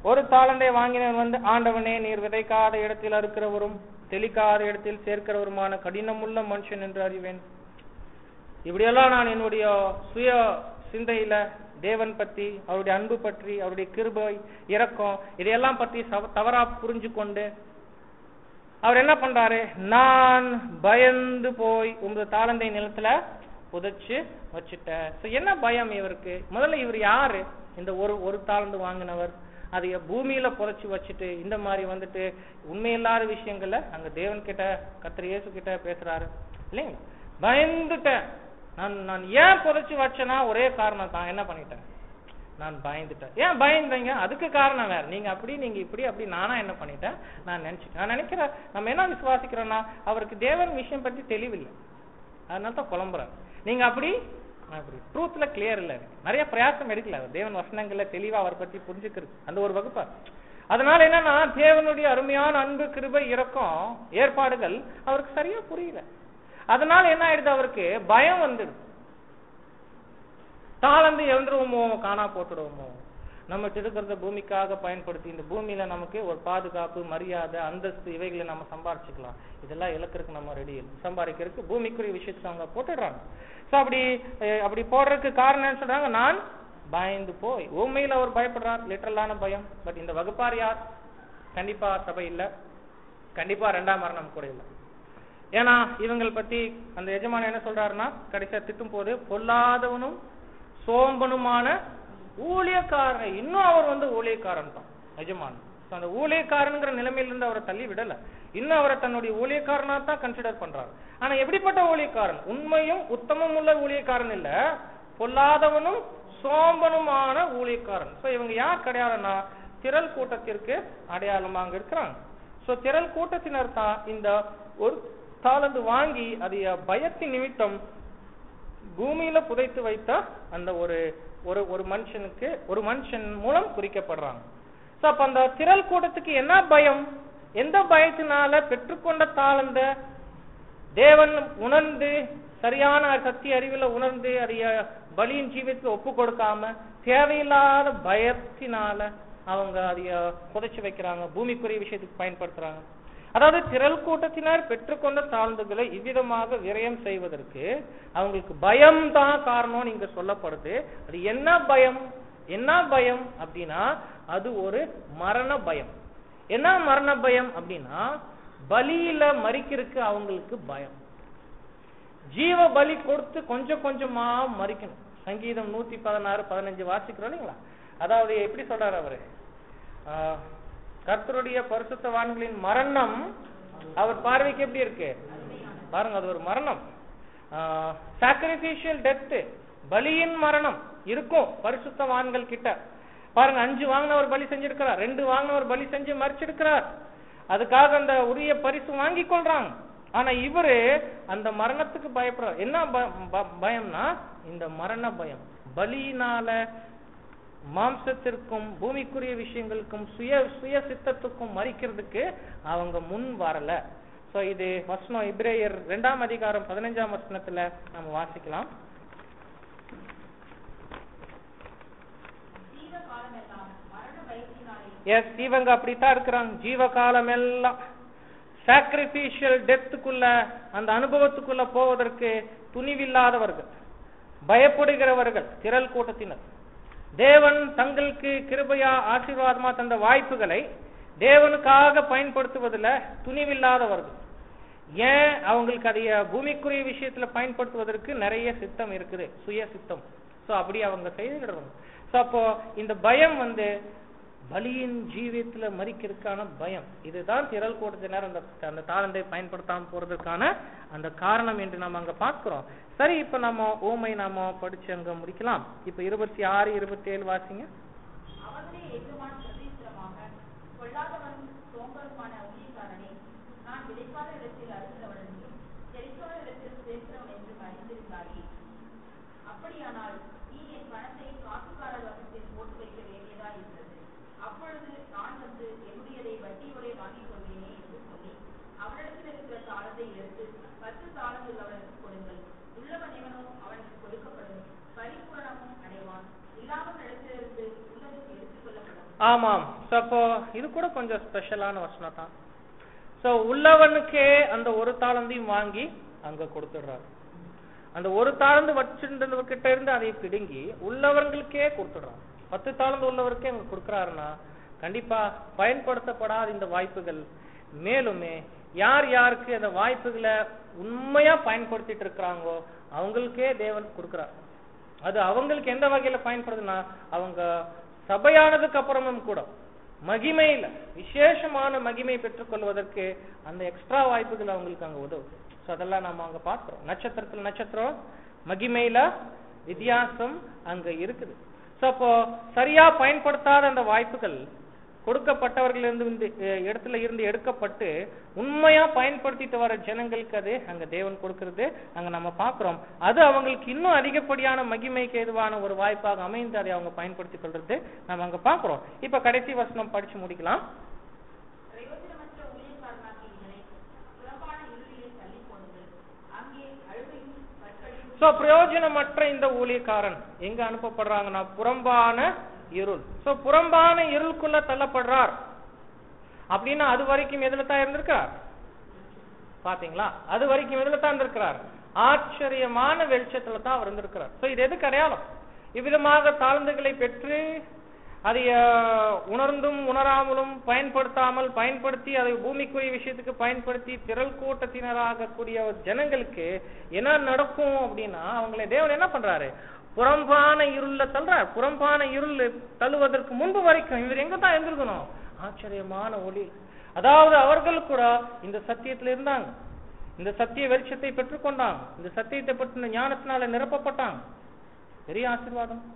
ஒரு தாளந்தை வாங்கினவன் வந்து ஆண்டவனே நீர் விதைக்காத இடத்தில் அறுக்கிறவரும் தெளிக்காத இடத்தில் சேர்க்கிறவருமான கடினமுள்ள மனுஷன் என்று அறிவேன் இப்படியெல்லாம் நான் என்னுடைய சுய சிந்தையில தேவன் பத்தி அவருடைய அன்பு பற்றி அவருடைய கிருபை இரக்கம் இதையெல்லாம் பத்தி சவ- தவறா புரிஞ்சு கொண்டு அவர் என்ன பண்றாரு நான் பயந்து போய் உங்க தாளந்தை நிலத்துல புதைச்சு வச்சுட்டேன் So, என்ன பயம் இவருக்கு முதல்ல இவர் யாரு இந்த ஒரு ஒரு தாளந்து வாங்கினவர் அதை பூமியில புதைச்சு வச்சுட்டு இந்த மாதிரி வந்துட்டு உண்மையில்லாத விஷயங்கள்ல அங்க தேவன் கிட்ட கத்திர இயேசு கிட்ட பேசுறாரு இல்லைங்களா பயந்துட்டேன் நான் நான் ஏன் புதைச்சு வச்சேன்னா ஒரே காரணம் தான் என்ன பண்ணிட்டேன் நான் பயந்துட்டேன் ஏன் பயந்தீங்க அதுக்கு காரணம் வேற நீங்க அப்படி நீங்க இப்படி அப்படி நானா என்ன பண்ணிட்டேன் நான் நினைச்சிட்டேன் நான் நினைக்கிறேன் நம்ம என்ன விசுவாசிக்கிறோம்னா அவருக்கு தேவன் விஷயம் பத்தி தெளிவில்லை அதனால தான் புலம்புறாரு நீங்க அப்படி நான் அப்படி ட்ரூத்ல கிளியர் இல்ல இருக்கு. நிறைய பிரயாசம் எடுக்கல அவர் தேவன் வசனங்கள்ல தெளிவா அவர் பத்தி புரிஞ்சுக்கிறது அந்த ஒரு வகுப்பா அதனால என்னன்னா தேவனுடைய அருமையான அன்பு கிருபை இரக்கம் ஏற்பாடுகள் அவருக்கு சரியா புரியல அதனால என்ன ஆயிடுது அவருக்கு பயம் வந்துடுது தாளந்து எழுந்துருவோமோ காணா போட்டுடுவோமோ நம்ம இருக்கிறத பூமிக்காக பயன்படுத்தி இந்த பூமியில நமக்கு ஒரு பாதுகாப்பு மரியாதை அந்தஸ்து இவைகளை நம்ம சம்பாரிச்சுக்கலாம் இதெல்லாம் இழக்கிறதுக்கு நம்ம ரெடி சம்பாதிக்கிறதுக்கு பூமிக்குரிய விஷயத்தை அவங்க போட்டுடுறாங்க சோ அப்படி அஹ், அப்படி போடுறதுக்கு காரணம் என்ன சொல்றாங்க நான் பயந்து போய் உண்மையில அவர் பயப்படுறார் லிட்டரலான பயம் பட் இந்த வகுப்பார் யார் கண்டிப்பா சபை இல்ல கண்டிப்பா ரெண்டாம் மரணம் கூட இல்லை ஏன்னா இவங்கள் பத்தி அந்த எஜமான் என்ன சொல்றாருன்னா கடைசியா திட்டும் போது பொல்லாதவனும் சோம்பனுமான ஊழியக்காரன் இன்னும் அவர் வந்து ஊழியக்காரன் தான் எஜமான் So, அந்த ஊழியக்காரன்ங்கிற நிலைமையிலிருந்து அவரை தள்ளி விடல இன்னும் அவரை தன்னுடைய ஊழியக்காரனா தான் கன்சிடர் பண்றாரு ஆனா எப்படிப்பட்ட ஊழியக்காரன் உண்மையும் உத்தமம் உள்ள ஊழியக்காரன் இல்ல பொல்லாதவனும் சோம்பனுமான ஊழியக்காரன் சோ இவங்க யார் கிடையாதுன்னா திரள் கூட்டத்திற்கு அடையாளமா அங்க இருக்கிறாங்க சோ திரள் கூட்டத்தினர் தான் இந்த ஒரு தாளந்து வாங்கி அதைய பயத்தின் நிமித்தம் பூமியில புதைத்து வைத்த அந்த ஒரு ஒரு ஒரு மனுஷனுக்கு ஒரு மனுஷன் மூலம் குறிக்கப்படுறாங்க சோ அப்ப அந்த திரள் கூட்டத்துக்கு என்ன பயம் எந்த பயத்தினால பெற்றுக்கொண்ட தாளந்த தேவன் உணர்ந்து சரியான சத்திய அறிவுல உணர்ந்து அதைய பலியின் ஜீவித்துக்கு ஒப்பு கொடுக்காம தேவையில்லாத பயத்தினால அவங்க அதைய புதைச்சு வைக்கிறாங்க பூமிக்குரிய விஷயத்துக்கு பயன்படுத்துறாங்க அதாவது திரள் கூட்டத்தினர் பெற்றுக்கொண்ட தாழ்ந்துகளை இவ்விதமாக விரயம் செய்வதற்கு அவங்களுக்கு பயம் தான் காரணம் இங்க சொல்லப்படுது அது என்ன பயம் என்ன பயம் அப்படின்னா அது ஒரு மரண பயம் என்ன மரண பயம் அப்படின்னா பலியில மறிக்கிறதுக்கு அவங்களுக்கு பயம் ஜீவ பலி கொடுத்து கொஞ்சம் கொஞ்சமா மறிக்கணும் சங்கீதம் நூத்தி பதினாறு பதினஞ்சு வாசிக்கிறோம் இல்லைங்களா அதாவது எப்படி சொல்றாரு அவரு ஆஹ், கர்த்தருடைய பரிசுத்தவான்களின் மரணம் அவர் பார்வைக்கு எப்படி இருக்கு பாருங்க அது ஒரு மரணம் சாக்ரிபிஷியல் டெத் பலியின் மரணம் இருக்கும் பரிசுத்தவான்கள் கிட்ட பாருங்க அஞ்சு வாங்கினவர் பலி செஞ்சிருக்கிறார் ரெண்டு வாங்கினவர் பலி செஞ்சு மறிச்சிருக்கிறார் அதுக்காக அந்த உரிய பரிசு வாங்கி கொள்றாங்க ஆனா இவரு அந்த மரணத்துக்கு பயப்படுறார் என்ன ப- ப- பயம்னா இந்த மரண பயம் பலியினால மாம்சத்திற்கும் பூமிக்குரிய விஷயங்களுக்கும் சுய சுய சித்தத்துக்கும் மறிக்கிறதுக்கு அவங்க முன் வரல சோ இது வசனம் இப்ரேயர் இரண்டாம் அதிகாரம் பதினஞ்சாம் வசனத்துல நம்ம வாசிக்கலாம் ஜீவ காலமெல்லாம் மரண பயத்தினாலே எஸ் இவங்க அப்படித்தான் இருக்கிறாங்க ஜீவகாலம் எல்லாம் சாக்ரிபிஷியல் டெத்துக்குள்ள அந்த அனுபவத்துக்குள்ள போவதற்கு துணிவில்லாதவர்கள் பயப்படுகிறவர்கள் திரள் கூட்டத்தினர் தேவன் தங்களுக்கு கிருபையா ஆசீர்வாதமா தந்த வாய்ப்புகளை தேவனுக்காக பயன்படுத்துவதில் துணிவில்லாதவர்கள் ஏன் அவங்களுக்கு அதைய பூமிக்குரிய விஷயத்துல பயன்படுத்துவதற்கு நிறைய சித்தம் இருக்குது சுய சித்தம் சோ அப்படி அவங்க செய்துகிடுறாங்க சோ அப்போ இந்த பயம் வந்து பலியின் ஜீவியத்துல மறிக்கிறதுக்கான பயம் இதுதான் திரள் கூட்டத்தினர் அந்த அந்த தாளந்தை பயன்படுத்தாம போறதுக்கான அந்த காரணம் என்று நம்ம அங்க பார்க்கிறோம் சரி இப்ப நம்ம ஓமை நாம படிச்சு அங்க முடிக்கலாம் இப்ப இருபத்தி ஆறு இருபத்தி ஏழு வாசிங்க அவர்களே எஜமான் பிரதித்திரமாக கொள்ளாதவனும் சோம்பருமான ஊழியக்காரனே நான் விதைக்காத இடத்தில் அறுக்கிறவன் என்றும் செழிக்காத இடத்தில் சேர்க்கிறவன் என்றும் அறிந்திருந்தாயே அப்படியானால் நீ என் பணத்தை காசுக்காரர் வசத்தில் போட்டு வைக்க வேண்டியதா இருந்தது அப்பொழுது நான் வந்து என்னுடையதை வட்டியோடே வாங்கிக் கொள்வேனே என்று சொல்லி அவனிடத்தில் இருக்கிற தாளத்தை எடுத்து பத்து தாளம் உள்ளவனுக்கு கொடுங்கள் உள்ளவன் எவனோ அவனுக்கு கொடுக்கப்படும் பரிபூரணமும் அடைவான் இல்லாமல் இடத்திலிருந்து உள்ளது எடுத்துக் கொள்ளப்படும் ஆமாம் So, அப்போ இது கூட கொஞ்சம் ஸ்பெஷலான வசனம் தான் சோ உள்ளவனுக்கே அந்த ஒரு தாளந்தையும் வாங்கி அங்க கொடுத்துடுறாரு அந்த ஒரு தாளந்து வச்சிருந்தவர்கிட்ட இருந்து அதை பிடுங்கி உள்ளவர்களுக்கே கொடுத்துடுறான் பத்து தாளந்து உள்ளவருக்கே அங்க கொடுக்கறாருன்னா கண்டிப்பா பயன்படுத்தப்படாத இந்த வாய்ப்புகள் மேலுமே யார் யாருக்கு அந்த வாய்ப்புகளை உண்மையா பயன்படுத்திட்டு இருக்கிறாங்களோ அவங்களுக்கே தேவன் கொடுக்கிறார் அது அவங்களுக்கு எந்த வகையில பயன்படுதுன்னா அவங்க சபையானதுக்கு அப்புறமும் கூட மகிமையில விசேஷமான மகிமை பெற்றுக்கொள்வதற்கு அந்த எக்ஸ்ட்ரா வாய்ப்புகள் அவங்களுக்கு அங்க உதவும் சோ அதெல்லாம் நம்ம அங்க பார்க்கிறோம் நட்சத்திரத்துல நட்சத்திரம் மகிமையில வித்தியாசம் அங்க இருக்குது சோ அப்போ சரியா பயன்படுத்தாத அந்த வாய்ப்புகள் கொடுக்கப்பட்டவர்கள் இருந்து இந்த, அஹ், இடத்துல இருந்து எடுக்கப்பட்டு உண்மையா பயன்படுத்திட்டு வர ஜனங்களுக்கு அது அங்க தேவன் கொடுக்கிறது அங்க நம்ம பார்க்கிறோம் அது அவங்களுக்கு இன்னும் அதிகப்படியான மகிமைக்கு ஏதுவான ஒரு வாய்ப்பாக அமைந்து அதை அவங்க பயன்படுத்திக் கொள்றது நம்ம அங்க பார்க்கிறோம் இப்ப கடைசி வசனம் படிச்சு முடிக்கலாம் பிரயோஜனமற்ற ஊழியக்காரனாகிய இவனை புறம்பான இருளிலே தள்ளிப் போடுங்கள். அங்கே அழுகையும் கற்களையும் சோ பிரயோஜனமற்ற இந்த ஊழியக்காரன் எங்க அனுப்பப்படுறாங்கன்னா புறம்பான இருள் சோ புறம்பான இருளுக்குள்ள தள்ளப்படுறார் அப்படின்னா அது வரைக்கும் எதுல தான் இருந்திருக்கார் பாத்தீங்களா அது வரைக்கும் எதுல தான் இருந்திருக்கிறார் ஆச்சரியமான வெளிச்சத்துல தான் அவர் இருந்திருக்கிறார் சோ இது எதுக்கு அடையாளம் இவ்விதமாக தாழ்ந்துகளை பெற்று அதை அஹ், உணர்ந்தும் உணராமலும் பயன்படுத்தாமல் பயன்படுத்தி அதை பூமிக்குரிய விஷயத்துக்கு பயன்படுத்தி திரள் கூட்டத்தினராக கூடிய ஜனங்களுக்கு என்ன நடக்கும் அப்படின்னா அவங்களை தேவன் என்ன பண்றாரு புறம்பான இருள்ல தள்ளுறார் புறம்பான இருள் தள்ளுவதற்கு முன்பு வரைக்கும் இவர் எங்க தான் இருந்திருக்கணும் ஆச்சரியமான ஒளி அதாவது அவர்கள் கூட இந்த சத்தியத்துல இருந்தாங்க இந்த சத்திய வெளிச்சத்தை பெற்றுக்கொண்டாங்க இந்த சத்தியத்தை பற்றின ஞானத்தினால நிரப்பப்பட்டாங்க பெரிய ஆசீர்வாதம்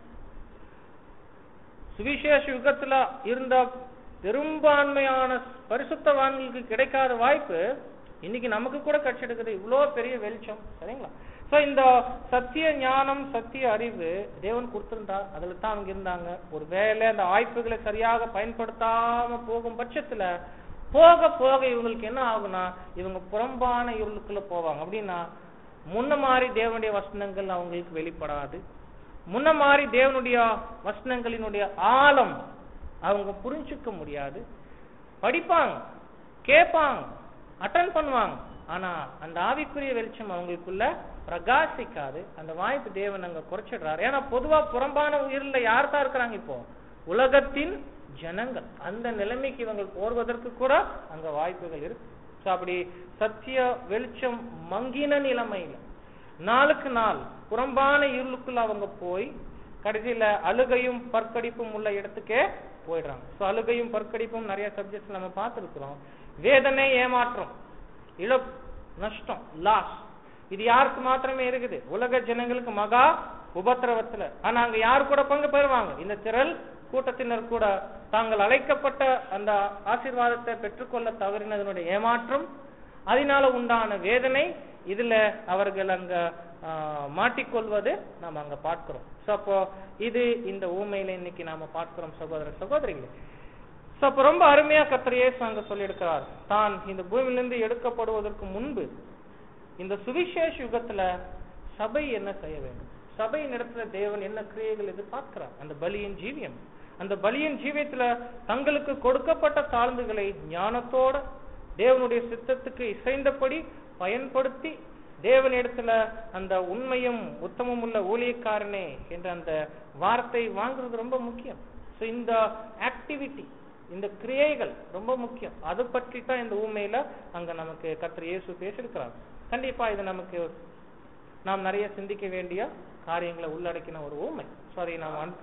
சுவிசேஷ யுகத்துல இருந்த பெரும்பான்மையான பரிசுத்தவான்களுக்கு கிடைக்காத வாய்ப்பு இன்னைக்கு நமக்கு கூட கிடைச்சிருக்குது இவ்வளோ பெரிய வெளிச்சம் சரிங்களா சோ இந்த சத்திய ஞானம் சத்திய அறிவு தேவன் கொடுத்திருந்தா அதுல தான் அவங்க இருந்தாங்க ஒரு வேலை அந்த வாய்ப்புகளை சரியாக பயன்படுத்தாம போகும் பட்சத்துல போக போக இவங்களுக்கு என்ன ஆகும்னா இவங்க புறம்பான இருளுக்குள்ள போவாங்க அப்படின்னா முன்ன மாதிரி தேவனுடைய வசனங்கள் அவங்களுக்கு வெளிப்படாது முன்ன மாதிரி தேவனுடைய வசனங்களினுடைய ஆழம் அவங்க புரிஞ்சுக்க முடியாது படிப்பாங்க கேட்பாங்க அட்டன் பண்ணுவாங்க ஆனா அந்த ஆவிக்குரிய வெளிச்சம் அவங்களுக்குள்ள பிரகாசிக்காது அந்த வாய்ப்பு தேவன் அங்க குறைச்சிடுறாரு ஏன்னா பொதுவா புறம்பான உயிரில் யார் தான் இருக்கிறாங்க இப்போ உலகத்தின் ஜனங்கள் அந்த நிலைமைக்கு இவங்க போர்வதற்கு கூட அங்க வாய்ப்புகள் இருக்கு So, அப்படி சத்திய வெளிச்சம் மங்கின நிலைமையில நாளுக்கு நாள் புறம்பான இருளுக்குள்ள அவங்க போய் கடைசியில அழுகையும் பற்கடிப்பும் உள்ள இடத்துக்கே போயிடுறாங்க சோ அழுகையும் பற்கடிப்பும் நிறைய சப்ஜெக்ட்ஸ் நம்ம பார்த்திருக்கிறோம் வேதனை ஏமாற்றம் இழப்பு நஷ்டம் லாஸ் இது யாருக்கு மாத்திரமே இருக்குது உலக ஜனங்களுக்கு மகா உபத்திரவத்துல ஆனா அங்க யார் கூட பங்கு பெறுவாங்க இந்த திரள் கூட்டத்தினர் கூட தாங்கள் அழைக்கப்பட்ட அந்த ஆசீர்வாதத்தை பெற்றுக்கொள்ள தவறினதனுடைய ஏமாற்றம் அதனால உண்டான வேதனை இதுல அவர்கள் அங்க ஆ, மாட்டிக்கொள்வது நாம் அங்க பார்க்கிறோம் சோ அப்போ இது இந்த ஊமையில இன்னைக்கு நாம பார்க்கிறோம் சகோதர சகோதரிகளே சோ அப்ப ரொம்ப அருமையா கர்த்தர் இயேசு அங்க சொல்லியிருக்கிறார் தான் இந்த பூமியிலிருந்து எடுக்கப்படுவதற்கு முன்பு இந்த சுவிசேஷ யுகத்துல சபை என்ன செய்ய வேண்டும் சபையின் இடத்துல தேவன் என்ன கிரியைகள் எதிர்பார்க்கிறார் அந்த பலியின் ஜீவியம் அந்த பலியின் ஜீவியத்துல தங்களுக்கு கொடுக்கப்பட்ட தாழ்ந்துகளை ஞானத்தோட தேவனுடைய சித்தத்துக்கு இசைந்தபடி பயன்படுத்தி தேவனிடத்துல அந்த உண்மையும் உத்தமம் உள்ள ஊழியக்காரனே என்ற அந்த வார்த்தை வாங்குறது ரொம்ப முக்கியம் So, இந்த ஆக்டிவிட்டி இந்த கிரியைகள் ரொம்ப முக்கியம் அது பற்றி தான் இந்த ஊமையில அங்க நமக்கு கர்த்தர் இயேசு பேசியிருக்கிறார் கண்டிப்பா இது நமக்கு நாம் நிறைய சிந்திக்க வேண்டிய காரியங்களை உள்ளடக்கின ஒரு ஊமை ஸோ அதை நாம் அன்-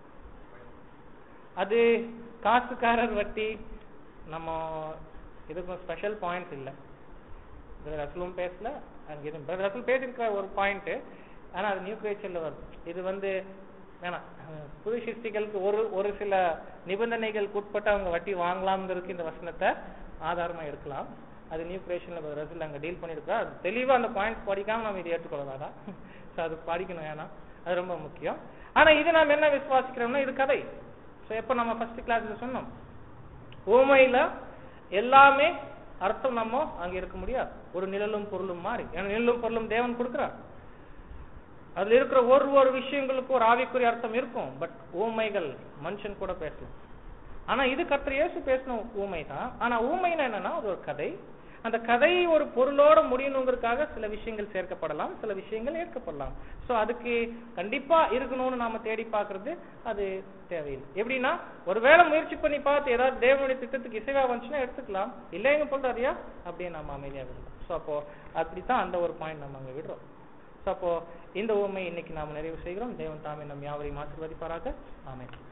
அது காசுக்காரர் வட்டி நம்ம இதுக்கு ஸ்பெஷல் பாயிண்ட்ஸ் இல்லை பிரதர் ரசலும் பேசல அங்க இது பிரதர் ரசல் பேசியிருக்கிற ஒரு பாயிண்ட் ஆனா அது நியூ கிரேச்சர்ல வருது இது வந்து வேணாம் அஹ் புது சிருஷ்டிகளுக்கு ஒரு ஒரு சில நிபந்தனைகளுக்கு உட்பட்டு அவங்க வட்டி வாங்கலாம்ங்கிறதுக்கு இந்த வசனத்தை ஆதாரமா எடுக்கலாம் அது நியூ கிரியேஷன்ல ரசல் அங்க டீல் பண்ணிருக்கா அது தெளிவா அந்த பாயிண்ட்ஸ் படிக்காம நம்ம இதை ஏற்றுக்கொள்ளலாம் ஸோ அது படிக்கணும் ஏன்னா அது ரொம்ப முக்கியம் ஆனா இது நாம் என்ன விசுவாசிக்கிறோம்னா இது கதை ஸோ எப்போ நம்ம ஃபர்ஸ்ட் கிளாஸ்ல சொன்னோம் ஊமையில எல்லாமே அர்த்தம் நம்ம அங்க இருக்க முடியாது ஒரு நிழலும் பொருளும் மாறி ஏன்னா நிழலும் பொருளும் தேவன் கொடுக்கிறார் அதுல இருக்கிற ஒரு ஒரு விஷயங்களுக்கும் ஒரு ஆவிக்குரிய அர்த்தம் இருக்கும் பட் ஊமைகள் மனுஷன் கூட பேசலாம் ஆனா இது கர்த்தர் இயேசு பேசின ஊமை தான் ஆனா ஊமைன்னா என்னன்னா அது ஒரு கதை அந்த கதை ஒரு பொருளோட முடியணுங்கிறதுக்காக சில விஷயங்கள் சேர்க்கப்படலாம் சில விஷயங்கள் ஏற்கப்படலாம் சோ அதுக்கு கண்டிப்பா இருக்கணும்னு நாம தேடி பார்க்கிறது அது தேவையில்லை எப்படின்னா ஒருவேளை முயற்சி பண்ணி பார்த்து ஏதாவது தேவனுடைய திட்டத்துக்கு இசைவா வந்துச்சுன்னா எடுத்துக்கலாம் இல்லைங்க சொல்றாரியா அப்படியே நாம அமைதியா விடலாம் சோ அப்போ அப்படித்தான் அந்த ஒரு பாயிண்ட் நம்ம அங்க விடுறோம் சோ அப்போ இந்த உண்மை இன்னைக்கு நாம் நிறைவு செய்கிறோம் தேவன் தாமே நம் யாவரையும் ஆசீர்வதிப்பாராக ஆமென்